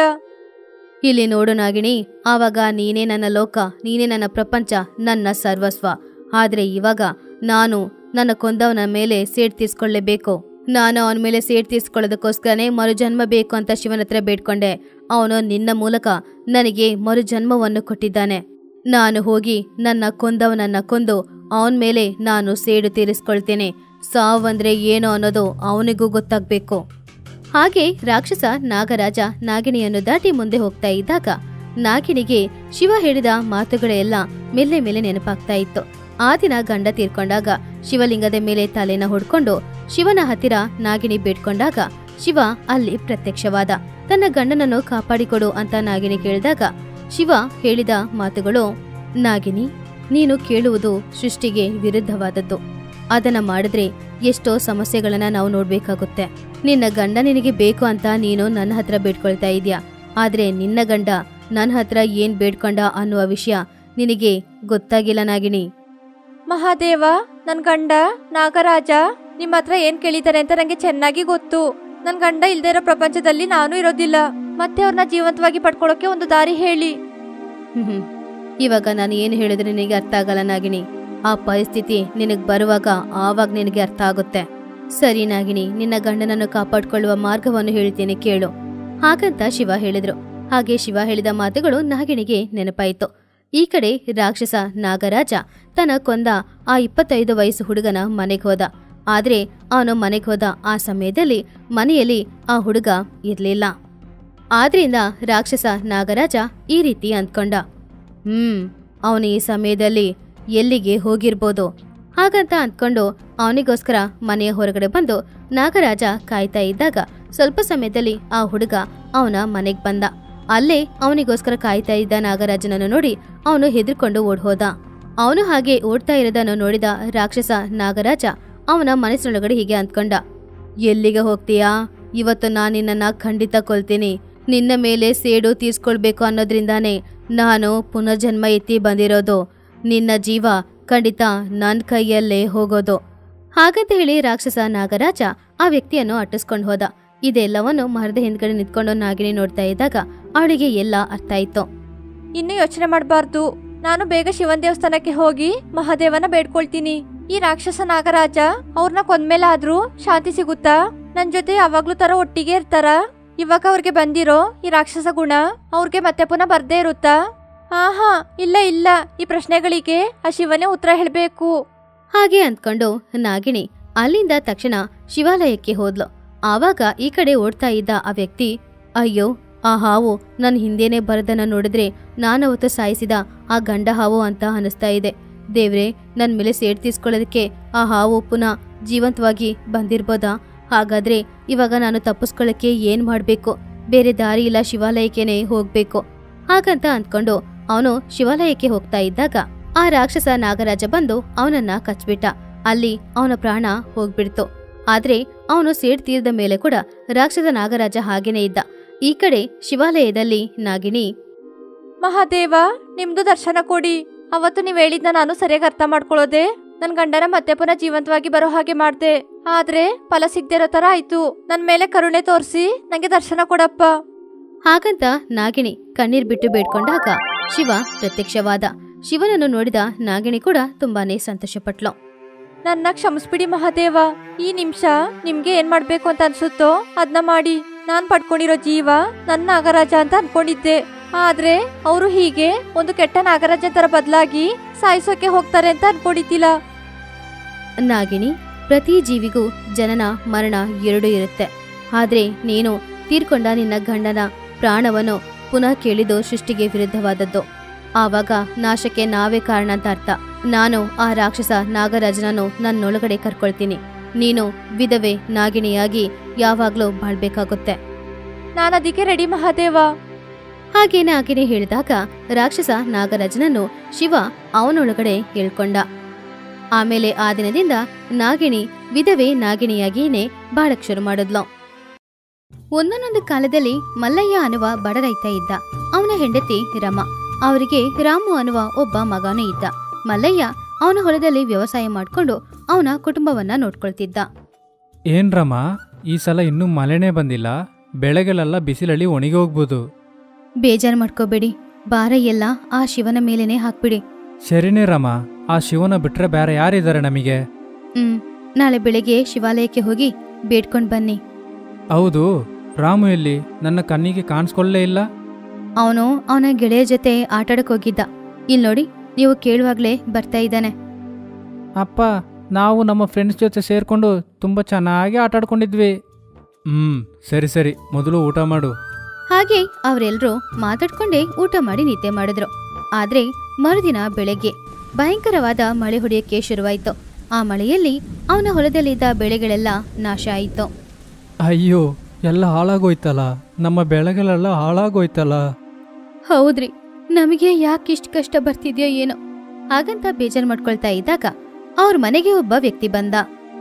ಇಲ್ಲಿ ನೋಡು ನಾಗಿಣಿ ಆವಾಗ ನೀನೇ ನನ್ನ ಲೋಕ ನೀನೇ ನನ್ನ ಪ್ರಪಂಚ ನನ್ನ ಸರ್ವಸ್ವ ಆದ್ರೆ ಇವಾಗ ನಾನು ನನ್ನ ಕೊಂದವನ ಮೇಲೆ ಸೇಡ್ ತೀರ್ಸ್ಕೊಳ್ಳೇಬೇಕು ನಾನು ಅವನ ಮೇಲೆ ಸೇಡ್ ತೀರ್ಸ್ಕೊಳ್ಳೋದಕ್ಕೋಸ್ಕರನೇ ಮರುಜನ್ಮ ಬೇಕು ಅಂತ ಶಿವನ ಹತ್ರ ಬೇಡ್ಕೊಂಡೆ ಅವನು ನಿನ್ನ ಮೂಲಕ ನನಗೆ ಮರುಜನ್ಮವನ್ನು ಕೊಟ್ಟಿದ್ದಾನೆ ನಾನು ಹೋಗಿ ನನ್ನ ಕೊಂದವನನ್ನ ಕೊಂದು ಅವನ ಮೇಲೆ ನಾನು ಸೇಡು ತೀರಿಸ್ಕೊಳ್ತೇನೆ ಸಾವಂದ್ರೆ ಏನು ಅನ್ನೋದು ಅವನಿಗೂ ಗೊತ್ತಾಗ್ಬೇಕು ಹಾಗೆ ರಾಕ್ಷಸ ನಾಗರಾಜ ನಾಗಿಣಿಯನ್ನು ದಾಟಿ ಮುಂದೆ ಹೋಗ್ತಾ ಇದ್ದಾಗ ನಾಗಿಣಿಗೆ ಶಿವ ಹೇಳಿದ ಮಾತುಗಳೆಲ್ಲ ಮೆಲ್ಲೆ ಮೇಲೆ ನೆನಪಾಗ್ತಾ ಇತ್ತು ಆ ದಿನ ಗಂಡ ತೀರ್ಕೊಂಡಾಗ ಶಿವಲಿಂಗದ ಮೇಲೆ ತಲೆನ ಹೊಡ್ಕೊಂಡು ಶಿವನ ಹತ್ತಿರ ನಾಗಿಣಿ ಬೇಡ್ಕೊಂಡಾಗ ಶಿವ ಅಲ್ಲಿ ಪ್ರತ್ಯಕ್ಷವಾದ ತನ್ನ ಗಂಡನನ್ನು ಕಾಪಾಡಿಕೊಡು ಅಂತ ನಾಗಿಣಿ ಕೇಳಿದಾಗ ಶಿವ ಹೇಳಿದ ಮಾತುಗಳು ನಾಗಿನಿ ನೀನು ಕೇಳುವುದು ಸೃಷ್ಟಿಗೆ ವಿರುದ್ಧವಾದದ್ದು ಅದನ್ನ ಮಾಡಿದ್ರೆ ಎಷ್ಟೋ ಸಮಸ್ಯೆಗಳನ್ನ ನಾವು ನೋಡ್ಬೇಕಾಗುತ್ತೆ ನಿನ್ನ ಗಂಡ ನಿನಗೆ ಬೇಕು ಅಂತ ನೀನು ನನ್ನ ಹತ್ರ ಬೇಡ್ಕೊಳ್ತಾ ಇದೀಯ ಆದ್ರೆ ನಿನ್ನ ಗಂಡ ನನ್ನ ಹತ್ರ ಏನ್ ಬೇಡ್ಕೊಂಡ ಅನ್ನುವ ವಿಷಯ ನಿನಗೆ ಗೊತ್ತಾಗಿಲ್ಲ ನಾಗಿಣಿ ಮಹಾದೇವ ನನ್ ಗಂಡ ನಾಗರಾಜ ನಿಮ್ಮ ಹತ್ರ ಏನ್ ಕೇಳಿದ್ದಾರೆ ಅಂತ ನಂಗೆ ಚೆನ್ನಾಗಿ ಗೊತ್ತು ನನ್ ಗಂಡ ಇಲ್ದೇ ಇರೋ ಪ್ರಪಂಚದಲ್ಲಿ ನಾನು ಇರೋದಿಲ್ಲ ಮತ್ತೆ ಅವ್ರನ್ನ ಜೀವಂತವಾಗಿ ಪಡ್ಕೊಳ್ಳೋಕೆ ಒಂದು ದಾರಿ ಹೇಳಿ ಹ್ಮ್ ಇವಾಗ ನಾನು ಏನು ಹೇಳಿದ್ರೆ ನಿನಗೆ ಅರ್ಥ ಆಗಲ್ಲ ನಾಗಿಣಿ ಆ ಪರಿಸ್ಥಿತಿ ನಿನಗ್ ಬರುವಾಗ ಆವಾಗ ನಿನಗೆ ಅರ್ಥ ಆಗುತ್ತೆ ಸರಿ ನಾಗಿಣಿ ನಿನ್ನ ಗಂಡನನ್ನು ಕಾಪಾಡ್ಕೊಳ್ಳುವ ಮಾರ್ಗವನ್ನು ಹೇಳ್ತೀನಿ ಕೇಳು ಹಾಗಂತ ಶಿವ ಹೇಳಿದ್ರು ಹಾಗೆ ಶಿವ ಹೇಳಿದ ಮಾತುಗಳು ನಾಗಿಣಿಗೆ ನೆನಪಾಯಿತು ಈ ಕಡೆ ರಾಕ್ಷಸ ನಾಗರಾಜ ತನ್ನ ಕೊಂದ ಆ ಇಪ್ಪತ್ತೈದು ವಯಸ್ಸು ಹುಡುಗನ ಮನೆಗೆ ಹೋದ ಆದ್ರೆ ಅವನು ಮನೆಗೆ ಹೋದ ಆ ಸಮಯದಲ್ಲಿ ಮನೆಯಲ್ಲಿ ಆ ಹುಡುಗ ಇರ್ಲಿಲ್ಲ ಆದ್ರಿಂದ ರಾಕ್ಷಸ ನಾಗರಾಜ ಈ ರೀತಿ ಅಂದ್ಕೊಂಡ ಹ್ಮ್ ಅವನು ಈ ಸಮಯದಲ್ಲಿ ಎಲ್ಲಿಗೆ ಹೋಗಿರ್ಬೋದು ಹಾಗಂತ ಅಂದ್ಕೊಂಡು ಅವನಿಗೋಸ್ಕರ ಮನೆಯ ಹೊರಗಡೆ ಬಂದು ನಾಗರಾಜ ಕಾಯ್ತಾ ಇದ್ದಾಗ ಸ್ವಲ್ಪ ಸಮಯದಲ್ಲಿ ಆ ಹುಡುಗ ಅವನ ಮನೆಗ್ ಬಂದ ಅಲ್ಲೇ ಅವನಿಗೋಸ್ಕರ ಕಾಯ್ತಾ ಇದ್ದ ನಾಗರಾಜನನ್ನು ನೋಡಿ ಅವನು ಹೆದರ್ಕೊಂಡು ಓಡ್ಹೋದ ಅವನು ಹಾಗೆ ಓಡ್ತಾ ಇರೋದನ್ನು ನೋಡಿದ ರಾಕ್ಷಸ ನಾಗರಾಜ ಅವನ ಮನಸ್ಸಿನೊಳಗಡೆ ಹೀಗೆ ಅಂದ್ಕೊಂಡ ಎಲ್ಲಿಗೆ ಹೋಗ್ತೀಯಾ ಇವತ್ತು ನಾನು ನಿನ್ನನ್ನ ಖಂಡಿತ ಕೊಲ್ತೀನಿ ನಿನ್ನ ಮೇಲೆ ಸೇಡು ತೀರ್ಸ್ಕೊಳ್ಬೇಕು ಅನ್ನೋದ್ರಿಂದಾನೇ ನಾನು ಪುನರ್ಜನ್ಮ ಎತ್ತಿ ಬಂದಿರೋದು ನಿನ್ನ ಜೀವ ಖಂಡಿತ ನನ್ನ ಕೈಯಲ್ಲೇ ಹೋಗೋದು ಹಾಗಂತ ಹೇಳಿ ರಾಕ್ಷಸ ನಾಗರಾಜ ಆ ವ್ಯಕ್ತಿಯನ್ನು ಅಟ್ಟಿಸ್ಕೊಂಡು ಹೋದ ಇದೆಲ್ಲವನ್ನು ಮರದ ಹಿಂದ್ಗಡೆ ನಿಂತ್ಕೊಂಡು ನಾಗಿನಿ ನೋಡ್ತಾ ಇದ್ದಾಗ ಅವಳಿಗೆ ಎಲ್ಲ ಅರ್ಥ ಆಯ್ತು ಇನ್ನು ಯೋಚನೆ ಮಾಡಬಾರ್ದು ನಾನು ಬೇಗ ಶಿವನ್ ದೇವಸ್ಥಾನಕ್ಕೆ ಹೋಗಿ ಮಹಾದೇವನ ಬೇಡ್ಕೊಳ್ತೀನಿ ಈ ರಾಕ್ಷಸ ನಾಗರಾಜ ಅವ್ರನ್ನ ಕೊಂದ್ಮೇಲಾದ್ರೂ ಶಾಂತಿ ಸಿಗುತ್ತಾ ನನ್ ಜೊತೆ ಯಾವಾಗ್ಲೂ ತರ ಒಟ್ಟಿಗೆ ಇರ್ತಾರ ಇವಾಗ ಅವ್ರಿಗೆ ಬಂದಿರೋ ಈ ರಾಕ್ಷಸ ಗುಣ ಅವ್ರಿಗೆ ಮತ್ತೆ ಪುನಃ ಬರ್ದೇ ಇರುತ್ತಾ ಆಹಾ ಇಲ್ಲ ಇಲ್ಲ ಈ ಪ್ರಶ್ನೆಗಳಿಗೆ ಆ ಶಿವನೇ ಉತ್ತರ ಹೇಳ್ಬೇಕು ಹಾಗೆ ಅಂದ್ಕೊಂಡು ನಾಗಿಣಿ ಅಲ್ಲಿಂದ ತಕ್ಷಣ ಶಿವಾಲಯಕ್ಕೆ ಹೋದ್ಲು ಆವಾಗ ಈ ಕಡೆ ಓಡ್ತಾ ಇದ್ದ ಆ ವ್ಯಕ್ತಿ ಅಯ್ಯೋ ಆ ಹಾವು ನನ್ನ ಹಿಂದೆನೆ ಬರದನ್ನ ನೋಡಿದ್ರೆ ನಾನವತ್ತು ಸಾಯಿಸಿದ ಆ ಗಂಡ ಹಾವು ಅಂತ ಅನಿಸ್ತಾ ಇದೆ ದೇವ್ರೆ ನನ್ ಮೇಲೆ ಸೇಡ್ ತೀಸ್ಕೊಳ್ಳೋದಕ್ಕೆ ಆ ಹಾವು ಪುನಃ ಜೀವಂತವಾಗಿ ಬಂದಿರ್ಬೋದಾ ಹಾಗಾದ್ರೆ ಇವಾಗ ನಾನು ತಪ್ಪಿಸ್ಕೊಳ್ಳಕ್ಕೆ ಏನ್ ಮಾಡ್ಬೇಕು ಬೇರೆ ದಾರಿ ಇಲ್ಲ ಶಿವಾಲಯಕ್ಕೇನೆ ಹೋಗ್ಬೇಕು ಹಾಗಂತ ಅಂದ್ಕೊಂಡು ಅವನು ಶಿವಾಲಯಕ್ಕೆ ಹೋಗ್ತಾ ಇದ್ದಾಗ ಆ ರಾಕ್ಷಸ ನಾಗರಾಜ ಬಂದು ಅವನನ್ನ ಕಚ್ಬಿಟ್ಟ ಅಲ್ಲಿ ಅವನ ಪ್ರಾಣ ಹೋಗ್ಬಿಡ್ತು ಆದ್ರೆ ಅವನು ಸೇಡ್ ತೀರದ ಮೇಲೆ ಕೂಡ ರಾಕ್ಷಸ ನಾಗರಾಜ ಹಾಗೇನೆ ಇದ್ದ ಈ ಕಡೆ ಶಿವಾಲಯದಲ್ಲಿ ನಾಗಿಣಿ ಮಹಾದೇವ ನಿಮ್ದು ದರ್ಶನ ಕೊಡಿ ಅವತ್ತು ನೀವ್ ಹೇಳಿದ್ನ ನಾನು ಸರಿಯಾಗಿ ಅರ್ಥ ಮಾಡ್ಕೊಳ್ಳೋದೆ ನನ್ ಗಂಡನ ಮತ್ತೆ ಪುನಃ ಜೀವಂತವಾಗಿ ಬರೋ ಹಾಗೆ ಮಾಡ್ದೆ ಆದ್ರೆ ಫಲ ಸಿಗ್ದೇ ಇರೋ ತರ ಆಯ್ತು ನನ್ ಮೇಲೆ ಕರುಣೆ ತೋರಿಸಿ ನಂಗೆ ದರ್ಶನ ಕೊಡಪ್ಪ ಹಾಗಂತ ನಾಗಿಣಿ ಕಣ್ಣೀರ್ ಬಿಟ್ಟು ಬೇಡ್ಕೊಂಡಾಗ ಶಿವ ಪ್ರತ್ಯಕ್ಷವಾದ ಶಿವನನ್ನು ನೋಡಿದ ನಾಗಿಣಿ ಕೂಡ ತುಂಬಾನೇ ಸಂತೋಷಪಟ್ಲು ನನ್ನ ಕ್ಷಮಿಸ್ಬಿಡಿ ಮಹಾದೇವ ಈ ನಿಮಿಷ ನಿಮ್ಗೆ ಏನ್ ಮಾಡ್ಬೇಕು ಅಂತ ಅನ್ಸುತ್ತೋ ಅದನ್ನ ಮಾಡಿ ನಾನ್ ಪಡ್ಕೊಂಡಿರೋ ಜೀವ ನನ್ನ ನಾಗರಾಜ ಅಂತ ಅನ್ಕೊಂಡಿದ್ದೆ ಆದ್ರೆ ಅವರು ಹೀಗೆ ಒಂದು ಕೆಟ್ಟ ನಾಗರಾಜ ತರ ಬದಲಾಗಿ ಸಾಯಿಸೋಕೆ ಹೋಗ್ತಾರೆ ಅಂತ ಅನ್ಕೊಂಡಿದ್ದಿಲ್ಲ ನಾಗಿಣಿ ಪ್ರತಿ ಜೀವಿಗೂ ಜನನ ಮರಣ ಎರಡೂ ಇರುತ್ತೆ ಆದ್ರೆ ನೀನು ತೀರ್ಕೊಂಡ ನಿನ್ನ ಗಂಡನ ಪ್ರಾಣವನ್ನು ಪುನಃ ಕೇಳಿದ್ದು ಸೃಷ್ಟಿಗೆ ವಿರುದ್ಧವಾದದ್ದು ಆವಾಗ ನಾಶಕ್ಕೆ ನಾವೇ ಕಾರಣ ಅಂತ ಅರ್ಥ ನಾನು ಆ ರಾಕ್ಷಸ ನಾಗರಾಜನನ್ನು ನನ್ನೊಳಗಡೆ ಕರ್ಕೊಳ್ತೀನಿ ನೀನು ವಿಧವೆ ನಾಗಿಣಿಯಾಗಿ ಯಾವಾಗ್ಲೂ ಬಾಳ್ಬೇಕಾಗುತ್ತೆ ನಾನು ಅದಕ್ಕೆ ರೆಡಿ ಮಹಾದೇವ ಹಾಗೆ ನಾಗಿಣಿ ಹೇಳಿದಾಗ ರಾಕ್ಷಸ ನಾಗರಾಜನನ್ನು ಶಿವ ಅವನೊಳಗಡೆ ಹೇಳ್ಕೊಂಡ ಆಮೇಲೆ ಆ ದಿನದಿಂದ ನಾಗಿಣಿ ವಿಧವೆ ನಾಗಿಣಿಯಾಗಿಯೇ ಬಾಳಕ್ ಶುರು ಮಾಡಿದ್ಲು ಒಂದೊಂದೊಂದು ಕಾಲದಲ್ಲಿ ಮಲ್ಲಯ್ಯ ಅನ್ನುವ ಬಡ ರೈತ ಇದ್ದ ಅವನ ಹೆಂಡತಿ ರಮ ಅವರಿಗೆ ರಾಮು ಅನ್ನುವ ಒಬ್ಬ ಮಗನೂ ಇದ್ದ ಮಲ್ಲಯ್ಯ ಅವನ ಹೊಲದಲ್ಲಿ ವ್ಯವಸಾಯ ಮಾಡ್ಕೊಂಡು ಅವನ ಕುಟುಂಬವನ್ನ ನೋಡ್ಕೊಳ್ತಿದ್ದ ಏನ್ರಮ್ಮ ಈ ಸಲ ಇನ್ನೂ ಮಳೆನೇ ಬಂದಿಲ್ಲ ಬೆಳೆಗಳೆಲ್ಲ ಬಿಸಿಲಲ್ಲಿ ಒಣಗಿ ಹೋಗ್ಬೋದು ಬೇಜಾರ್ ಮಾಡ್ಕೋಬೇಡಿ ಭಾರ ಎಲ್ಲ ಆ ಶಿವನ ಮೇಲೇನೆ ಹಾಕ್ಬಿಡಿ ಸರಿನೇ ರಮ ಆ ಶಿವನ ಬಿಟ್ರೆ ಬೇರೆ ಯಾರಿದ್ದಾರೆ ನಮಗೆ ಹ್ಮ್ ನಾಳೆ ಬೆಳಿಗ್ಗೆ ಶಿವಾಲಯಕ್ಕೆ ಹೋಗಿ ಬೇಡ್ಕೊಂಡ್ ಬನ್ನಿ ಹೌದು ರಾಮು ಎಲ್ಲಿ ನನ್ನ ಕಣ್ಣಿಗೆ ಕಾಣಿಸ್ಕೊಳ್ಳೇ ಇಲ್ಲ ಅವನು ಅವನ ಗೆಳೆಯ ಜೊತೆ ಆಟಾಡಕ್ ಹೋಗಿದ್ದ ಇಲ್ ನೋಡಿ ನೀವು ಕೇಳುವಾಗ್ಲೇ ಬರ್ತಾ ಇದ್ದಾನೆ ಅಪ್ಪ ನಾವು ನಮ್ಮ ಫ್ರೆಂಡ್ಸ್ ಜೊತೆ ಸೇರ್ಕೊಂಡು ತುಂಬ ಚೆನ್ನಾಗಿ ಆಟ ಆಡ್ಕೊಂಡಿದ್ವಿ ಹ್ಮ್ ಸರಿ ಸರಿ ಮೊದಲು ಊಟ ಮಾಡು ಹಾಗೆ ಅವರೆಲ್ಲರೂ ಮಾತಾಡ್ಕೊಂಡೇ ಊಟ ಮಾಡಿ ನಿದ್ದೆ ಮಾಡಿದ್ರು ಆದ್ರೆ ಮರುದಿನ ಬೆಳಗ್ಗೆ ಭಯಂಕರವಾದ ಮಳೆ ಹೊಡೆಯಕ್ಕೆ ಶುರುವಾಯ್ತು ಆ ಮಳೆಯಲ್ಲಿ ಅವನ ಹೊಲದಲ್ಲಿದ್ದ ಬೆಳೆಗಳೆಲ್ಲ ನಾಶ ಆಯಿತು ಅಯ್ಯೋ ಎಲ್ಲ ಹಾಳಾಗೋಯ್ತಲ್ಲ ನಮ್ಮ ಬೆಳೆಗಳೆಲ್ಲ ಹಾಳಾಗೋಯ್ತಲ್ಲ ಹೌದ್ರಿ ನಮಗೆ ಯಾಕಿಷ್ಟು ಕಷ್ಟ ಬರ್ತಿದ್ಯೋ ಏನೋ ಹಾಗಂತ ಬೇಜಾರ್ ಮಾಡ್ಕೊಳ್ತಾ ಇದ್ದಾಗ ಅವ್ರ ಮನೆಗೆ ಒಬ್ಬ ವ್ಯಕ್ತಿ ಬಂದ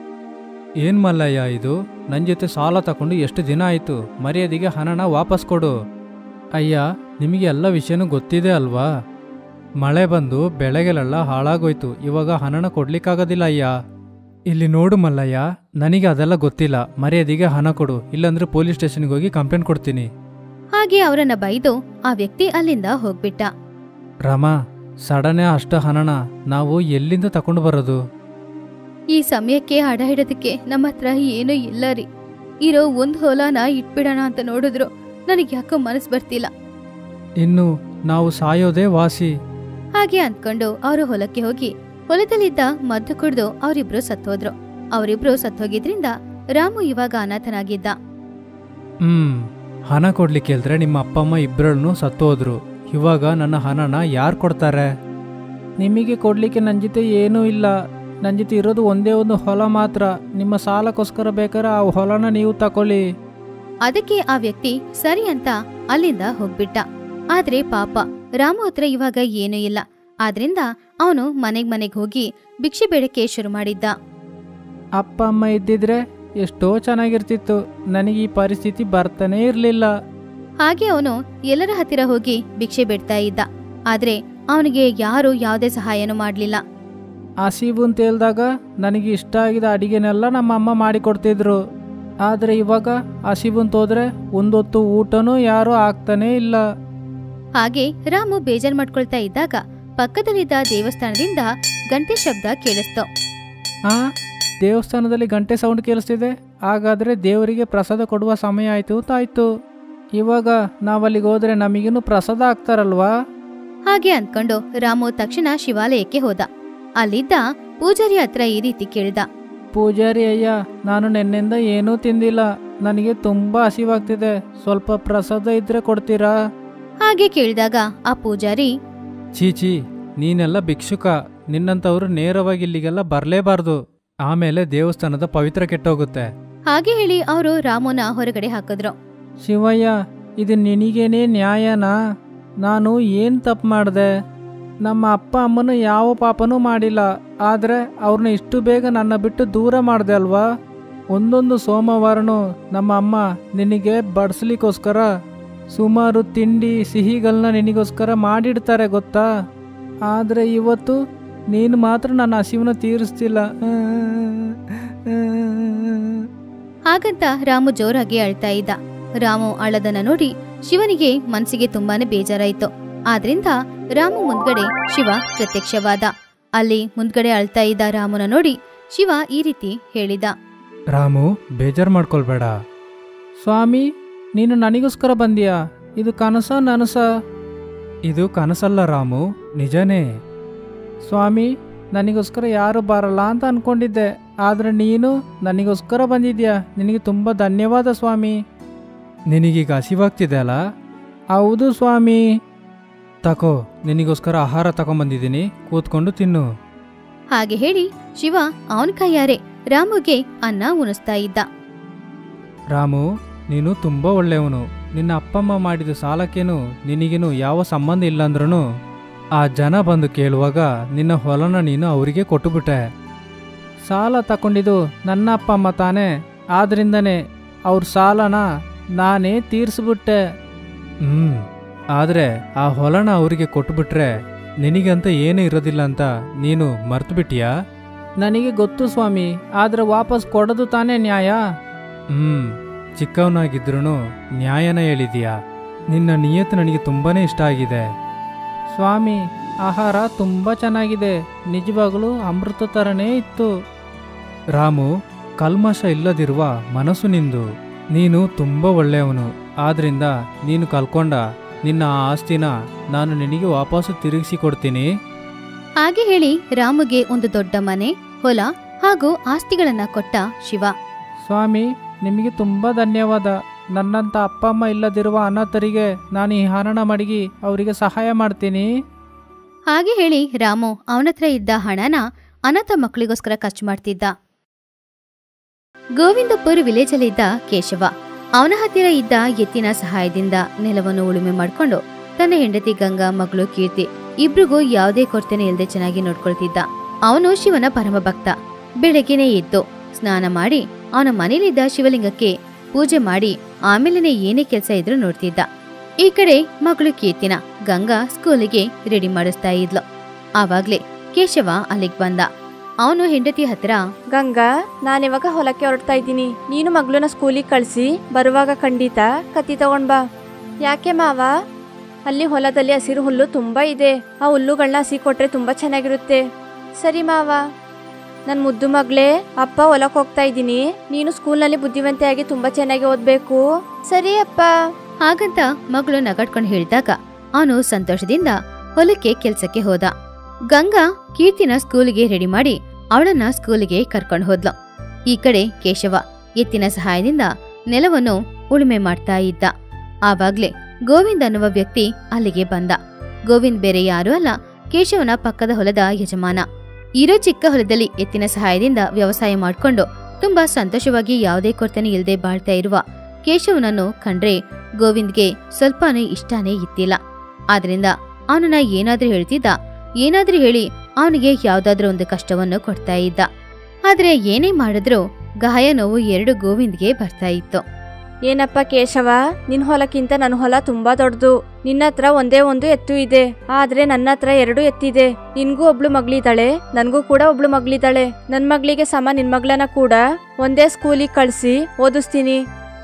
ಏನ್ ಮಲ್ಲಯ್ಯ ಇದು ನನ್ನ ಜೊತೆ ಸಾಲ ತಗೊಂಡು ಎಷ್ಟು ದಿನ ಆಯ್ತು ಮರ್ಯಾದೆಗೆ ಹಣನ ವಾಪಸ್ ಕೊಡು ಅಯ್ಯ ನಿಮಗೆ ಎಲ್ಲ ವಿಷಯನೂ ಗೊತ್ತಿದೆ ಅಲ್ವಾ ಮಳೆ ಬಂದು ಬೆಳೆಗಳೆಲ್ಲ ಹಾಳಾಗೋಯ್ತು ಇವಾಗ ಹಣನ ಕೊಡ್ಲಿಕ್ಕಾಗೋದಿಲ್ಲ ಅಯ್ಯ ಇಲ್ಲಿ ನೋಡು ಮಲ್ಲಯ್ಯ ನನಗೆ ಅದೆಲ್ಲ ಗೊತ್ತಿಲ್ಲ ಮರ್ಯಾದೆಗೆ ಹಣ ಕೊಡು ಇಲ್ಲಾಂದ್ರೆ ಪೊಲೀಸ್ ಸ್ಟೇಷನ್ಗೆ ಹೋಗಿ ಕಂಪ್ಲೇಂಟ್ ಕೊಡ್ತೀನಿ ಹಾಗೆ ಅವರನ್ನ ಬೈದು ಆ ವ್ಯಕ್ತಿ ಅಲ್ಲಿಂದ ಹೋಗ್ಬಿಟ್ಟ ರಮಾ ಸಡನೆ ಅಷ್ಟ ಹಣನ ನಾವು ಎಲ್ಲಿಂದ ತಗೊಂಡು ಬರೋದು ಈ ಸಮಯಕ್ಕೆ ಹಡ ಹಿಡೋದಕ್ಕೆ ನಮ್ಮ ಹತ್ರ ಏನೂ ಇಲ್ಲ ರೀ ಇರೋ ಒಂದ್ ಹೊಲನ ಇಟ್ಬಿಡೋಣ ಅಂತ ನೋಡಿದ್ರು ನನಗೆ ಯಾಕೋ ಮನಸ್ಸು ಬರ್ತಿಲ್ಲ ಇನ್ನು ನಾವು ಸಾಯೋದೇ ವಾಸಿ ಹಾಗೆ ಅಂದ್ಕೊಂಡು ಅವರು ಹೊಲಕ್ಕೆ ಹೋಗಿ ಹೊಲದಲ್ಲಿದ್ದ ಮದ್ದು ಕುಡ್ದು ಅವರಿಬ್ರು ಸತ್ತೋದ್ರು ಅವರಿಬ್ರು ಸತ್ತೋಗಿದ್ರಿಂದ ರಾಮು ಇವಾಗ ಅನಾಥನಾಗಿದ್ದ ಹ್ಮ್ ಹಣ ಕೊಡ್ಲಿಕ್ಕೆ ಹೇಳಿದ್ರೆ ನಿಮ್ಮ ಅಪ್ಪ ಅಮ್ಮ ಇಬ್ಬರನ್ನು ಸತ್ತೋದ್ರು ಇವಾಗ ನನ್ನ ಹಣನ ಯಾರು ಕೊಡ್ತಾರೆ ನಿಮಗೆ ಕೊಡ್ಲಿಕ್ಕೆ ನನ್ನ ಜೊತೆ ಏನೂ ಇಲ್ಲ ನನ್ನ ಜೊತೆ ಇರೋದು ಒಂದೇ ಒಂದು ಹೊಲ ಮಾತ್ರ ನಿಮ್ಮ ಸಾಲಕ್ಕೋಸ್ಕರ ಬೇಕಾದ್ರೆ ಆ ಹೊಲನ ನೀವು ತಕೊಳ್ಳಿ ಅದಕ್ಕೆ ಆ ವ್ಯಕ್ತಿ ಸರಿ ಅಂತ ಅಲ್ಲಿಂದ ಹೋಗ್ಬಿಟ್ಟ ಆದ್ರೆ ಪಾಪ ರಾಮು ಹತ್ರ ಇವಾಗ ಏನೂ ಇಲ್ಲ ಆದ್ರಿಂದ ಅವನು ಮನೆಗ್ ಮನೆಗ್ ಹೋಗಿ ಭಿಕ್ಷೆ ಬೇಡಕ್ಕೆ ಶುರು ಮಾಡಿದ್ದ ಅಪ್ಪ ಅಮ್ಮ ಇದ್ದಿದ್ರೆ ಎಷ್ಟೋ ಚೆನ್ನಾಗಿರ್ತಿತ್ತು ನನಗೆ ಈ ಪರಿಸ್ಥಿತಿ ಬರ್ತಾನೇ ಇರಲಿಲ್ಲ ಹಾಗೆ ಅವನು ಎಲ್ಲರ ಹತ್ತಿರ ಹೋಗಿ ಭಿಕ್ಷೆ ಬೇಡ್ತಾ ಇದ್ದ ಆದ್ರೆ ಅವನಿಗೆ ಯಾರು ಯಾವುದೇ ಸಹಾಯನೂ ಮಾಡ್ಲಿಲ್ಲ ಹಸಿವು ಅಂತ ಹೇಳ್ದಾಗ ನನಗೆ ಇಷ್ಟ ಆಗಿದ ಅಡಿಗೆನೆಲ್ಲ ನಮ್ಮ ಅಮ್ಮ ಮಾಡಿಕೊಡ್ತಿದ್ರು ಆದರೆ ಇವಾಗ ಹಸಿವು ಅಂತ ಹೋದ್ರೆ ಒಂದೊತ್ತು ಊಟನೂ ಯಾರೂ ಆಗ್ತಾನೇ ಇಲ್ಲ ಹಾಗೆ ರಾಮು ಬೇಜಾರ್ ಮಾಡ್ಕೊಳ್ತಾ ಇದ್ದಾಗ ಪಕ್ಕದಲ್ಲಿದ್ದ ದೇವಸ್ಥಾನದಿಂದ ಗಂಟೆ ಶಬ್ದ ಕೇಳಿಸ್ತು ಆ ದೇವಸ್ಥಾನದಲ್ಲಿ ಗಂಟೆ ಸೌಂಡ್ ಕೇಳಿಸ್ತಿದೆ ಹಾಗಾದ್ರೆ ದೇವರಿಗೆ ಪ್ರಸಾದ ಕೊಡುವ ಸಮಯ ಆಯ್ತು ಅಂತಾಯ್ತು ಇವಾಗ ನಾವಲ್ಲಿಗೆ ಹೋದ್ರೆ ನಮಗಿನ್ನೂ ಪ್ರಸಾದ ಆಗ್ತಾರಲ್ವಾ ಹಾಗೆ ಅಂದ್ಕೊಂಡು ರಾಮು ತಕ್ಷಣ ಶಿವಾಲಯಕ್ಕೆ ಹೋದ ಅಲ್ಲಿದ್ದ ಪೂಜಾರಿ ಹತ್ರ ಈ ರೀತಿ ಕೇಳಿದ ಪೂಜಾರಿ ಅಯ್ಯ ನಾನು ನಿನ್ನೆಯಿಂದ ಏನೂ ತಿಂದಿಲ್ಲ ನನಗೆ ತುಂಬಾ ಹಸಿವಾಗ್ತಿದೆ ಸ್ವಲ್ಪ ಪ್ರಸಾದ ಇದ್ರೆ ಕೊಡ್ತೀರಾ ಹಾಗೆ ಕೇಳಿದಾಗ ಆ ಪೂಜಾರಿ ಚೀಚಿ ನೀನೆಲ್ಲ ಭಿಕ್ಷುಕ ನಿನ್ನಂತವ್ರು ನೇರವಾಗಿ ಇಲ್ಲಿಗೆಲ್ಲ ಬರಲೇಬಾರ್ದು ಆಮೇಲೆ ದೇವಸ್ಥಾನದ ಪವಿತ್ರ ಕೆಟ್ಟೋಗುತ್ತೆ ಹಾಗೆ ಹೇಳಿ ಅವರು ರಾಮುನ ಹೊರಗಡೆ ಹಾಕಿದ್ರು ಶಿವಯ್ಯ ಇದು ನಿನಗೇನೇ ನ್ಯಾಯನಾ ನಾನು ಏನು ತಪ್ಪು ಮಾಡಿದೆ ನಮ್ಮ ಅಪ್ಪ ಅಮ್ಮನು ಯಾವ ಪಾಪನೂ ಮಾಡಿಲ್ಲ ಆದರೆ ಅವ್ರನ್ನ ಇಷ್ಟು ಬೇಗ ನನ್ನ ಬಿಟ್ಟು ದೂರ ಮಾಡಿದೆ ಅಲ್ವಾ ಒಂದೊಂದು ಸೋಮವಾರನೂ ನಮ್ಮ ಅಮ್ಮ ನಿನಗೆ ಬಡಿಸ್ಲಿಕ್ಕೋಸ್ಕರ ಸುಮಾರು ತಿಂಡಿ ಸಿಹಿಗಳನ್ನ ನಿನಗೋಸ್ಕರ ಮಾಡಿಡ್ತಾರೆ ಗೊತ್ತಾ ಆದರೆ ಇವತ್ತು ನೀನು ಮಾತ್ರ ನನ್ನ ಹಸಿವನ್ನ ತೀರಿಸ್ತಿಲ್ಲ ಹಾಗಂತ ರಾಮು ಜೋರಾಗಿ ಅಳ್ತಾ ಇದ್ದ ರಾಮು ಅಳದನ್ನ ನೋಡಿ ಶಿವನಿಗೆ ಮನ್ಸಿಗೆ ತುಂಬಾನೇ ಬೇಜಾರಾಯ್ತು ಆದ್ರಿಂದ ರಾಮು ಮುಂದ್ಗಡೆ ಶಿವ ಪ್ರತ್ಯಕ್ಷವಾದ ಅಲ್ಲಿ ಮುಂದ್ಗಡೆ ಅಳ್ತಾ ಇದ್ದ ರಾಮುನ ನೋಡಿ ಶಿವ ಈ ರೀತಿ ಹೇಳಿದ ರಾಮು ಬೇಜಾರು ಮಾಡ್ಕೊಳ್ಬೇಡ ಸ್ವಾಮಿ ನೀನು ನನಗೋಸ್ಕರ ಬಂದಿಯಾ ಇದು ಕನಸ ನನಸ ಇದು ಕನಸಲ್ಲ ರಾಮು ನಿಜನೇ ಸ್ವಾಮಿ ನನಗೋಸ್ಕರ ಯಾರು ಬರಲ್ಲ ಅಂತ ಅನ್ಕೊಂಡಿದ್ದೆ ಆದರೆ ನೀನು ನನಗೋಸ್ಕರ ಬಂದಿದ್ಯಾ ನಿನಗೆ ತುಂಬ ಧನ್ಯವಾದ ಸ್ವಾಮಿ ನಿನಗೀಗ ಹಸಿವಾಗ್ತಿದೆ ಅಲ್ಲ ಹೌದು ಸ್ವಾಮಿ ತಕೋ ನಿನಗೋಸ್ಕರ ಆಹಾರ ತಗೊಂಬಂದಿದ್ದೀನಿ ಕೂತ್ಕೊಂಡು ತಿನ್ನು ಹಾಗೆ ಹೇಳಿ ಶಿವ ಅವನ ಕೈಯಾರೆ ರಾಮುಗೆ ಅನ್ನ ಉಣಿಸ್ತಾ ಇದ್ದ ರಾಮು ನೀನು ತುಂಬ ಒಳ್ಳೆಯವನು ನಿನ್ನ ಅಪ್ಪಮ್ಮ ಮಾಡಿದ ಸಾಲಕ್ಕೇನು ನಿನಗೇನು ಯಾವ ಸಂಬಂಧ ಇಲ್ಲಂದ್ರೂ ಆ ಜನ ಬಂದು ಕೇಳುವಾಗ ನಿನ್ನ ಹೊಲನ ನೀನು ಅವರಿಗೆ ಕೊಟ್ಟುಬಿಟ್ಟೆ ಸಾಲ ತಗೊಂಡಿದ್ದು ನನ್ನ ಅಪ್ಪ ಅಮ್ಮ ತಾನೇ ಆದ್ರಿಂದನೇ ಅವ್ರ ಸಾಲನ ನಾನೇ ತೀರಿಸ್ಬಿಟ್ಟೆ ಹ್ಞೂ ಆದರೆ ಆ ಹೊಲನ ಅವರಿಗೆ ಕೊಟ್ಟುಬಿಟ್ರೆ ನಿನಗಂತ ಏನೂ ಇರೋದಿಲ್ಲ ಅಂತ ನೀನು ಮರ್ತು ನನಗೆ ಗೊತ್ತು ಸ್ವಾಮಿ ಆದ್ರೆ ವಾಪಸ್ ಕೊಡೋದು ತಾನೇ ನ್ಯಾಯ ಹ್ಮ್ ಚಿಕ್ಕವನಾಗಿದ್ರು ನ್ಯಾಯನ ಹೇಳಿದೀಯಾ ನಿನ್ನ ನಿಯತ್ತು ನನಗೆ ತುಂಬಾನೇ ಇಷ್ಟ ಆಗಿದೆ ಸ್ವಾಮಿ ಆಹಾರ ತುಂಬಾ ಚೆನ್ನಾಗಿದೆ ನಿಜವಾಗಲೂ ಅಮೃತ ಥರನೇ ಇತ್ತು ರಾಮು ಕಲ್ಮಶ ಇಲ್ಲದಿರುವ ಮನಸ್ಸು ನಿಂದು ನೀನು ತುಂಬ ಒಳ್ಳೆಯವನು ಆದ್ರಿಂದ ನೀನು ಕಲ್ಕೊಂಡ ನಿನ್ನ ಆ ಆಸ್ತಿನ ನಾನು ನಿನಗೆ ವಾಪಸ್ಸು ತಿರುಗಿಸಿ ಕೊಡ್ತೀನಿ ಹಾಗೆ ಹೇಳಿ ರಾಮುಗೆ ಒಂದು ದೊಡ್ಡ ಮನೆ ಹೊಲ ಹಾಗೂ ಆಸ್ತಿಗಳನ್ನ ಕೊಟ್ಟ ಶಿವ ಸ್ವಾಮಿ ನಿಮಗೆ ತುಂಬ ಧನ್ಯವಾದ ನನ್ನಂತ ಅಪ್ಪ ಅಮ್ಮ ಇಲ್ಲದಿರುವ ಅನಾಥರಿಗೆ ನಾನು ಈ ಹರಣ ಮಡಗಿ ಅವರಿಗೆ ಸಹಾಯ ಮಾಡ್ತೀನಿ ಹಾಗೆ ಹೇಳಿ ರಾಮು ಅವನತ್ರ ಇದ್ದ ಹಣನ ಅನಾಥ ಮಕ್ಕಳಿಗೋಸ್ಕರ ಖರ್ಚು ಮಾಡ್ತಿದ್ದ ಗೋವಿಂದಪುರ್ ವಿಲೇಜಲ್ಲಿದ್ದ ಕೇಶವ ಅವನ ಹತ್ತಿರ ಇದ್ದ ಎತ್ತಿನ ಸಹಾಯದಿಂದ ನೆಲವನ್ನು ಉಳುಮೆ ಮಾಡ್ಕೊಂಡು ತನ್ನ ಹೆಂಡತಿ ಗಂಗಾ ಮಗಳು ಕೀರ್ತಿ ಇಬ್ರಿಗೂ ಯಾವುದೇ ಕೊರತೆನೆ ಇಲ್ಲದೆ ಚೆನ್ನಾಗಿ ನೋಡ್ಕೊಳ್ತಿದ್ದ ಅವನು ಶಿವನ ಪರಮ ಭಕ್ತ ಬೆಳಗ್ಗೆನೆ ಎದ್ದು ಸ್ನಾನ ಮಾಡಿ ಅವನ ಮನೇಲಿದ್ದ ಶಿವಲಿಂಗಕ್ಕೆ ಪೂಜೆ ಮಾಡಿ ಆಮೇಲೆನೆ ಏನೇ ಕೆಲಸ ಇದ್ರೂ ನೋಡ್ತಿದ್ದ ಈ ಕಡೆ ಮಗಳು ಕೀರ್ತಿನ ಗಂಗಾ ಸ್ಕೂಲಿಗೆ ರೆಡಿ ಮಾಡಿಸ್ತಾ ಇದ್ಲು ಆವಾಗ್ಲೇ ಕೇಶವ ಅಲ್ಲಿಗ್ ಬಂದ ಅವನು ಹೆಂಡತಿ ಹತ್ರ ಗಂಗಾ ನಾನಿವಾಗ ಹೊಲಕ್ಕೆ ಹೊರಡ್ತಾ ಇದ್ದೀನಿ ನೀನು ಮಗಳನ್ನ ಸ್ಕೂಲಿಗೆ ಕಳಿಸಿ ಬರುವಾಗ ಖಂಡಿತ ಕತ್ತಿ ತಗೊಂಡ್ ಬಾ ಯಾಕೆ ಮಾವ ಅಲ್ಲಿ ಹೊಲದಲ್ಲಿ ಹಸಿರು ಹುಲ್ಲು ತುಂಬಾ ಇದೆ ಆ ಹುಲ್ಲುಗಳನ್ನ ಹಸಿ ಕೊಟ್ರೆ ತುಂಬಾ ಚೆನ್ನಾಗಿರುತ್ತೆ ಸರಿ ಮಾವ ನನ್ ಮುದ್ದು ಮಗಳೇ ಅಪ್ಪ ಹೊಲಕ್ಕೆ ಹೋಗ್ತಾ ಇದ್ದೀನಿ ನೀನು ಸ್ಕೂಲ್ನಲ್ಲಿ ಬುದ್ಧಿವಂತೆಯಾಗಿ ತುಂಬಾ ಚೆನ್ನಾಗಿ ಓದ್ಬೇಕು ಸರಿ ಅಪ್ಪ ಹಾಗಂತ ಮಗಳು ನಗಾಡ್ಕೊಂಡು ಹೇಳಿದಾಗ ಅವನು ಸಂತೋಷದಿಂದ ಹೊಲಕ್ಕೆ ಕೆಲ್ಸಕ್ಕೆ ಹೋದ ಗಂಗಾ ಕೀರ್ತಿನ ಸ್ಕೂಲಿಗೆ ರೆಡಿ ಮಾಡಿ ಅವಳನ್ನ ಸ್ಕೂಲಿಗೆ ಕರ್ಕೊಂಡು ಹೋದ್ಲು ಈ ಕಡೆ ಕೇಶವ ಎತ್ತಿನ ಸಹಾಯದಿಂದ ನೆಲವನ್ನು ಉಳುಮೆ ಮಾಡ್ತಾ ಇದ್ದ ಆವಾಗ್ಲೇ ಗೋವಿಂದ್ ಅನ್ನುವ ವ್ಯಕ್ತಿ ಅಲ್ಲಿಗೆ ಬಂದ ಗೋವಿಂದ್ ಬೇರೆ ಯಾರೂ ಅಲ್ಲ ಕೇಶವನ ಪಕ್ಕದ ಹೊಲದ ಯಜಮಾನ ಇರೋ ಚಿಕ್ಕ ಹೊಲದಲ್ಲಿ ಎತ್ತಿನ ಸಹಾಯದಿಂದ ವ್ಯವಸಾಯ ಮಾಡ್ಕೊಂಡು ತುಂಬಾ ಸಂತೋಷವಾಗಿ ಯಾವುದೇ ಕೊರತೆನೆ ಇಲ್ಲದೆ ಬಾಳ್ತಾ ಇರುವ ಕೇಶವನನ್ನು ಕಂಡ್ರೆ ಗೋವಿಂದ್ಗೆ ಸ್ವಲ್ಪನೂ ಇಷ್ಟನೇ ಇತ್ತಿಲ್ಲ ಆದ್ರಿಂದ ಅವನನ್ನ ಏನಾದ್ರೂ ಹೇಳ್ತಿದ್ದ ಏನಾದ್ರೂ ಹೇಳಿ ಅವನಿಗೆ ಯಾವ್ದಾದ್ರೂ ಒಂದು ಕಷ್ಟವನ್ನು ಕೊಡ್ತಾ ಇದ್ದ ಆದ್ರೆ ಏನೇ ಮಾಡಿದ್ರೂ ಗಾಯ ನೋವು ಎರಡು ಗೋವಿಂದ್ಗೆ ಬರ್ತಾ ಇತ್ತು ಏನಪ್ಪ ಕೇಶವ ನಿನ್ ಹೊಲಕ್ಕಿಂತ ನನ್ನ ಹೊಲ ತುಂಬಾ ದೊಡ್ಡದು ನಿನ್ನ ಹತ್ರ ಒಂದೇ ಒಂದು ಎತ್ತು ಇದೆ ಆದ್ರೆ ನನ್ನ ಹತ್ರ ಎರಡು ಎತ್ತಿದೆ ನಿನ್ಗೂ ಒಬ್ಳು ಮಗಳಿದ್ದಾಳೆ ನನ್ಗೂ ಕೂಡ ಒಬ್ಳು ಮಗಳಿದ್ದಾಳೆ ನನ್ ಮಗಳಿಗೆ ಸಮ ನಿನ್ ಮಗಳನ್ನ ಕೂಡ ಒಂದೇ ಸ್ಕೂಲಿಗೆ ಕಳ್ಸಿ ಓದಿಸ್ತೀನಿ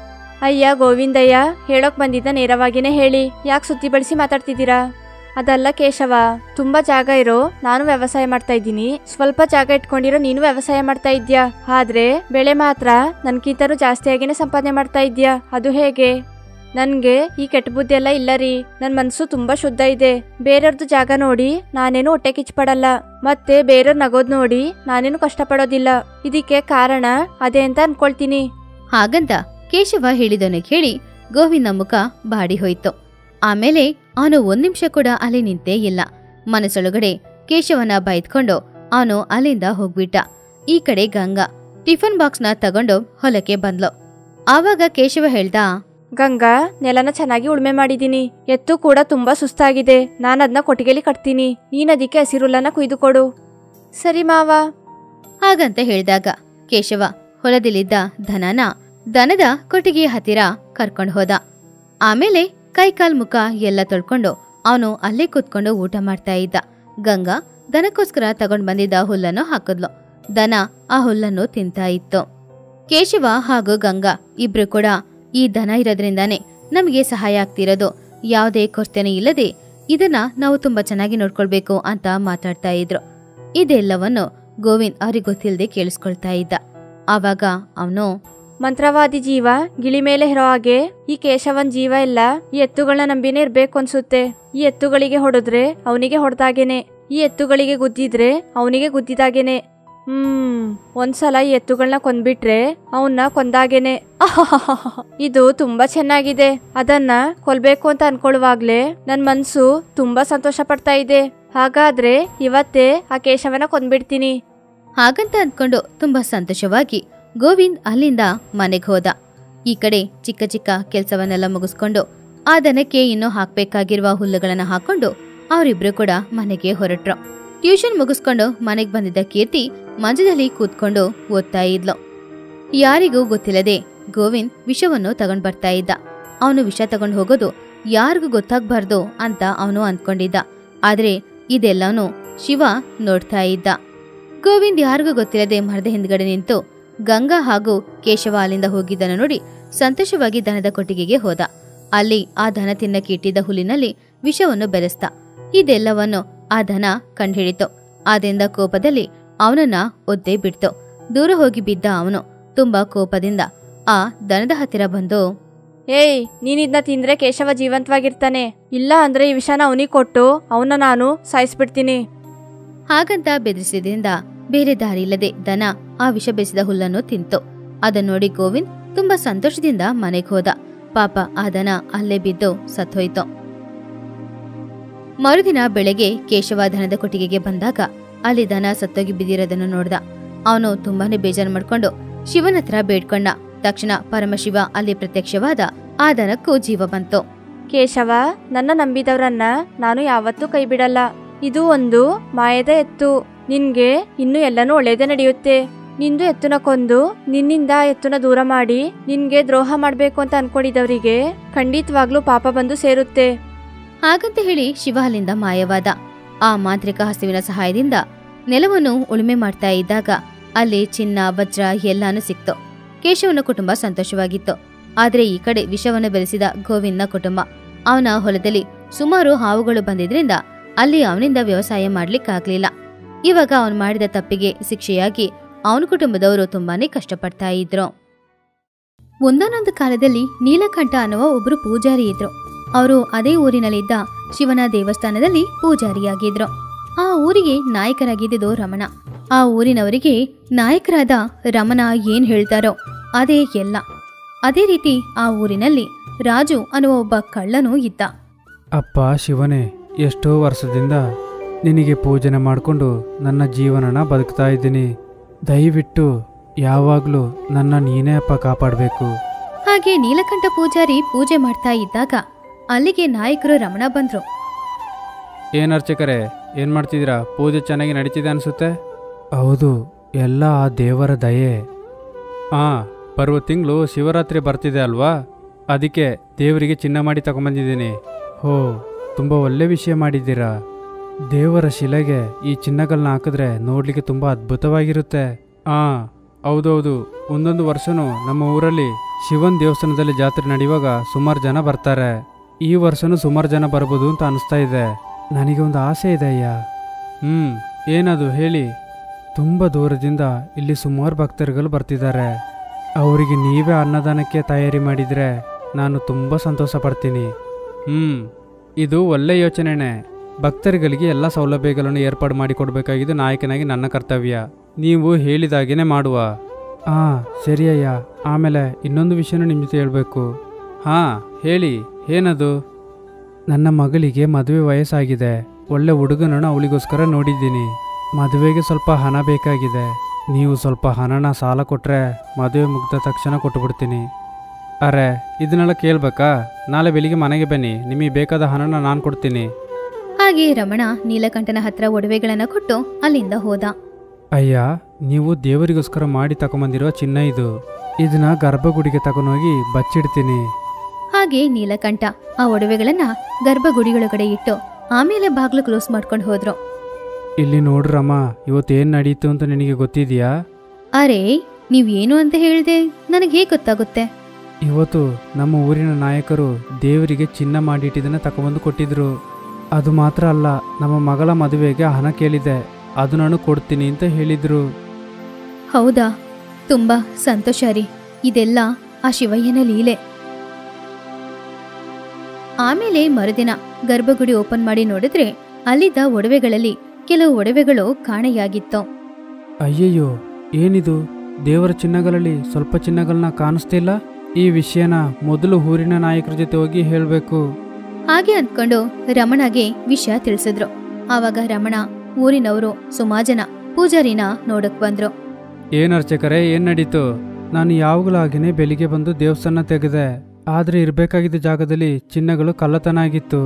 ಅಯ್ಯ ಗೋವಿಂದಯ್ಯ ಹೇಳೋಕ್ ಬಂದಿದ್ದ ನೇರವಾಗಿನೇ ಹೇಳಿ ಯಾಕೆ ಸುತ್ತಿ ಬಳಸಿ ಮಾತಾಡ್ತಿದ್ದೀರಾ ಅದಲ್ಲ ಕೇಶವ ತುಂಬಾ ಜಾಗ ಇರೋ ನಾನು ವ್ಯವಸಾಯ ಮಾಡ್ತಾ ಇದ್ದೀನಿ ಸ್ವಲ್ಪ ಜಾಗ ಇಟ್ಕೊಂಡಿರೋ ನೀನು ವ್ಯವಸಾಯ ಮಾಡ್ತಾ ಇದ್ಯಾ ಆದ್ರೆ ಬೆಳೆ ಮಾತ್ರ ನನ್ಕಿಂತನೂ ಜಾಸ್ತಿಯಾಗಿನೇ ಸಂಪಾದನೆ ಮಾಡ್ತಾ ಇದ್ಯಾ ಅದು ಹೇಗೆ ನನ್ಗೆ ಈ ಕೆಟ್ಟ ಬುದ್ಧಿ ಎಲ್ಲ ಇಲ್ಲ ರೀ ನನ್ ಮನ್ಸು ತುಂಬಾ ಶುದ್ಧ ಇದೆ ಬೇರೆಯವ್ರದ್ದು ಜಾಗ ನೋಡಿ ನಾನೇನು ಹೊಟ್ಟೆ ಕಿಚ್ಪಡಲ್ಲ ಮತ್ತೆ ಬೇರೆಯವ್ರ ನಗೋದ್ ನೋಡಿ ನಾನೇನು ಕಷ್ಟಪಡೋದಿಲ್ಲ ಇದಕ್ಕೆ ಕಾರಣ ಅದೇ ಅಂತ ಅನ್ಕೊಳ್ತೀನಿ ಹಾಗಂತ ಕೇಶವ ಹೇಳಿದನು ಕೇಳಿ ಗೋವಿಂದ ಮುಖ ಬಾಡಿ ಹೋಯ್ತು ಆಮೇಲೆ ಅವನು ಒಂದ್ ನಿಮಿಷ ಕೂಡ ಅಲ್ಲಿ ನಿಂತೇ ಇಲ್ಲ ಮನಸ್ಸೊಳಗಡೆ ಕೇಶವನ ಬೈದ್ಕೊಂಡು ಅವನು ಅಲ್ಲಿಂದ ಹೋಗ್ಬಿಟ್ಟ ಈ ಕಡೆ ಗಂಗಾ ಟಿಫನ್ ಬಾಕ್ಸ್ನ ತಗೊಂಡು ಹೊಲಕ್ಕೆ ಬಂದ್ಲು ಆವಾಗ ಕೇಶವ ಹೇಳ್ದ ಗಂಗಾ ನೆಲನ ಚೆನ್ನಾಗಿ ಉಳುಮೆ ಮಾಡಿದೀನಿ ಎತ್ತು ಕೂಡ ತುಂಬಾ ಸುಸ್ತಾಗಿದೆ ನಾನು ಅದನ್ನ ಕೊಟ್ಟಿಗೆಲಿ ಕಟ್ತೀನಿ ನೀನ್ ಅದಕ್ಕೆ ಹಸಿರುಲ್ಲನ ಕುಯ್ದು ಕೊಡು ಸರಿ ಮಾವ ಹಾಗಂತ ಹೇಳ್ದಾಗ ಕೇಶವ ಹೊಲದಲ್ಲಿದ್ದ ದನನ ದನದ ಕೊಟ್ಟಿಗೆಯ ಹತ್ತಿರ ಕರ್ಕೊಂಡು ಹೋದ ಆಮೇಲೆ ಕೈಕಾಲ್ ಮುಖ ಎಲ್ಲ ತೊಳ್ಕೊಂಡು ಅವನು ಅಲ್ಲೇ ಕೂತ್ಕೊಂಡು ಊಟ ಮಾಡ್ತಾ ಇದ್ದ ಗಂಗಾ ದನಕ್ಕೋಸ್ಕರ ತಗೊಂಡ್ ಬಂದಿದ್ದ ಹುಲ್ಲನ್ನು ಹಾಕಿದ್ಲು ದನ ಆ ಹುಲ್ಲನ್ನು ತಿಂತಾ ಇತ್ತು ಕೇಶವ ಹಾಗೂ ಗಂಗಾ ಇಬ್ರು ಕೂಡ ಈ ದನ ಇರೋದ್ರಿಂದಾನೇ ನಮಗೆ ಸಹಾಯ ಆಗ್ತಿರೋದು ಯಾವುದೇ ಕೊರತೆನೇ ಇಲ್ಲದೆ ಇದನ್ನ ನಾವು ತುಂಬಾ ಚೆನ್ನಾಗಿ ನೋಡ್ಕೊಳ್ಬೇಕು ಅಂತ ಮಾತಾಡ್ತಾ ಇದ್ರು ಇದೆಲ್ಲವನ್ನು ಗೋವಿಂದ್ ಅವ್ರಿಗೆ ಗೊತ್ತಿಲ್ಲದೆ ಕೇಳಿಸ್ಕೊಳ್ತಾ ಇದ್ದ ಆವಾಗ ಅವನು ಮಂತ್ರವಾದಿ ಜೀವ ಗಿಳಿ ಮೇಲೆ ಇರೋ ಹಾಗೆ ಈ ಕೇಶವನ್ ಜೀವ ಎಲ್ಲ ಈ ಎತ್ತುಗಳನ್ನ ನಂಬಿನೇ ಇರ್ಬೇಕು ಅನ್ಸುತ್ತೆ ಈ ಎತ್ತುಗಳಿಗೆ ಹೊಡೆದ್ರೆ ಅವನಿಗೆ ಹೊಡೆದಾಗೇನೆ ಈ ಎತ್ತುಗಳಿಗೆ ಗುದ್ದಿದ್ರೆ ಅವನಿಗೆ ಗುದ್ದಿದಾಗೇನೆ ಹ್ಮ್ ಒಂದ್ಸಲ ಈ ಎತ್ತುಗಳನ್ನ ಕೊಂದ್ಬಿಟ್ರೆ ಅವನ್ನ ಕೊಂದಾಗೇನೆ ಅಹಹಹಹ. ಇದು ತುಂಬಾ ಚೆನ್ನಾಗಿದೆ ಅದನ್ನ ಕೊಲ್ಬೇಕು ಅಂತ ಅನ್ಕೊಳ್ಳುವಾಗ್ಲೇ ನನ್ ಮನ್ಸು ತುಂಬಾ ಸಂತೋಷ ಪಡ್ತಾ ಇದೆ ಹಾಗಾದ್ರೆ ಇವತ್ತೇ ಆ ಕೇಶವನ ಕೊಂದ್ಬಿಡ್ತೀನಿ ಹಾಗಂತ ಅಂದ್ಕೊಂಡು ತುಂಬಾ ಸಂತೋಷವಾಗಿ ಗೋವಿಂದ್ ಅಲ್ಲಿಂದ ಮನೆಗೆ ಹೋದ ಈ ಕಡೆ ಚಿಕ್ಕ ಚಿಕ್ಕ ಕೆಲಸವನ್ನೆಲ್ಲ ಮುಗಿಸ್ಕೊಂಡು ಆ ದನಕ್ಕೆ ಇನ್ನೂ ಹಾಕ್ಬೇಕಾಗಿರುವ ಹುಲ್ಲುಗಳನ್ನ ಹಾಕೊಂಡು ಅವರಿಬ್ರು ಕೂಡ ಮನೆಗೆ ಹೊರಟ್ರು ಟ್ಯೂಷನ್ ಮುಗಿಸ್ಕೊಂಡು ಮನೆಗೆ ಬಂದಿದ್ದ ಕೀರ್ತಿ ಮಂಚದಲ್ಲಿ ಕೂತ್ಕೊಂಡು ಓದ್ತಾ ಇದ್ಲು ಯಾರಿಗೂ ಗೊತ್ತಿಲ್ಲದೆ ಗೋವಿಂದ್ ವಿಷವನ್ನು ತಗೊಂಡ್ ಬರ್ತಾ ಇದ್ದ ಅವನು ವಿಷ ತಗೊಂಡ್ ಹೋಗೋದು ಯಾರಿಗೂ ಗೊತ್ತಾಗ್ಬಾರ್ದು ಅಂತ ಅವನು ಅಂದ್ಕೊಂಡಿದ್ದ ಆದ್ರೆ ಇದೆಲ್ಲವೂ ಶಿವ ನೋಡ್ತಾ ಇದ್ದ ಗೋವಿಂದ್ ಯಾರಿಗೂ ಗೊತ್ತಿಲ್ಲದೆ ಮರದ ಹಿಂದ್ಗಡೆ ನಿಂತು ಗಂಗಾ ಹಾಗೂ ಕೇಶವ ಅಲ್ಲಿಂದ ಹೋಗಿದ್ದನ್ನು ನೋಡಿ ಸಂತೋಷವಾಗಿ ದನದ ಕೊಟ್ಟಿಗೆಗೆ ಹೋದ ಅಲ್ಲಿ ಆ ದನ ತಿನ್ನಕ್ಕೆ ಇಟ್ಟಿದ್ದ ಹುಲ್ಲಿನಲ್ಲಿ ವಿಷವನ್ನು ಬೆರೆಸ್ತ ಇದೆಲ್ಲವನ್ನು ಆ ದನ ಕಂಡುಹಿಡಿತು ಆದ್ರಿಂದ ಕೋಪದಲ್ಲಿ ಅವನನ್ನ ಒದ್ದೇ ಬಿಡ್ತು ದೂರ ಹೋಗಿ ಬಿದ್ದ ಅವನು ತುಂಬಾ ಕೋಪದಿಂದ ಆ ದನದ ಹತ್ತಿರ ಬಂದು ಏಯ್ ನೀನಿದ್ನ ತಿಂದ್ರೆ ಕೇಶವ ಜೀವಂತವಾಗಿರ್ತಾನೆ ಇಲ್ಲ ಅಂದ್ರೆ ಈ ವಿಷನ ಅವನಿಗೆ ಕೊಟ್ಟು ಅವನ್ನ ನಾನು ಸಾಯಿಸ್ಬಿಡ್ತೀನಿ ಹಾಗಂತ ಬೆದರಿಸಿದ್ರಿಂದ ಬೇರೆ ದಾರಿ ಇಲ್ಲದೆ ದನ ಆ ವಿಷ ಬೆರೆಸಿದ ಹುಲ್ಲನ್ನು ತಿಂತು ಅದನ್ನ ನೋಡಿ ಗೋವಿಂದ್ ತುಂಬಾ ಸಂತೋಷದಿಂದ ಮನೆಗೆ ಹೋದ ಪಾಪ ಆ ದನ ಅಲ್ಲೇ ಬಿದ್ದು ಸತ್ತೋಯ್ತು ಮರುದಿನ ಬೆಳಗ್ಗೆ ಕೇಶವ ದನದ ಕೊಟ್ಟಿಗೆಗೆ ಬಂದಾಗ ಅಲ್ಲಿ ದನ ಸತ್ತೋಗಿ ಬಿದ್ದಿರೋದನ್ನು ನೋಡ್ದ ಅವನು ತುಂಬಾನೇ ಬೇಜಾರು ಮಾಡ್ಕೊಂಡು ಶಿವನ ಹತ್ರ ಬೇಡ್ಕೊಂಡ ತಕ್ಷಣ ಪರಮಶಿವ ಅಲ್ಲಿ ಪ್ರತ್ಯಕ್ಷವಾದ ಆ ದನಕ್ಕೂ ಜೀವ ಬಂತು ಕೇಶವ ನನ್ನ ನಂಬಿದವರನ್ನ ನಾನು ಯಾವತ್ತೂ ಕೈ ಬಿಡಲ್ಲ ಇದು ಒಂದು ಮಾಯದ ಎತ್ತು ನಿನ್ಗೆ ಇನ್ನು ಎಲ್ಲನೂ ಒಳ್ಳೇದೇ ನಡೆಯುತ್ತೆ ನಿಂದು ಎತ್ತುನ ಕೊಂದು ನಿನ್ನಿಂದ ಆ ಎತ್ತುನ ದೂರ ಮಾಡಿ ನಿನ್ಗೆ ದ್ರೋಹ ಮಾಡ್ಬೇಕು ಅಂತ ಅನ್ಕೊಂಡಿದವರಿಗೆ ಖಂಡಿತವಾಗ್ಲೂ ಪಾಪ ಬಂದು ಸೇರುತ್ತೆ ಹಾಗಂತ ಹೇಳಿ ಶಿವ ಅಲ್ಲಿಂದ ಮಾಯವಾದ ಆ ಮಾಂತ್ರಿಕ ಹಸುವಿನ ಸಹಾಯದಿಂದ ನೆಲವನ್ನು ಉಳುಮೆ ಮಾಡ್ತಾ ಇದ್ದಾಗ ಅಲ್ಲಿ ಚಿನ್ನ ವಜ್ರ ಎಲ್ಲಾನು ಸಿಕ್ತು ಕೇಶವನ ಕುಟುಂಬ ಸಂತೋಷವಾಗಿತ್ತು ಆದ್ರೆ ಈ ಕಡೆ ವಿಷವನ್ನು ಬೆರೆಸಿದ ಗೋವಿಂದ್ನ ಕುಟುಂಬ ಅವನ ಹೊಲದಲ್ಲಿ ಸುಮಾರು ಹಾವುಗಳು ಬಂದಿದ್ರಿಂದ ಅಲ್ಲಿ ಅವನಿಂದ ವ್ಯವಸಾಯ ಮಾಡ್ಲಿಕ್ಕಾಗ್ಲಿಲ್ಲ ಇವಾಗ ಅವನು ಮಾಡಿದ ತಪ್ಪಿಗೆ ಶಿಕ್ಷೆಯಾಗಿ ಅವನ ಕುಟುಂಬದವರು ತುಂಬಾನೇ ಕಷ್ಟಪಡ್ತಾ ಇದ್ರು ಒಂದಾನೊಂದು ಕಾಲದಲ್ಲಿ ನೀಲಕಂಠ ಅನ್ನುವ ಒಬ್ರು ಪೂಜಾರಿ ಇದ್ರು ಅವರು ಅದೇ ಊರಿನಲ್ಲಿದ್ದ ಶಿವನ ದೇವಸ್ಥಾನದಲ್ಲಿ ಪೂಜಾರಿಯಾಗಿದ್ರು ಆ ಊರಿಗೆ ನಾಯಕರಾಗಿದ್ದುದು ರಮಣ ಆ ಊರಿನವರಿಗೆ ನಾಯಕರಾದ ರಮಣ ಏನ್ ಹೇಳ್ತಾರೋ ಅದೇ ಎಲ್ಲ ಅದೇ ರೀತಿ ಆ ಊರಿನಲ್ಲಿ ರಾಜು ಅನ್ನುವ ಒಬ್ಬ ಕಳ್ಳನೂ ಇದ್ದ ಅಪ್ಪ ಶಿವನೇ ಎಷ್ಟೋ ವರ್ಷದಿಂದ ನಿನಗೆ ಪೂಜನೆ ಮಾಡಿಕೊಂಡು ನನ್ನ ಜೀವನನ ಬದುಕ್ತಾ ಇದ್ದೀನಿ ದಯವಿಟ್ಟು ಯಾವಾಗಲೂ ನನ್ನ ನೀನೇ ಅಪ್ಪ ಕಾಪಾಡಬೇಕು ಹಾಗೆ ನೀಲಕಂಠ ಪೂಜಾರಿ ಪೂಜೆ ಮಾಡ್ತಾ ಇದ್ದಾಗ ಅಲ್ಲಿಗೆ ನಾಯಕರು ರಮಣ ಬಂದ್ರು ಏನು ಅರ್ಚಕರೇ ಏನು ಮಾಡ್ತಿದ್ದೀರಾ ಪೂಜೆ ಚೆನ್ನಾಗಿ ನಡೀತಿದೆ ಅನಿಸುತ್ತೆ ಹೌದು ಎಲ್ಲ ಆ ದೇವರ ದಯೆ ಹಾಂ ಬರುವ ತಿಂಗಳು ಶಿವರಾತ್ರಿ ಬರ್ತಿದೆ ಅಲ್ವಾ ಅದಕ್ಕೆ ದೇವರಿಗೆ ಚಿನ್ನ ಮಾಡಿ ತಗೊಂಬಂದಿದ್ದೀನಿ ಹೋ ತುಂಬ ಒಳ್ಳೆ ವಿಷಯ ಮಾಡಿದ್ದೀರಾ ದೇವರ ಶಿಲೆಗೆ ಈ ಚಿನ್ನಗಳನ್ನ ಹಾಕಿದ್ರೆ ನೋಡ್ಲಿಕ್ಕೆ ತುಂಬ ಅದ್ಭುತವಾಗಿರುತ್ತೆ ಆ ಹೌದೌದು ಒಂದೊಂದು ವರ್ಷನೂ ನಮ್ಮ ಊರಲ್ಲಿ ಶಿವನ್ ದೇವಸ್ಥಾನದಲ್ಲಿ ಜಾತ್ರೆ ನಡೆಯುವಾಗ ಸುಮಾರು ಜನ ಬರ್ತಾರೆ ಈ ವರ್ಷನೂ ಸುಮಾರು ಜನ ಬರ್ಬೋದು ಅಂತ ಅನಿಸ್ತಾ ಇದೆ ನನಗೆ ಒಂದು ಆಸೆ ಇದೆ ಅಯ್ಯ ಹ್ಮ್ ಏನದು ಹೇಳಿ ತುಂಬ ದೂರದಿಂದ ಇಲ್ಲಿ ಸುಮಾರು ಭಕ್ತರುಗಳು ಬರ್ತಿದ್ದಾರೆ ಅವರಿಗೆ ನೀವೇ ಅನ್ನದಾನಕ್ಕೆ ತಯಾರಿ ಮಾಡಿದರೆ ನಾನು ತುಂಬ ಸಂತೋಷ ಪಡ್ತೀನಿ ಹ್ಮ್ ಇದು ಒಳ್ಳೆ ಯೋಚನೆನೇ ಭಕ್ತರುಗಳಿಗೆ ಎಲ್ಲ ಸೌಲಭ್ಯಗಳನ್ನು ಏರ್ಪಾಡು ಮಾಡಿಕೊಡ್ಬೇಕಾಗಿದ್ದು ನಾಯಕನಾಗಿ ನನ್ನ ಕರ್ತವ್ಯ ನೀವು ಹೇಳಿದಾಗೇನೆ ಮಾಡುವ ಹಾ ಸರಿ ಅಯ್ಯ ಆಮೇಲೆ ಇನ್ನೊಂದು ವಿಷಯನೂ ನಿಮ್ಮ ಜೊತೆ ಹೇಳಬೇಕು ಹಾ ಹೇಳಿ ಏನದು ನನ್ನ ಮಗಳಿಗೆ ಮದುವೆ ವಯಸ್ಸಾಗಿದೆ ಒಳ್ಳೆ ಹುಡುಗನನ್ನು ಅವಳಿಗೋಸ್ಕರ ನೋಡಿದ್ದೀನಿ ಮದುವೆಗೆ ಸ್ವಲ್ಪ ಹಣ ಬೇಕಾಗಿದೆ ನೀವು ಸ್ವಲ್ಪ ಹಣನ ಸಾಲ ಕೊಟ್ಟರೆ ಮದುವೆ ಮುಗ್ದ ತಕ್ಷಣ ಕೊಟ್ಟುಬಿಡ್ತೀನಿ ಅರೆ ಇದನ್ನೆಲ್ಲ ಕೇಳ್ಬೇಕಾ ನಾಳೆ ಬೆಳಿಗ್ಗೆ ಮನೆಗೆ ಬನ್ನಿ ನಿಮಗೆ ಬೇಕಾದ ಹಣನ ನಾನು ಕೊಡ್ತೀನಿ ಹಾಗೆ ರಮಣ ನೀಲಕಂಠನ ಹತ್ರ ಒಡವೆಗಳನ್ನ ಕೊಟ್ಟು ಅಲ್ಲಿಂದ ಹೋದ ಅಯ್ಯ ನೀವು ದೇವರಿಗೋಸ್ಕರ ಮಾಡಿ ತಗೊಂಬಂದಿರೋ ಚಿನ್ನ ಇದು ಇದನ್ನ ಗರ್ಭಗುಡಿಗೆ ತಗೊಂಡೋಗಿ ಬಚ್ಚಿಡ್ತೀನಿ ಹಾಗೆ ನೀಲಕಂಠ ಆ ಒಡವೆಗಳನ್ನ ಗರ್ಭಗುಡಿಯೊಳಗಡೆ ಇಟ್ಟು ಆಮೇಲೆ ಬಾಗ್ಲು ಕ್ಲೋಸ್ ಮಾಡ್ಕೊಂಡು ಹೋದ್ರು ಇಲ್ಲಿ ನೋಡ್ರಮ್ಮ ಇವತ್ತೇನು ನಡೀತು ಅಂತ ನಿನಗೆ ಗೊತ್ತಿದೆಯಾ ಅರೆ ನೀವೇನು ಅಂತ ಹೇಳ್ದೆ ನನಗೆ ಹೇಗೆ ಗೊತ್ತಾಗುತ್ತೆ ಇವತ್ತು ನಮ್ಮ ಊರಿನ ನಾಯಕರು ದೇವರಿಗೆ ಚಿನ್ನ ಮಾಡಿಟ್ಟಿದ್ದನ್ನ ತಗೊಂಬಂದು ಕೊಟ್ಟಿದ್ರು ಅದು ಮಾತ್ರ ಅಲ್ಲ ನಮ್ಮ ಮಗಳ ಮದುವೆಗೆ ಹಣ ಕೇಳಿದೆ ಅದು ನಾನು ಕೊಡ್ತೀನಿ ಅಂತ ಹೇಳಿದ್ರು ಹೌದಾ ತುಂಬಾ ಸಂತೋಷ ರೀ ಇದೆಲ್ಲ ಆ ಶಿವಯ್ಯನ ಲೀಲೆ ಆಮೇಲೆ ಮರುದಿನ ಗರ್ಭಗುಡಿ ಓಪನ್ ಮಾಡಿ ನೋಡಿದ್ರೆ ಅಲ್ಲಿದ್ದ ಒಡವೆಗಳಲ್ಲಿ ಕೆಲವು ಒಡವೆಗಳು ಕಾಣೆಯಾಗಿತ್ತು ಅಯ್ಯಯ್ಯೋ ಏನಿದು ದೇವರ ಚಿನ್ನಗಳಲ್ಲಿ ಸ್ವಲ್ಪ ಚಿನ್ನಗಳನ್ನ ಕಾಣಿಸ್ತಿಲ್ಲ ಈ ವಿಷಯನ ಮೊದಲು ಊರಿನ ನಾಯಕರ ಜೊತೆ ಹೋಗಿ ಹೇಳಬೇಕು ಹಾಗೆ ಅಂದ್ಕೊಂಡು ರಮಣಗೆ ವಿಷಯ ತಿಳಿಸಿದ್ರು ಆವಾಗ ರಮಣ ಊರಿನವರು ಸುಮಾಜನ ಪೂಜಾರಿನ ನೋಡಕ್ ಬಂದ್ರು ಏನ್ ಅರ್ಚಕರೇ ಏನ್ ನಡೀತು ನಾನು ಯಾವಾಗಲಾಗಿನೇ ಬೆಳಿಗ್ಗೆ ಬಂದು ದೇವಸ್ಥಾನ ತೆಗೆದೆ ಆದ್ರೆ ಇರ್ಬೇಕಾಗಿದ್ದ ಜಾಗದಲ್ಲಿ ಚಿನ್ನಗಳು ಕಳ್ಳತನ ಆಗಿತ್ತು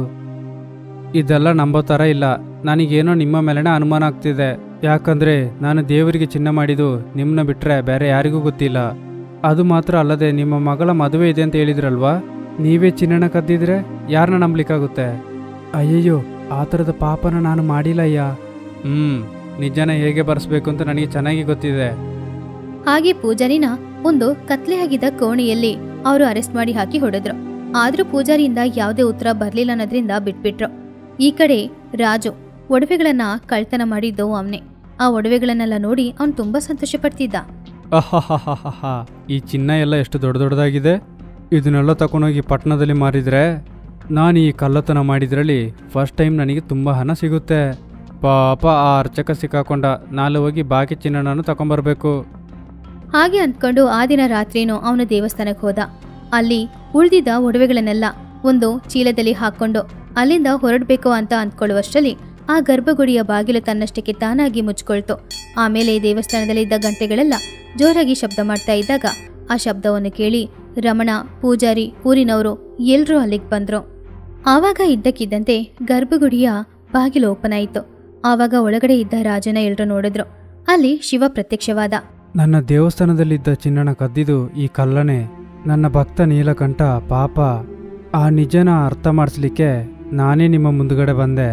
ಇದೆಲ್ಲ ನಂಬೋ ಥರ ಇಲ್ಲ ನನಗೇನೋ ನಿಮ್ಮ ಮೇಲೆನೇ ಅನುಮಾನ ಆಗ್ತಿದೆ ಯಾಕಂದ್ರೆ ನಾನು ದೇವರಿಗೆ ಚಿನ್ನ ಮಾಡಿದ್ದು ನಿಮ್ಮನ್ನ ಬಿಟ್ರೆ ಬೇರೆ ಯಾರಿಗೂ ಗೊತ್ತಿಲ್ಲ ಅದು ಮಾತ್ರ ಅಲ್ಲದೆ ನಿಮ್ಮ ಮಗಳ ಮದುವೆ ಇದೆ ಅಂತ ಹೇಳಿದ್ರಲ್ವಾ ನೀವೇ ಚಿನ್ನನ ಕದ್ದಿದ್ರೆ ಯಾರನ್ನ ನಂಬ್ಲಿಕ್ಕಾಗುತ್ತೆ ಅಯ್ಯಯ್ಯೋ ಆ ಥರದ ಪಾಪನ ನಾನು ಮಾಡಿಲ್ಲ ಅಯ್ಯ ಹ್ಮ್ ನಿಜನ ಹೇಗೆ ಬರೆಸ್ಬೇಕು ಅಂತ ನನಗೆ ಚೆನ್ನಾಗಿ ಗೊತ್ತಿದೆ ಹಾಗೆ ಪೂಜಾರಿನ ಒಂದು ಕತ್ಲೆಯಾಗಿದ್ದ ಕೋಣೆಯಲ್ಲಿ ಅವರು ಅರೆಸ್ಟ್ ಮಾಡಿ ಹಾಕಿ ಹೊಡೆದ್ರು ಆದ್ರೂ ಪೂಜಾರಿಯಿಂದ ಯಾವುದೇ ಉತ್ತರ ಬರ್ಲಿಲ್ಲ ಅನ್ನೋದ್ರಿಂದ ಬಿಟ್ಬಿಟ್ರು ಈ ಕಡೆ ರಾಜು ಒಡವೆಗಳನ್ನ ಕಳ್ತನ ಮಾಡಿದ್ದು ಅವನೇ ಆ ಒಡವೆಗಳನ್ನೆಲ್ಲ ನೋಡಿ ಅವನು ತುಂಬಾ ಸಂತೋಷ ಪಡ್ತಿದ್ದ ಅಹಹಹಹಹ. ಈ ಚಿನ್ನ ಎಲ್ಲ ಎಷ್ಟು ದೊಡ್ಡ ದೊಡ್ಡದಾಗಿದೆ ಇದನ್ನೆಲ್ಲ ತಗೊಂಡೋಗಿ ಪಟ್ಟಣದಲ್ಲಿ ಮಾರಿದ್ರೆ ನಾನು ಈ ಕಳ್ಳತನ ಮಾಡಿದ್ರಲ್ಲಿ ಫಸ್ಟ್ ಟೈಮ್ ನನಗೆ ತುಂಬ ಹಣ ಸಿಗುತ್ತೆ ಪಾಪ ಆ ಅರ್ಚಕ ಸಿಕ್ಕಾಕೊಂಡ ನಾಳೆ ಹೋಗಿ ಬಾಕಿ ಚಿನ್ನನೂ ತಗೊಂಬರ್ಬೇಕು ಹಾಗೆ ಅಂದ್ಕೊಂಡು ಆ ದಿನ ರಾತ್ರಿನೂ ಅವನು ದೇವಸ್ಥಾನಕ್ಕೆ ಹೋದ ಅಲ್ಲಿ ಉಳಿದಿದ್ದ ಒಡವೆಗಳನ್ನೆಲ್ಲ ಒಂದು ಚೀಲದಲ್ಲಿ ಹಾಕೊಂಡು ಅಲ್ಲಿಂದ ಹೊರಡ್ಬೇಕು ಅಂತ ಅಂದ್ಕೊಳ್ಳುವಷ್ಟರಲ್ಲಿ ಆ ಗರ್ಭಗುಡಿಯ ಬಾಗಿಲು ತನ್ನಷ್ಟಕ್ಕೆ ತಾನಾಗಿ ಮುಚ್ಕೊಳ್ತು ಆಮೇಲೆ ದೇವಸ್ಥಾನದಲ್ಲಿ ಇದ್ದ ಗಂಟೆಗಳೆಲ್ಲ ಜೋರಾಗಿ ಶಬ್ದ ಮಾಡ್ತಾ ಇದ್ದಾಗ ಆ ಶಬ್ದವನ್ನು ಕೇಳಿ ರಮಣ ಪೂಜಾರಿ ಊರಿನವರು ಎಲ್ರೂ ಅಲ್ಲಿಗೆ ಬಂದ್ರು ಆವಾಗ ಇದ್ದಕ್ಕಿದ್ದಂತೆ ಗರ್ಭಗುಡಿಯ ಬಾಗಿಲು ಓಪನ್ ಆಯಿತು ಆವಾಗ ಒಳಗಡೆ ಇದ್ದ ರಾಜನ ಎಲ್ರು ನೋಡಿದ್ರು ಅಲ್ಲಿ ಶಿವ ಪ್ರತ್ಯಕ್ಷವಾದ ನನ್ನ ದೇವಸ್ಥಾನದಲ್ಲಿದ್ದ ಚಿನ್ನನ ಕದ್ದಿದು ಈ ಕಲ್ಲನೆ ನನ್ನ ಭಕ್ತ ನೀಲಕಂಠ ಪಾಪ ಆ ನಿಜನ ಅರ್ಥ ಮಾಡಿಸ್ಲಿಕ್ಕೆ ನಾನೇ ನಿಮ್ಮ ಮುಂದುಗಡೆ ಬಂದೆ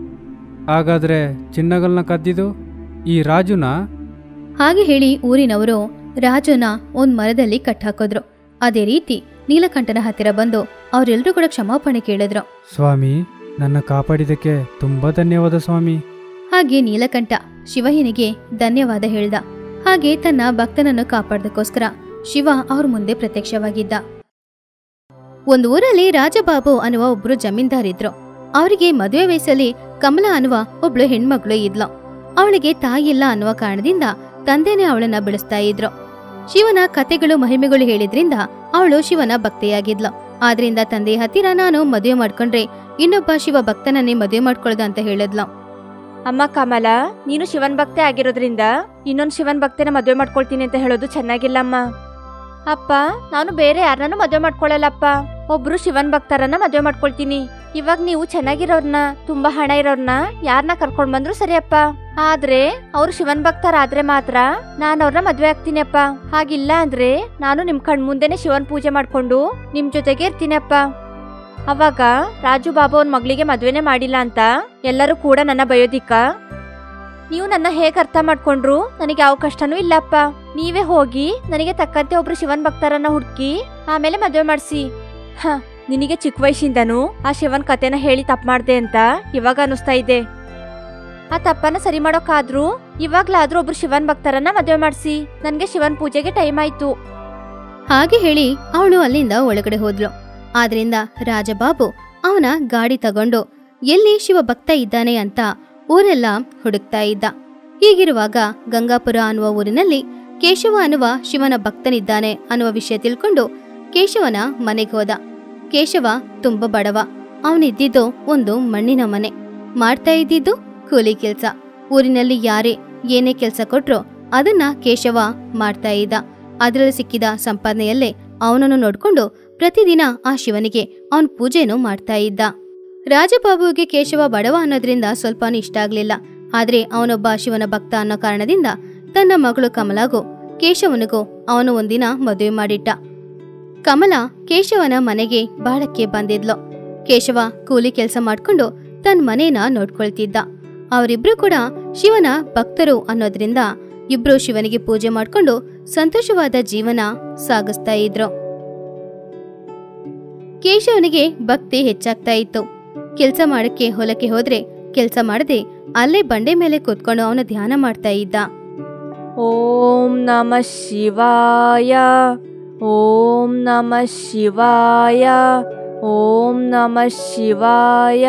ಹಾಗಾದ್ರೆ ಚಿನ್ನಗಳನ್ನ ಕದ್ದಿದು ಈ ರಾಜುನ ಹಾಗೆ ಹೇಳಿ ಊರಿನವರು ರಾಜುನ ಒಂದ್ ಮರದಲ್ಲಿ ಕಟ್ಟಾಕಿದ್ರು ಅದೇ ರೀತಿ ನೀಲಕಂಠನ ಹತ್ತಿರ ಬಂದು ಅವರೆಲ್ಲರೂ ಕೂಡ ಕ್ಷಮಾಪಣೆ ಕೇಳಿದ್ರು ಸ್ವಾಮಿ ನನ್ನ ಕಾಪಾಡಿದಕ್ಕೆ ತುಂಬಾ ಧನ್ಯವಾದ ಸ್ವಾಮಿ ಹಾಗೆ ನೀಲಕಂಠ ಶಿವಯ್ಯನಿಗೆ ಧನ್ಯವಾದ ಹೇಳ್ದ ಹಾಗೆ ತನ್ನ ಭಕ್ತನನ್ನು ಕಾಪಾಡೋದಕ್ಕೋಸ್ಕರ ಶಿವ ಅವ್ರ ಮುಂದೆ ಪ್ರತ್ಯಕ್ಷವಾಗಿದ್ದ ಒಂದು ಊರಲ್ಲಿ ರಾಜಬಾಬು ಅನ್ನುವ ಒಬ್ರು ಜಮೀನ್ದಾರಿದ್ರು ಅವರಿಗೆ ಮದುವೆ ವಯಸ್ಸಲ್ಲಿ ಕಮಲ ಅನ್ನುವ ಒಬ್ಳು ಹೆಣ್ಮಗಳು ಇದ್ಲು ಅವಳಿಗೆ ತಾಯಿಲ್ಲ ಅನ್ನುವ ಕಾರಣದಿಂದ ತಂದೆನೇ ಅವಳನ್ನ ಬೆಳೆಸ್ತಾ ಇದ್ರು ಶಿವನ ಕತೆಗಳು ಮಹಿಮೆಗಳು ಹೇಳಿದ್ರಿಂದ ಅವಳು ಶಿವನ ಭಕ್ತೆಯಾಗಿದ್ಲು ಆದ್ರಿಂದ ತಂದೆ ಹತ್ತಿರ ನಾನು ಮದುವೆ ಮಾಡ್ಕೊಂಡ್ರೆ ಇನ್ನೊಬ್ಬ ಶಿವ ಭಕ್ತನನ್ನೇ ಮದುವೆ ಮಾಡ್ಕೊಳ್ದ ಅಂತ ಹೇಳಿದ್ಲು ಅಮ್ಮ ಕಮಲ ನೀನು ಶಿವನ್ ಭಕ್ತೆ ಆಗಿರೋದ್ರಿಂದ ಇನ್ನೊಂದು ಶಿವನ್ ಭಕ್ತೆನ ಮದುವೆ ಮಾಡ್ಕೊಳ್ತೀನಿ ಅಂತ ಹೇಳೋದು ಚೆನ್ನಾಗಿಲ್ಲಮ್ಮ ಅಪ್ಪ ನಾನು ಬೇರೆ ಯಾರನ್ನೂ ಮದುವೆ ಮಾಡ್ಕೊಳ್ಳಲ್ಲಪ್ಪ ಒಬ್ರು ಶಿವನ್ ಭಕ್ತರನ್ನ ಮದುವೆ ಮಾಡ್ಕೊಳ್ತೀನಿ ಇವಾಗ ನೀವು ಚೆನ್ನಾಗಿರೋರ್ನ ತುಂಬಾ ಹಣ ಇರೋರ್ನ ಯಾರನ್ನ ಕರ್ಕೊಂಡ್ ಬಂದ್ರು ಸರಿಯಪ್ಪ ಆದ್ರೆ ಅವ್ರು ಶಿವನ್ ಭಕ್ತರಾದ್ರೆ ಮಾತ್ರ ನಾನು ಅವ್ರನ್ನ ಮದ್ವೆ ಆಗ್ತೀನಿ ಅಪ್ಪ ಹಾಗಿಲ್ಲ ಅಂದ್ರೆ ನಾನು ನಿಮ್ ಕಣ್ ಮುಂದೆನೆ ಶಿವನ್ ಪೂಜೆ ಮಾಡ್ಕೊಂಡು ನಿಮ್ ಜೊತೆಗೆ ಇರ್ತೀನಿ ಅಪ್ಪ ಅವಾಗ ರಾಜು ಬಾಬು ಅವನ್ ಮಗಳಿಗೆ ಮದ್ವೆನೇ ಮಾಡಿಲ್ಲ ಅಂತ ಎಲ್ಲರೂ ಕೂಡ ನನ್ನ ಬಯೋದಿಕ್ಕ ನೀವು ನನ್ನ ಹೇಗ್ ಅರ್ಥ ಮಾಡ್ಕೊಂಡ್ರು ನನಗೆ ಯಾವ ಕಷ್ಟನೂ ಇಲ್ಲಪ್ಪ ನೀವೇ ಹೋಗಿ ನನಗೆ ತಕ್ಕಂತೆ ಒಬ್ರು ಶಿವನ್ ಭಕ್ತರನ್ನ ಹುಡುಕಿ ಆಮೇಲೆ ಮದ್ವೆ ಮಾಡ್ಸಿ ಹ ನಿನಗೆ ಚಿಕ್ಕ ವಯಸ್ಸಿಂದನೂ ಆ ಶಿವನ್ ಕತೆನ ಹೇಳಿ ತಪ್ಪು ಮಾಡ್ದೆ ಅಂತ ಇವಾಗ ಅನಿಸ್ತಾ ಇದೆ ಆ ತಪ್ಪನ್ನ ಸರಿ ಮಾಡೋಕಾದ್ರೂ ಇವಾಗ್ಲಾದ್ರೂ ಒಬ್ರು ಶಿವನ್ ಭಕ್ತರನ್ನ ಮದ್ವೆ ಮಾಡ್ಸಿ ನನ್ಗೆ ಶಿವನ್ ಪೂಜೆಗೆ ಟೈಮ್ ಆಯ್ತು ಹಾಗೆ ಹೇಳಿ ಅವಳು ಅಲ್ಲಿಂದ ಒಳಗಡೆ ಹೋದ್ಲು ಆದ್ರಿಂದ ರಾಜಬಾಬು ಅವನ ಗಾಡಿ ತಗೊಂಡು ಎಲ್ಲಿ ಶಿವ ಭಕ್ತ ಇದ್ದಾನೆ ಅಂತ ಊರೆಲ್ಲ ಹುಡುಕ್ತಾ ಇದ್ದ ಹೀಗಿರುವಾಗ ಗಂಗಾಪುರ ಅನ್ನುವ ಊರಿನಲ್ಲಿ ಕೇಶವ ಅನ್ನುವ ಶಿವನ ಭಕ್ತನಿದ್ದಾನೆ ಅನ್ನುವ ವಿಷಯ ತಿಳ್ಕೊಂಡು ಕೇಶವನ ಮನೆಗೆ ಹೋದ ಕೇಶವ ತುಂಬ ಬಡವ ಅವನಿದ್ದಿದ್ದು ಒಂದು ಮಣ್ಣಿನ ಮನೆ ಮಾಡ್ತಾ ಇದ್ದಿದ್ದು ಕೂಲಿ ಕೆಲ್ಸ ಊರಿನಲ್ಲಿ ಯಾರೇ ಏನೇ ಕೆಲ್ಸ ಕೊಟ್ರೋ ಅದನ್ನ ಕೇಶವ ಮಾಡ್ತಾ ಇದ್ದ ಅದರಲ್ಲಿ ಸಿಕ್ಕಿದ ಸಂಪಾದನೆಯಲ್ಲೇ ಅವನನ್ನು ನೋಡ್ಕೊಂಡು ಪ್ರತಿದಿನ ಆ ಶಿವನಿಗೆ ಅವನ್ ಪೂಜೆನೂ ಮಾಡ್ತಾ ಇದ್ದ ರಾಜಬಾಬುವಿಗೆ ಕೇಶವ ಬಡವ ಅನ್ನೋದ್ರಿಂದ ಸ್ವಲ್ಪನೂ ಇಷ್ಟ ಆಗ್ಲಿಲ್ಲ ಆದ್ರೆ ಅವನೊಬ್ಬ ಶಿವನ ಭಕ್ತ ಅನ್ನೋ ಕಾರಣದಿಂದ ತನ್ನ ಮಗಳು ಕಮಲಾಗೂ ಕೇಶವನಿಗೂ ಅವನು ಒಂದಿನ ಮದುವೆ ಮಾಡಿಟ್ಟ ಕಮಲ ಕೇಶವನ ಮನೆಗೆ ಬಾಳಕ್ಕೆ ಬಂದಿದ್ಲು ಕೇಶವ ಕೂಲಿ ಕೆಲಸ ಮಾಡ್ಕೊಂಡು ತನ್ನ ಮನೇನ ನೋಡ್ಕೊಳ್ತಿದ್ದ ಅವರಿಬ್ರು ಕೂಡ ಶಿವನ ಭಕ್ತರು ಅನ್ನೋದ್ರಿಂದ ಇಬ್ರು ಶಿವನಿಗೆ ಪೂಜೆ ಮಾಡ್ಕೊಂಡು ಸಂತೋಷವಾದ ಜೀವನ ಸಾಗಿಸ್ತಾ ಇದ್ರು ಕೇಶವನಿಗೆ ಭಕ್ತಿ ಹೆಚ್ಚಾಗ್ತಾ ಇತ್ತು ಕೆಲ್ಸ ಮಾಡಕ್ಕೆ ಹೊಲಕ್ಕೆ ಹೋದ್ರೆ ಕೆಲ್ಸ ಮಾಡದೆ ಅಲ್ಲೇ ಬಂಡೆ ಮೇಲೆ ಕೂತ್ಕೊಂಡು ಅವನ ಧ್ಯಾನ ಮಾಡ್ತಾ ಇದ್ದ ಓಂ ನಮ ಶಿವಾಯ ಓಂ ನಮ ಶಿವಾಯ ಓಂ ನಮ ಶಿವಾಯ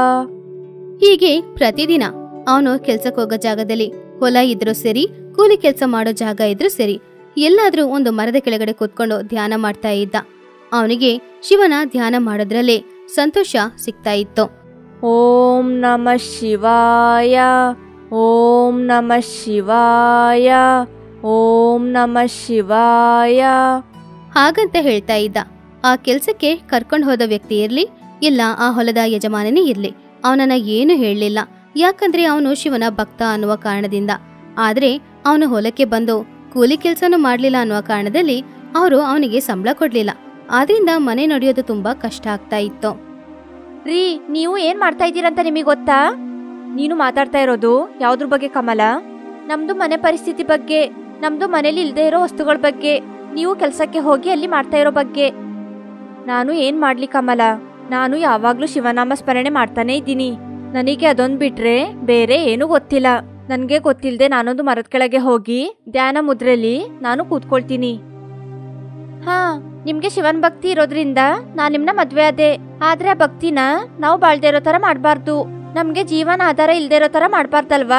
ಹೀಗೆ ಪ್ರತಿದಿನ ಅವನು ಕೆಲ್ಸಕ್ಕೆ ಹೋಗೋ ಜಾಗದಲ್ಲಿ ಹೊಲ ಇದ್ರೂ ಸರಿ ಕೂಲಿ ಕೆಲಸ ಮಾಡೋ ಜಾಗ ಇದ್ರೂ ಸರಿ ಎಲ್ಲಾದ್ರೂ ಒಂದು ಮರದ ಕೆಳಗಡೆ ಕೂತ್ಕೊಂಡು ಧ್ಯಾನ ಮಾಡ್ತಾ ಇದ್ದ ಅವನಿಗೆ ಶಿವನ ಧ್ಯಾನ ಮಾಡೋದ್ರಲ್ಲೇ ಸಂತೋಷ ಸಿಗ್ತಾ ಇತ್ತು ಓಂ ನಮ ಶಿವಾಯ ಓಂ ನಮ ಶಿವಾಯ ಓಂ ನಮ ಶಿವಾಯ ಹಾಗಂತ ಹೇಳ್ತಾ ಇದ್ದ ಆ ಕೆಲ್ಸಕ್ಕೆ ಕರ್ಕೊಂಡು ಹೋದ ವ್ಯಕ್ತಿ ಇರ್ಲಿ ಇಲ್ಲ ಆ ಹೊಲದ ಯಜಮಾನನೇ ಇರ್ಲಿ ಅವನನ್ನ ಏನು ಹೇಳಲಿಲ್ಲ ಯಾಕಂದ್ರೆ ಅವನು ಶಿವನ ಭಕ್ತ ಅನ್ನುವ ಕಾರಣದಿಂದ ಆದ್ರೆ ಅವನು ಹೊಲಕ್ಕೆ ಬಂದು ಕೂಲಿ ಕೆಲ್ಸನೂ ಮಾಡ್ಲಿಲ್ಲ ಅನ್ನುವ ಕಾರಣದಲ್ಲಿ ಅವರು ಅವನಿಗೆ ಸಂಬಳ ಕೊಡ್ಲಿಲ್ಲ ಆದ್ರಿಂದ ಮನೆ ನಡೆಯೋದು ತುಂಬಾ ಕಷ್ಟ ಆಗ್ತಾ ಇತ್ತು ರೀ ನೀವು ಏನ್ ಮಾಡ್ತಾ ಇದ್ದೀರಂತ ನಿಮಗೆ ಗೊತ್ತಾ ನೀನು ಮಾತಾಡ್ತಾ ಇರೋದು ಯಾವ್ದ್ರ ಬಗ್ಗೆ ಕಮಲ ನಮ್ದು ಮನೆ ಪರಿಸ್ಥಿತಿ ಬಗ್ಗೆ ನಮ್ದು ಮನೇಲಿ ಇಲ್ದೇ ಇರೋ ವಸ್ತುಗಳ ಬಗ್ಗೆ ನೀವು ಕೆಲ್ಸಕ್ಕೆ ಹೋಗಿ ಅಲ್ಲಿ ಮಾಡ್ತಾ ಇರೋ ಬಗ್ಗೆ ನಾನು ಏನ್ ಮಾಡ್ಲಿ ಕಮಲ ನಾನು ಯಾವಾಗ್ಲೂ ಶಿವನಾಮ ಸ್ಮರಣೆ ಮಾಡ್ತಾನೆ ಇದ್ದೀನಿ ನನಗೆ ಅದೊಂದ್ ಬಿಟ್ರೆ ಬೇರೆ ಏನೂ ಗೊತ್ತಿಲ್ಲ ನನ್ಗೆ ಗೊತ್ತಿಲ್ದೆ ನಾನೊಂದು ಮರದ ಕೆಳಗೆ ಹೋಗಿ ಧ್ಯಾನ ಮುದ್ರೆಲಿ ನಾನು ಕೂತ್ಕೊಳ್ತೀನಿ ಹಾ ನಿಮ್ಗೆ ಶಿವನ್ ಭಕ್ತಿ ಇರೋದ್ರಿಂದ ನಾನ್ ನಿಮ್ನ ಮದ್ವೆ ಆದೆ ಆದ್ರೆ ಆ ಭಕ್ತಿನ ನಾವು ಬಾಳ್ದೇ ಇರೋ ತರ ಮಾಡ್ಬಾರ್ದು ನಮ್ಗೆ ಜೀವನ ಆಧಾರ ಇಲ್ದೇ ಇರೋ ತರ ಮಾಡ್ಬಾರ್ದಲ್ವಾ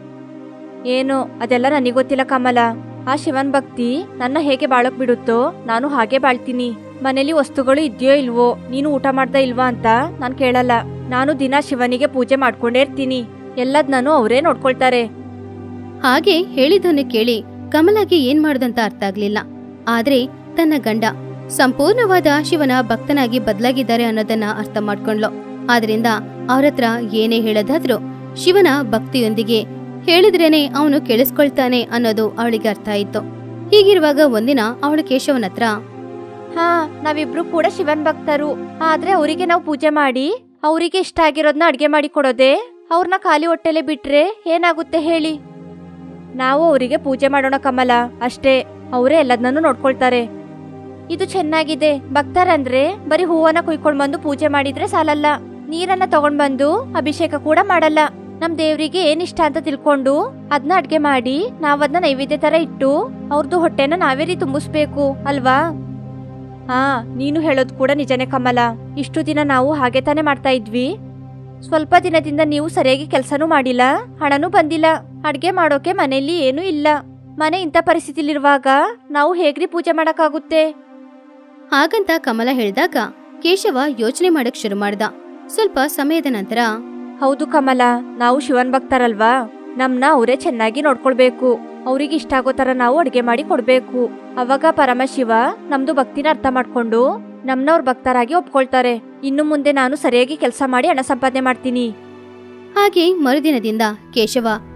ಏನು ಅದೆಲ್ಲ ನನಗೆ ಗೊತ್ತಿಲ್ಲ ಕಮಲ ಆ ಶಿವನ್ ಭಕ್ತಿ ನನ್ನ ಹೇಗೆ ಬಾಳಕ್ ಬಿಡುತ್ತೋ ನಾನು ಹಾಗೆ ಬಾಳ್ತೀನಿ ಮನೇಲಿ ವಸ್ತುಗಳು ಇದೆಯೋ ಇಲ್ವೋ ನೀನು ಊಟ ಮಾಡ್ದ ಇಲ್ವಾ ಅಂತ ನಾನ್ ಕೇಳಲ್ಲ ನಾನು ದಿನ ಶಿವನಿಗೆ ಪೂಜೆ ಮಾಡ್ಕೊಂಡೇ ಇರ್ತೀನಿ ಎಲ್ಲದ್ ನಾನು ಅವರೇ ನೋಡ್ಕೊಳ್ತಾರೆ ಹಾಗೆ ಹೇಳಿದ್ದನ್ನು ಕೇಳಿ ಕಮಲಾಗೆ ಏನ್ ಮಾಡುದಂತ ಅರ್ಥ ಆಗ್ಲಿಲ್ಲ ಆದ್ರೆ ತನ್ನ ಗಂಡ ಸಂಪೂರ್ಣವಾದ ಶಿವನ ಭಕ್ತನಾಗಿ ಬದಲಾಗಿದ್ದಾರೆ ಅನ್ನೋದನ್ನ ಅರ್ಥ ಮಾಡ್ಕೊಂಡ್ಲು ಆದ್ರಿಂದ ಅವ್ರತ್ರ ಏನೇ ಹೇಳೋದಾದ್ರೂ ಶಿವನ ಭಕ್ತಿಯೊಂದಿಗೆ ಹೇಳಿದ್ರೇನೆ ಅವನು ಕೇಳಿಸ್ಕೊಳ್ತಾನೆ ಅನ್ನೋದು ಅವಳಿಗೆ ಅರ್ಥ ಆಯ್ತು ಹೀಗಿರುವಾಗ ಒಂದಿನ ಅವಳು ಕೇಶವನ ಹತ್ರ ಹಾ ನಾವಿಬ್ರು ಕೂಡ ಶಿವನ್ ಭಕ್ತರು ಆದ್ರೆ ಅವರಿಗೆ ನಾವು ಪೂಜೆ ಮಾಡಿ ಅವರಿಗೆ ಇಷ್ಟ ಆಗಿರೋದ್ನ ಅಡ್ಗೆ ಮಾಡಿ ಕೊಡೋದೆ ಅವ್ರನ್ನ ಖಾಲಿ ಹೊಟ್ಟೆಲೆ ಬಿಟ್ರೆ ಏನಾಗುತ್ತೆ ಹೇಳಿ ನಾವು ಅವರಿಗೆ ಪೂಜೆ ಮಾಡೋಣ ಕಮಲ ಅಷ್ಟೇ ಅವರೇ ಎಲ್ಲದನ್ನೂ ನೋಡ್ಕೊಳ್ತಾರೆ ಇದು ಚೆನ್ನಾಗಿದೆ ಭಕ್ತರಂದ್ರೆ ಬರೀ ಹೂವನ್ನ ಕುಯ್ಕೊಂಡ್ ಬಂದು ಪೂಜೆ ಮಾಡಿದ್ರೆ ಸಾಲಲ್ಲ ನೀರನ್ನ ತಗೊಂಡ್ ಬಂದು ಅಭಿಷೇಕ ಕೂಡ ಮಾಡಲ್ಲ ನಮ್ ದೇವ್ರಿಗೆ ಏನ್ ಇಷ್ಟ ಅಂತ ತಿಳ್ಕೊಂಡು ಅದನ್ನ ಅಡ್ಗೆ ಮಾಡಿ ನಾವದ್ನ ನೈವೇದ್ಯ ತರ ಇಟ್ಟು ಅವ್ರದ್ದು ಹೊಟ್ಟೆನ ನಾವೇ ರೀ ತುಂಬಿಸ್ಬೇಕು ಅಲ್ವಾ ಹಾ ನೀನು ಹೇಳೋದು ಕೂಡ ನಿಜನೇ ಕಮಲ ಇಷ್ಟು ದಿನ ನಾವು ಹಾಗೆ ತಾನೇ ಮಾಡ್ತಾ ಇದ್ವಿ ಸ್ವಲ್ಪ ದಿನದಿಂದ ನೀವು ಸರಿಯಾಗಿ ಕೆಲಸನೂ ಮಾಡಿಲ್ಲ ಹಣನೂ ಬಂದಿಲ್ಲ ಅಡ್ಗೆ ಮಾಡೋಕೆ ಮನೆಯಲ್ಲಿ ಏನೂ ಇಲ್ಲ ಮನೆ ಇಂಥ ಪರಿಸ್ಥಿತಿಲಿರುವಾಗ ನಾವು ಹೇಗ್ರಿ ಪೂಜೆ ಮಾಡಕ್ಕಾಗುತ್ತೆ ಹಾಗಂತ ಕಮಲ ಹೇಳಿದಾಗ ಕೇಶವ ಯೋಚನೆ ಮಾಡಕ್ ಶುರು ಮಾಡ್ದ ಸ್ವಲ್ಪ ಸಮಯದ ನಂತರ ಹೌದು ಕಮಲ ನಾವು ಶಿವನ್ ಭಕ್ತರಲ್ವಾ ನಮ್ನ ಅವರೇ ಚೆನ್ನಾಗಿ ನೋಡ್ಕೊಳ್ಬೇಕು ಅವ್ರಿಗೆ ಇಷ್ಟ ಆಗೋ ತರ ನಾವು ಅಡ್ಗೆ ಮಾಡಿ ಕೊಡ್ಬೇಕು ಅವಾಗ ಪರಮಶಿವ ನಮ್ದು ಭಕ್ತಿನ ಅರ್ಥ ಮಾಡ್ಕೊಂಡು ನಮ್ನ ಅವ್ರ ಭಕ್ತರಾಗಿ ಒಪ್ಕೊಳ್ತಾರೆ ಇನ್ನು ಮುಂದೆ ನಾನು ಸರಿಯಾಗಿ ಕೆಲಸ ಮಾಡಿ ಹಣ ಸಂಪಾದನೆ ಮಾಡ್ತೀನಿ ಹಾಗೆ ಮರುದಿನದಿಂದ ಕೇಶವ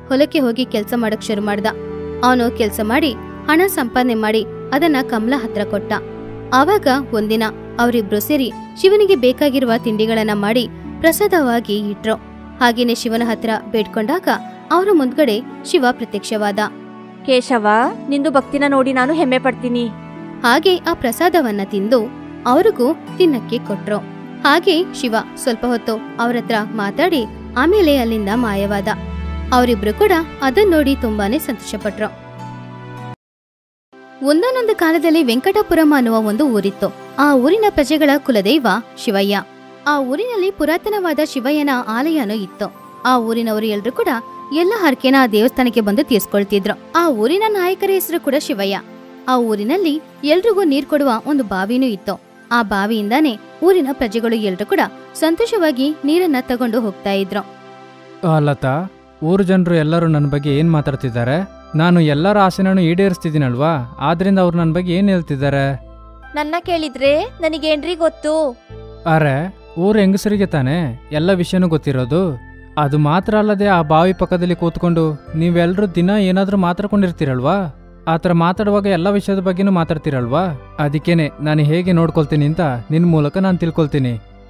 ಹೊಲಕ್ಕೆ ಹೋಗಿ ಕೆಲಸ ಮಾಡಕ್ ಶುರು ಮಾಡ್ದ ಅವನು ಕೆಲಸ ಮಾಡಿ ಹಣ ಸಂಪಾದನೆ ಮಾಡಿ ಅದನ್ನ ಕಮಲ ಹತ್ರ ಕೊಟ್ಟ ಆವಾಗ ಒಂದಿನ ಅವರಿಬ್ರು ಸೇರಿ ಶಿವನಿಗೆ ಬೇಕಾಗಿರುವ ತಿಂಡಿಗಳನ್ನ ಮಾಡಿ ಪ್ರಸಾದವಾಗಿ ಇಟ್ರು ಹಾಗೇನೆ ಶಿವನ ಹತ್ರ ಬೇಡ್ಕೊಂಡಾಗ ಅವರ ಮುಂದ್ಗಡೆ ಶಿವ ಪ್ರತ್ಯಕ್ಷವಾದ ಕೇಶವ ನಿಂದು ಭಕ್ತಿನ ನೋಡಿ ನಾನು ಹೆಮ್ಮೆ ಪಡ್ತೀನಿ ಹಾಗೆ ಆ ಪ್ರಸಾದವನ್ನ ತಿಂದು ಅವ್ರಿಗೂ ತಿನ್ನಕ್ಕೆ ಕೊಟ್ರು ಹಾಗೆ ಶಿವ ಸ್ವಲ್ಪ ಹೊತ್ತು ಅವ್ರ ಹತ್ರ ಮಾತಾಡಿ ಆಮೇಲೆ ಅಲ್ಲಿಂದ ಮಾಯವಾದ ಅವರಿಬ್ರು ಕೂಡ ಅದನ್ನ ನೋಡಿ ತುಂಬಾನೇ ಸಂತೋಷಪಟ್ರು ಒಂದೊಂದೊಂದು ಕಾಲದಲ್ಲಿ ವೆಂಕಟಪುರಂ ಅನ್ನುವ ಒಂದು ಊರಿತ್ತು ಆ ಊರಿನ ಪ್ರಜೆಗಳ ಕುಲದೈವ ಶಿವಯ್ಯ ಆ ಊರಿನಲ್ಲಿ ಪುರಾತನವಾದ ಶಿವಯ್ಯನ ಆಲಯನೂ ಇತ್ತು ಆ ಊರಿನವರು ಎಲ್ರು ಕೂಡ ಎಲ್ಲ ಹರಕೆನ ಆ ದೇವಸ್ಥಾನಕ್ಕೆ ಬಂದು ತೀರ್ಸ್ಕೊಳ್ತಿದ್ರು ಆ ಊರಿನ ನಾಯಕರ ಹೆಸರು ಕೂಡ ಶಿವಯ್ಯ ಆ ಊರಿನಲ್ಲಿ ಎಲ್ರಿಗೂ ನೀರ್ ಕೊಡುವ ಒಂದು ಬಾವಿನೂ ಇತ್ತು ಆ ಬಾವಿಯಿಂದಾನೇ ಊರಿನ ಪ್ರಜೆಗಳು ಎಲ್ರು ಕೂಡ ಸಂತೋಷವಾಗಿ ನೀರನ್ನ ತಗೊಂಡು ಹೋಗ್ತಾ ಇದ್ರು ಆ, ಲತಾ ಊರು ಜನರು ಎಲ್ಲರೂ ನನ್ನ ಬಗ್ಗೆ ಏನು ಮಾತಾಡ್ತಿದ್ದಾರೆ ನಾನು ಎಲ್ಲರ ಆಸೆನೂ ಈಡೇರಿಸ್ತಿದ್ದೀನಲ್ವಾ ಆದ್ರಿಂದ ಅವ್ರು ನನ್ನ ಬಗ್ಗೆ ಏನು ಹೇಳ್ತಿದ್ದಾರೆ ನನ್ನ ಕೇಳಿದ್ರೆ ನನಗೇನ್ರಿ ಗೊತ್ತು ಅರೆ ಊರು ಹೆಂಗಸರಿಗೆ ತಾನೇ ಎಲ್ಲ ವಿಷಯನೂ ಗೊತ್ತಿರೋದು ಅದು ಮಾತ್ರ ಅಲ್ಲದೆ ಆ ಬಾವಿ ಪಕ್ಕದಲ್ಲಿ ಕೂತ್ಕೊಂಡು ನೀವೆಲ್ಲರೂ ದಿನ ಏನಾದರೂ ಮಾತಾಡ್ಕೊಂಡಿರ್ತೀರಲ್ವಾ ಆ ಥರ ಮಾತಾಡುವಾಗ ಎಲ್ಲ ವಿಷಯದ ಬಗ್ಗೆನೂ ಮಾತಾಡ್ತೀರಲ್ವಾ ಅದಕ್ಕೇನೆ ನಾನು ಹೇಗೆ ನೋಡ್ಕೊಳ್ತೀನಿ ಅಂತ ನಿನ್ನ ಮೂಲಕ ನಾನು ತಿಳ್ಕೊಳ್ತೀನಿ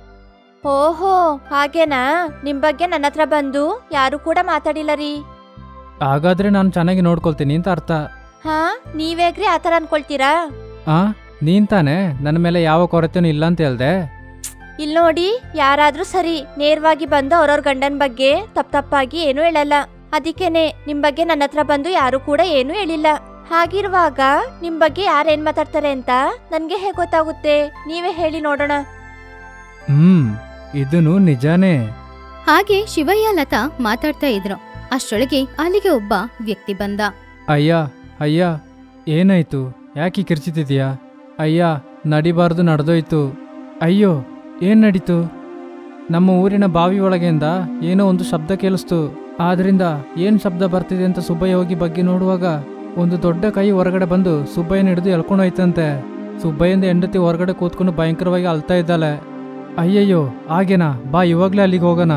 ಓಹೋ ಹಾಗೇನಾ ನಿಮ್ ಬಗ್ಗೆ ನನ್ನ ಹತ್ರ ಬಂದು ಯಾರು ಕೂಡ ಮಾತಾಡಿಲ್ಲ ರೀ ಹಾಗಾದ್ರೆ ನಾನು ಚೆನ್ನಾಗಿ ನೋಡ್ಕೊಳ್ತೀನಿ ಅಂತ ಅರ್ಥ ಹಾ ನೀವೇಗ್ರಿ ಆತರ ಅನ್ಕೊಳ್ತೀರಾ ಆ ನೀನ್ ತಾನೇ ನನ್ನ ಮೇಲೆ ಯಾವ ಕೊರತೆನೂ ಇಲ್ಲ ಅಂತ ಹೇಳ್ದೆ ಇಲ್ ನೋಡಿ ಯಾರಾದ್ರೂ ಸರಿ ನೇರವಾಗಿ ಬಂದು ಅವ್ರವ್ರ ಗಂಡನ್ ಬಗ್ಗೆ ತಪ್ಪ ತಪ್ಪಾಗಿ ಏನೂ ಹೇಳಲ್ಲ ಅದಕ್ಕೇನೆ ನಿಮ್ ಬಗ್ಗೆ ನನ್ನ ಹತ್ರ ಬಂದು ಯಾರು ಕೂಡ ಏನೂ ಹೇಳಿಲ್ಲ ಹಾಗಿರುವಾಗ ನಿಮ್ ಬಗ್ಗೆ ಯಾರೇನ್ ಮಾತಾಡ್ತಾರೆ ಅಂತ ನನ್ಗೆ ಹೇಗ್ ಗೊತ್ತಾಗುತ್ತೆ ನೀವೇ ಹೇಳಿ ನೋಡೋಣ ಹ್ಮ್ ಇದನ್ನು ನಿಜಾನೇ ಹಾಗೆ ಶಿವಯ್ಯ ಲತಾ ಮಾತಾಡ್ತಾ ಇದ್ರು ಅಷ್ಟರೊಳಗೆ ಅಲ್ಲಿಗೆ ಒಬ್ಬ ವ್ಯಕ್ತಿ ಬಂದ ಅಯ್ಯ ಅಯ್ಯ ಏನಾಯ್ತು ಯಾಕೆ ಕಿರ್ಚಿತಿದ್ಯಾ ಅಯ್ಯ ನಡಿಬಾರ್ದು ನಡೆದೋಯ್ತು ಅಯ್ಯೋ ಏನ್ ನಡೀತು ನಮ್ಮ ಊರಿನ ಬಾವಿ ಒಳಗೆಯಿಂದ ಏನೋ ಒಂದು ಶಬ್ದ ಕೇಳಿಸ್ತು ಆದ್ರಿಂದ ಏನ್ ಶಬ್ದ ಬರ್ತಿದೆ ಅಂತ ಸುಬ್ಬಯ್ಯ ಹೋಗಿ ಬಗ್ಗೆ ನೋಡುವಾಗ ಒಂದು ದೊಡ್ಡ ಕೈ ಹೊರಗಡೆ ಬಂದು ಸುಬ್ಬಯ್ಯನ ಹಿಡಿದು ಎಳ್ಕೊಂಡೋಯ್ತಂತೆ ಸುಬ್ಬಯ್ಯಂದ ಹೆಂಡತಿ ಹೊರಗಡೆ ಕೂತ್ಕೊಂಡು ಭಯಂಕರವಾಗಿ ಅಳ್ತಾ ಇದ್ದಾಳೆ ಅಯ್ಯಯ್ಯೋ ಹಾಗೇನಾ ಬಾ ಇವಾಗ್ಲೇ ಅಲ್ಲಿಗೆ ಹೋಗೋಣ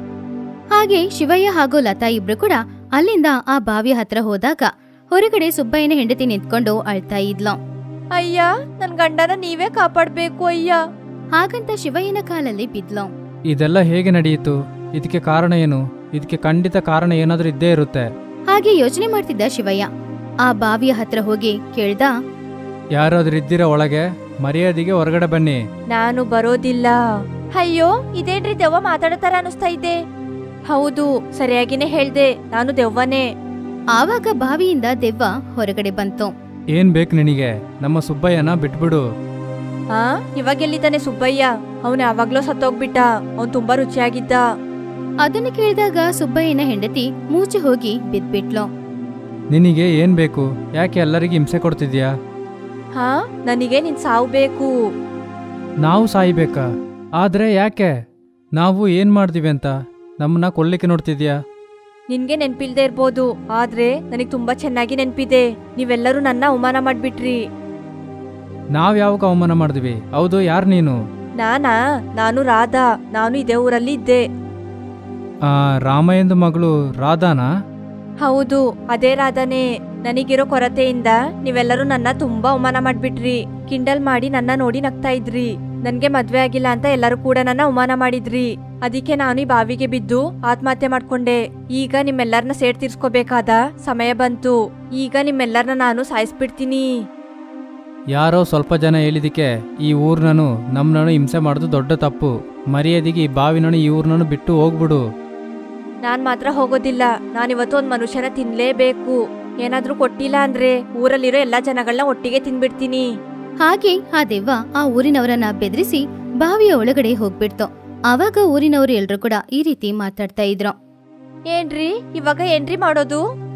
ಹಾಗೆ ಶಿವಯ್ಯ ಹಾಗೂ ಲತಾ ಇಬ್ರು ಕೂಡ ಅಲ್ಲಿಂದ ಆ ಬಾವಿಯ ಹತ್ರ ಹೋದಾಗ ಹೊರಗಡೆ ಸುಬ್ಬಯ್ಯನ ಹೆಂಡತಿ ನಿಂತ್ಕೊಂಡು ಅಳ್ತಾ ಇದ್ಲು ಅಯ್ಯ ನನ್ ಗಂಡನ ನೀವೇ ಕಾಪಾಡ್ಬೇಕು ಅಯ್ಯ ಹಾಗಂತ ಶಿವಯ್ಯನ ಕಾಲಲ್ಲಿ ಬಿದ್ಲು ಇದೆಲ್ಲ ಹೇಗೆ ನಡೆಯಿತು ಇದಕ್ಕೆ ಕಾರಣ ಏನು ಇದಕ್ಕೆ ಖಂಡಿತ ಕಾರಣ ಏನಾದ್ರೂ ಇದ್ದೇ ಇರುತ್ತೆ ಹಾಗೆ ಯೋಚನೆ ಮಾಡ್ತಿದ್ದ ಶಿವಯ್ಯ ಆ ಬಾವಿಯ ಹತ್ರ ಹೋಗಿ ಕೇಳ್ದ ಯಾರಾದ್ರೂ ಇದ್ದೀರಾ ಒಳಗೆ ಮರ್ಯಾದೆಗೆ ಹೊರಗಡೆ ಬನ್ನಿ ನಾನು ಬರೋದಿಲ್ಲ ಅಯ್ಯೋ ಇದೇನ್ರಿ ದೆವ್ವ ಮಾತಾಡತಾರ ಅನಿಸ್ತಾ ಇದೆ ಹೌದು ಸರಿಯಾಗಿನೇ ಹೇಳ್ದೆ ನಾನು ದೆವ್ವನೇ ಆವಾಗ ಬಾವಿಯಿಂದ ದೆವ್ವ ಹೊರಗಡೆ ಬಂತು ಏನ್ ಬೇಕು ನಿನಗೆ ನಮ್ಮ ಸುಬ್ಬಯ್ಯನ ಬಿಟ್ಬಿಡು ಆ ಇವಾಗೆಲ್ಲಿದ್ದಾನೆ ಸುಬ್ಬಯ್ಯ ಅವನು ಯಾವಾಗ್ಲೋ ಸತ್ತೋಗ್ಬಿಟ್ಟ ಅವ್ನ್ ತುಂಬಾ ರುಚಿಯಾಗಿದ್ದ ಅದನ್ನು ಕೇಳಿದಾಗ ಸುಬ್ಬಯ್ಯನ ಹೆಂಡತಿ ಮೂಚೆ ಹೋಗಿ ಬಿದ್ಬಿಟ್ಲು ನಿನಗೆ ಏನ್ ಬೇಕು ಯಾಕೆ ಎಲ್ಲರಿಗೂ ಹಿಂಸೆ ಕೊಡ್ತಿದ್ಯಾ ಹಾ ನನಗೆ ನಿನ್ ಸಾವು ಬೇಕು ನಾವು ಸಾಯ್ಬೇಕಾ ಆದ್ರೆ ಯಾಕೆ ನಾವು ಏನ್ ಮಾಡ್ತೀವಿ ಅಂತ ನಮ್ಮನ್ನ ಕೊಲ್ಲಿಕ್ಕೆ ನೋಡ್ತಿದ್ಯಾ ನಿನ್ಗೆ ನೆನ್ಪಿಲ್ದೇ ಇರ್ಬೋದು ಆದ್ರೆ ನನಗ್ ತುಂಬಾ ಚೆನ್ನಾಗಿ ನೆನ್ಪಿದೆ ನೀವೆಲ್ಲರೂ ನನ್ನ ಅವಮಾನ ಮಾಡ್ಬಿಟ್ರಿ ನಾವ್ ಯಾವಾಗ ಅವಮಾನ ಮಾಡಿದ್ವಿ ಹೌದು ಯಾರು ನೀನು ನಾನಾ ನಾನು ರಾಧಾ ನಾನು ಇದೇ ಊರಲ್ಲಿ ಇದ್ದೆ ಆ ರಾಮಯ್ಯಂದು ಮಗಳು ರಾಧಾನಾ ಹೌದು ಅದೇ ರಾಧನೆ ನನಗಿರೋ ಕೊರತೆಯಿಂದ ನೀವೆಲ್ಲರೂ ನನ್ನ ತುಂಬಾ ಅವಮಾನ ಮಾಡ್ಬಿಟ್ರಿ ಕಿಂಡಲ್ ಮಾಡಿ ನನ್ನ ನೋಡಿ ನಗ್ತಾ ಇದ್ರಿ ನನ್ಗೆ ಮದ್ವೆ ಆಗಿಲ್ಲ ಅಂತ ಎಲ್ಲರೂ ಕೂಡ ನನ್ನ ಅವಮಾನ ಮಾಡಿದ್ರಿ ಅದಕ್ಕೆ ನಾನು ಈ ಬಾವಿಗೆ ಬಿದ್ದು ಆತ್ಮಹತ್ಯೆ ಮಾಡ್ಕೊಂಡೆ ಈಗ ನಿಮ್ಮೆಲ್ಲರನ್ನ ಸೇಡ್ ತೀರ್ಸ್ಕೋಬೇಕಾದ ಸಮಯ ಬಂತು ಈಗ ನಿಮ್ಮೆಲ್ಲರನ್ನ ನಾನು ಸಾಯಿಸ್ಬಿಡ್ತೀನಿ ಯಾರೋ ಸ್ವಲ್ಪ ಜನ ಹೇಳಿದಕ್ಕೆ ಈ ಊರ್ನನು ನಮ್ಮನನು ಹಿಂಸೆ ಮಾಡೋದು ದೊಡ್ಡ ತಪ್ಪು ಮರ್ಯಾದೆಗೆ ಈ ಬಾವಿನನು ಈ ಊರ್ನನು ಬಿಟ್ಟು ಹೋಗ್ಬಿಡು ನಾನ್ ಮಾತ್ರ ಹೋಗೋದಿಲ್ಲ ನಾನಿವತ್ತು ಒಂದ್ ಮನುಷ್ಯನ ತಿನ್ಲೇಬೇಕು ಏನಾದ್ರೂ ಕೊಟ್ಟಿಲ್ಲ ಅಂದ್ರೆ ಊರಲ್ಲಿರೋ ಎಲ್ಲಾ ಜನಗಳನ್ನ ಒಟ್ಟಿಗೆ ತಿನ್ಬಿಡ್ತೀನಿ ಹಾಗೆ ಆ ದೆವ್ವ ಆ ಊರಿನವರನ್ನ ಬೆದರಿಸಿ ಬಾವಿಯ ಒಳಗಡೆ ಹೋಗ್ಬಿಡ್ತು ಆವಾಗ ಊರಿನವರು ಎಲ್ರು ಕೂಡ ಈ ರೀತಿ ಮಾತಾಡ್ತಾ ಇದ್ರು ಏನ್ರಿ ಇವಾಗ ಏನ್ರಿ ಮಾಡೋದು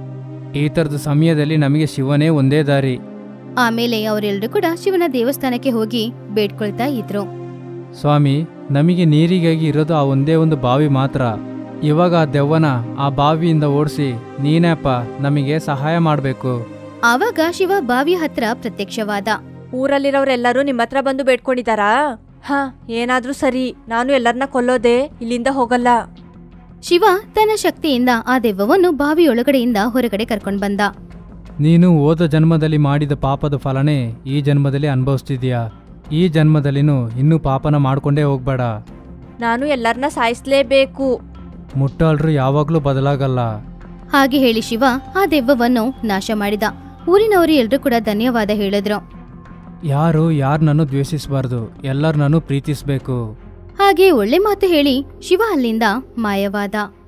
ಈ ಥರದ ಸಮಯದಲ್ಲಿ ನಮಗೆ ಶಿವನೇ ಒಂದೇ ದಾರಿ ಆಮೇಲೆ ಅವರೆಲ್ಲರೂ ಕೂಡ ಶಿವನ ದೇವಸ್ಥಾನಕ್ಕೆ ಹೋಗಿ ಬೇಡ್ಕೊಳ್ತಾ ಇದ್ರು ಸ್ವಾಮಿ ನಮಗೆ ನೀರಿಗಾಗಿ ಇರೋದು ಆ ಒಂದೇ ಒಂದು ಬಾವಿ ಮಾತ್ರ ಇವಾಗ ಆ ದೆವ್ವನ ಆ ಬಾವಿಯಿಂದ ಓಡಿಸಿ ನೀನೇಪ್ಪ ನಮಗೆ ಸಹಾಯ ಮಾಡಬೇಕು ಆವಾಗ ಶಿವ ಬಾವಿಯ ಹತ್ರ ಪ್ರತ್ಯಕ್ಷವಾದ ಊರಲ್ಲಿರೋರೆಲ್ಲರೂ ನಿಮ್ಮ ಹತ್ರ ಬಂದು ಬೇಡ್ಕೊಂಡಿದಾರಾ ಹ ಏನಾದ್ರೂ ಸರಿ ನಾನು ಎಲ್ಲರನ್ನ ಕೊಲ್ಲೋದೆ ಇಲ್ಲಿಂದ ಹೋಗಲ್ಲ ಶಿವ ತನ್ನ ಶಕ್ತಿಯಿಂದ ಆ ದೆವ್ವವನ್ನು ಬಾವಿಯೊಳಗಡೆಯಿಂದ ಹೊರಗಡೆ ಕರ್ಕೊಂಡ್ ಬಂದ ನೀನು ಹೋದ ಜನ್ಮದಲ್ಲಿ ಮಾಡಿದ ಪಾಪದ ಫಲನೇ ಈ ಜನ್ಮದಲ್ಲಿ ಅನುಭವಿಸ್ತಿದ್ಯಾ ಈ ಜನ್ಮದಲ್ಲಿನೂ ಇನ್ನೂ ಪಾಪನ ಮಾಡ್ಕೊಂಡೇ ಹೋಗ್ಬೇಡ ನಾನು ಎಲ್ಲರನ್ನ ಸಾಯಿಸ್ಲೇಬೇಕು ಮುಟ್ಟಾಳ್ರು ಯಾವಾಗಲೂ ಬದಲಾಗಲ್ಲ ಹಾಗೆ ಹೇಳಿ ಶಿವ ಆ ದೆವ್ವವನ್ನು ನಾಶ ಮಾಡಿದ ಊರಿನವರು ಎಲ್ರೂ ಕೂಡ ಧನ್ಯವಾದ ಹೇಳಿದ್ರು ಯಾರು ಯಾರನ್ನೂ ದ್ವೇಷಿಸಬಾರ್ದು ಎಲ್ಲರನ್ನೂ ಪ್ರೀತಿಸಬೇಕು ಹಾಗೆ ಒಳ್ಳೆ ಮಾತು ಹೇಳಿ ಶಿವ ಅಲ್ಲಿಂದ ಮಾಯವಾದ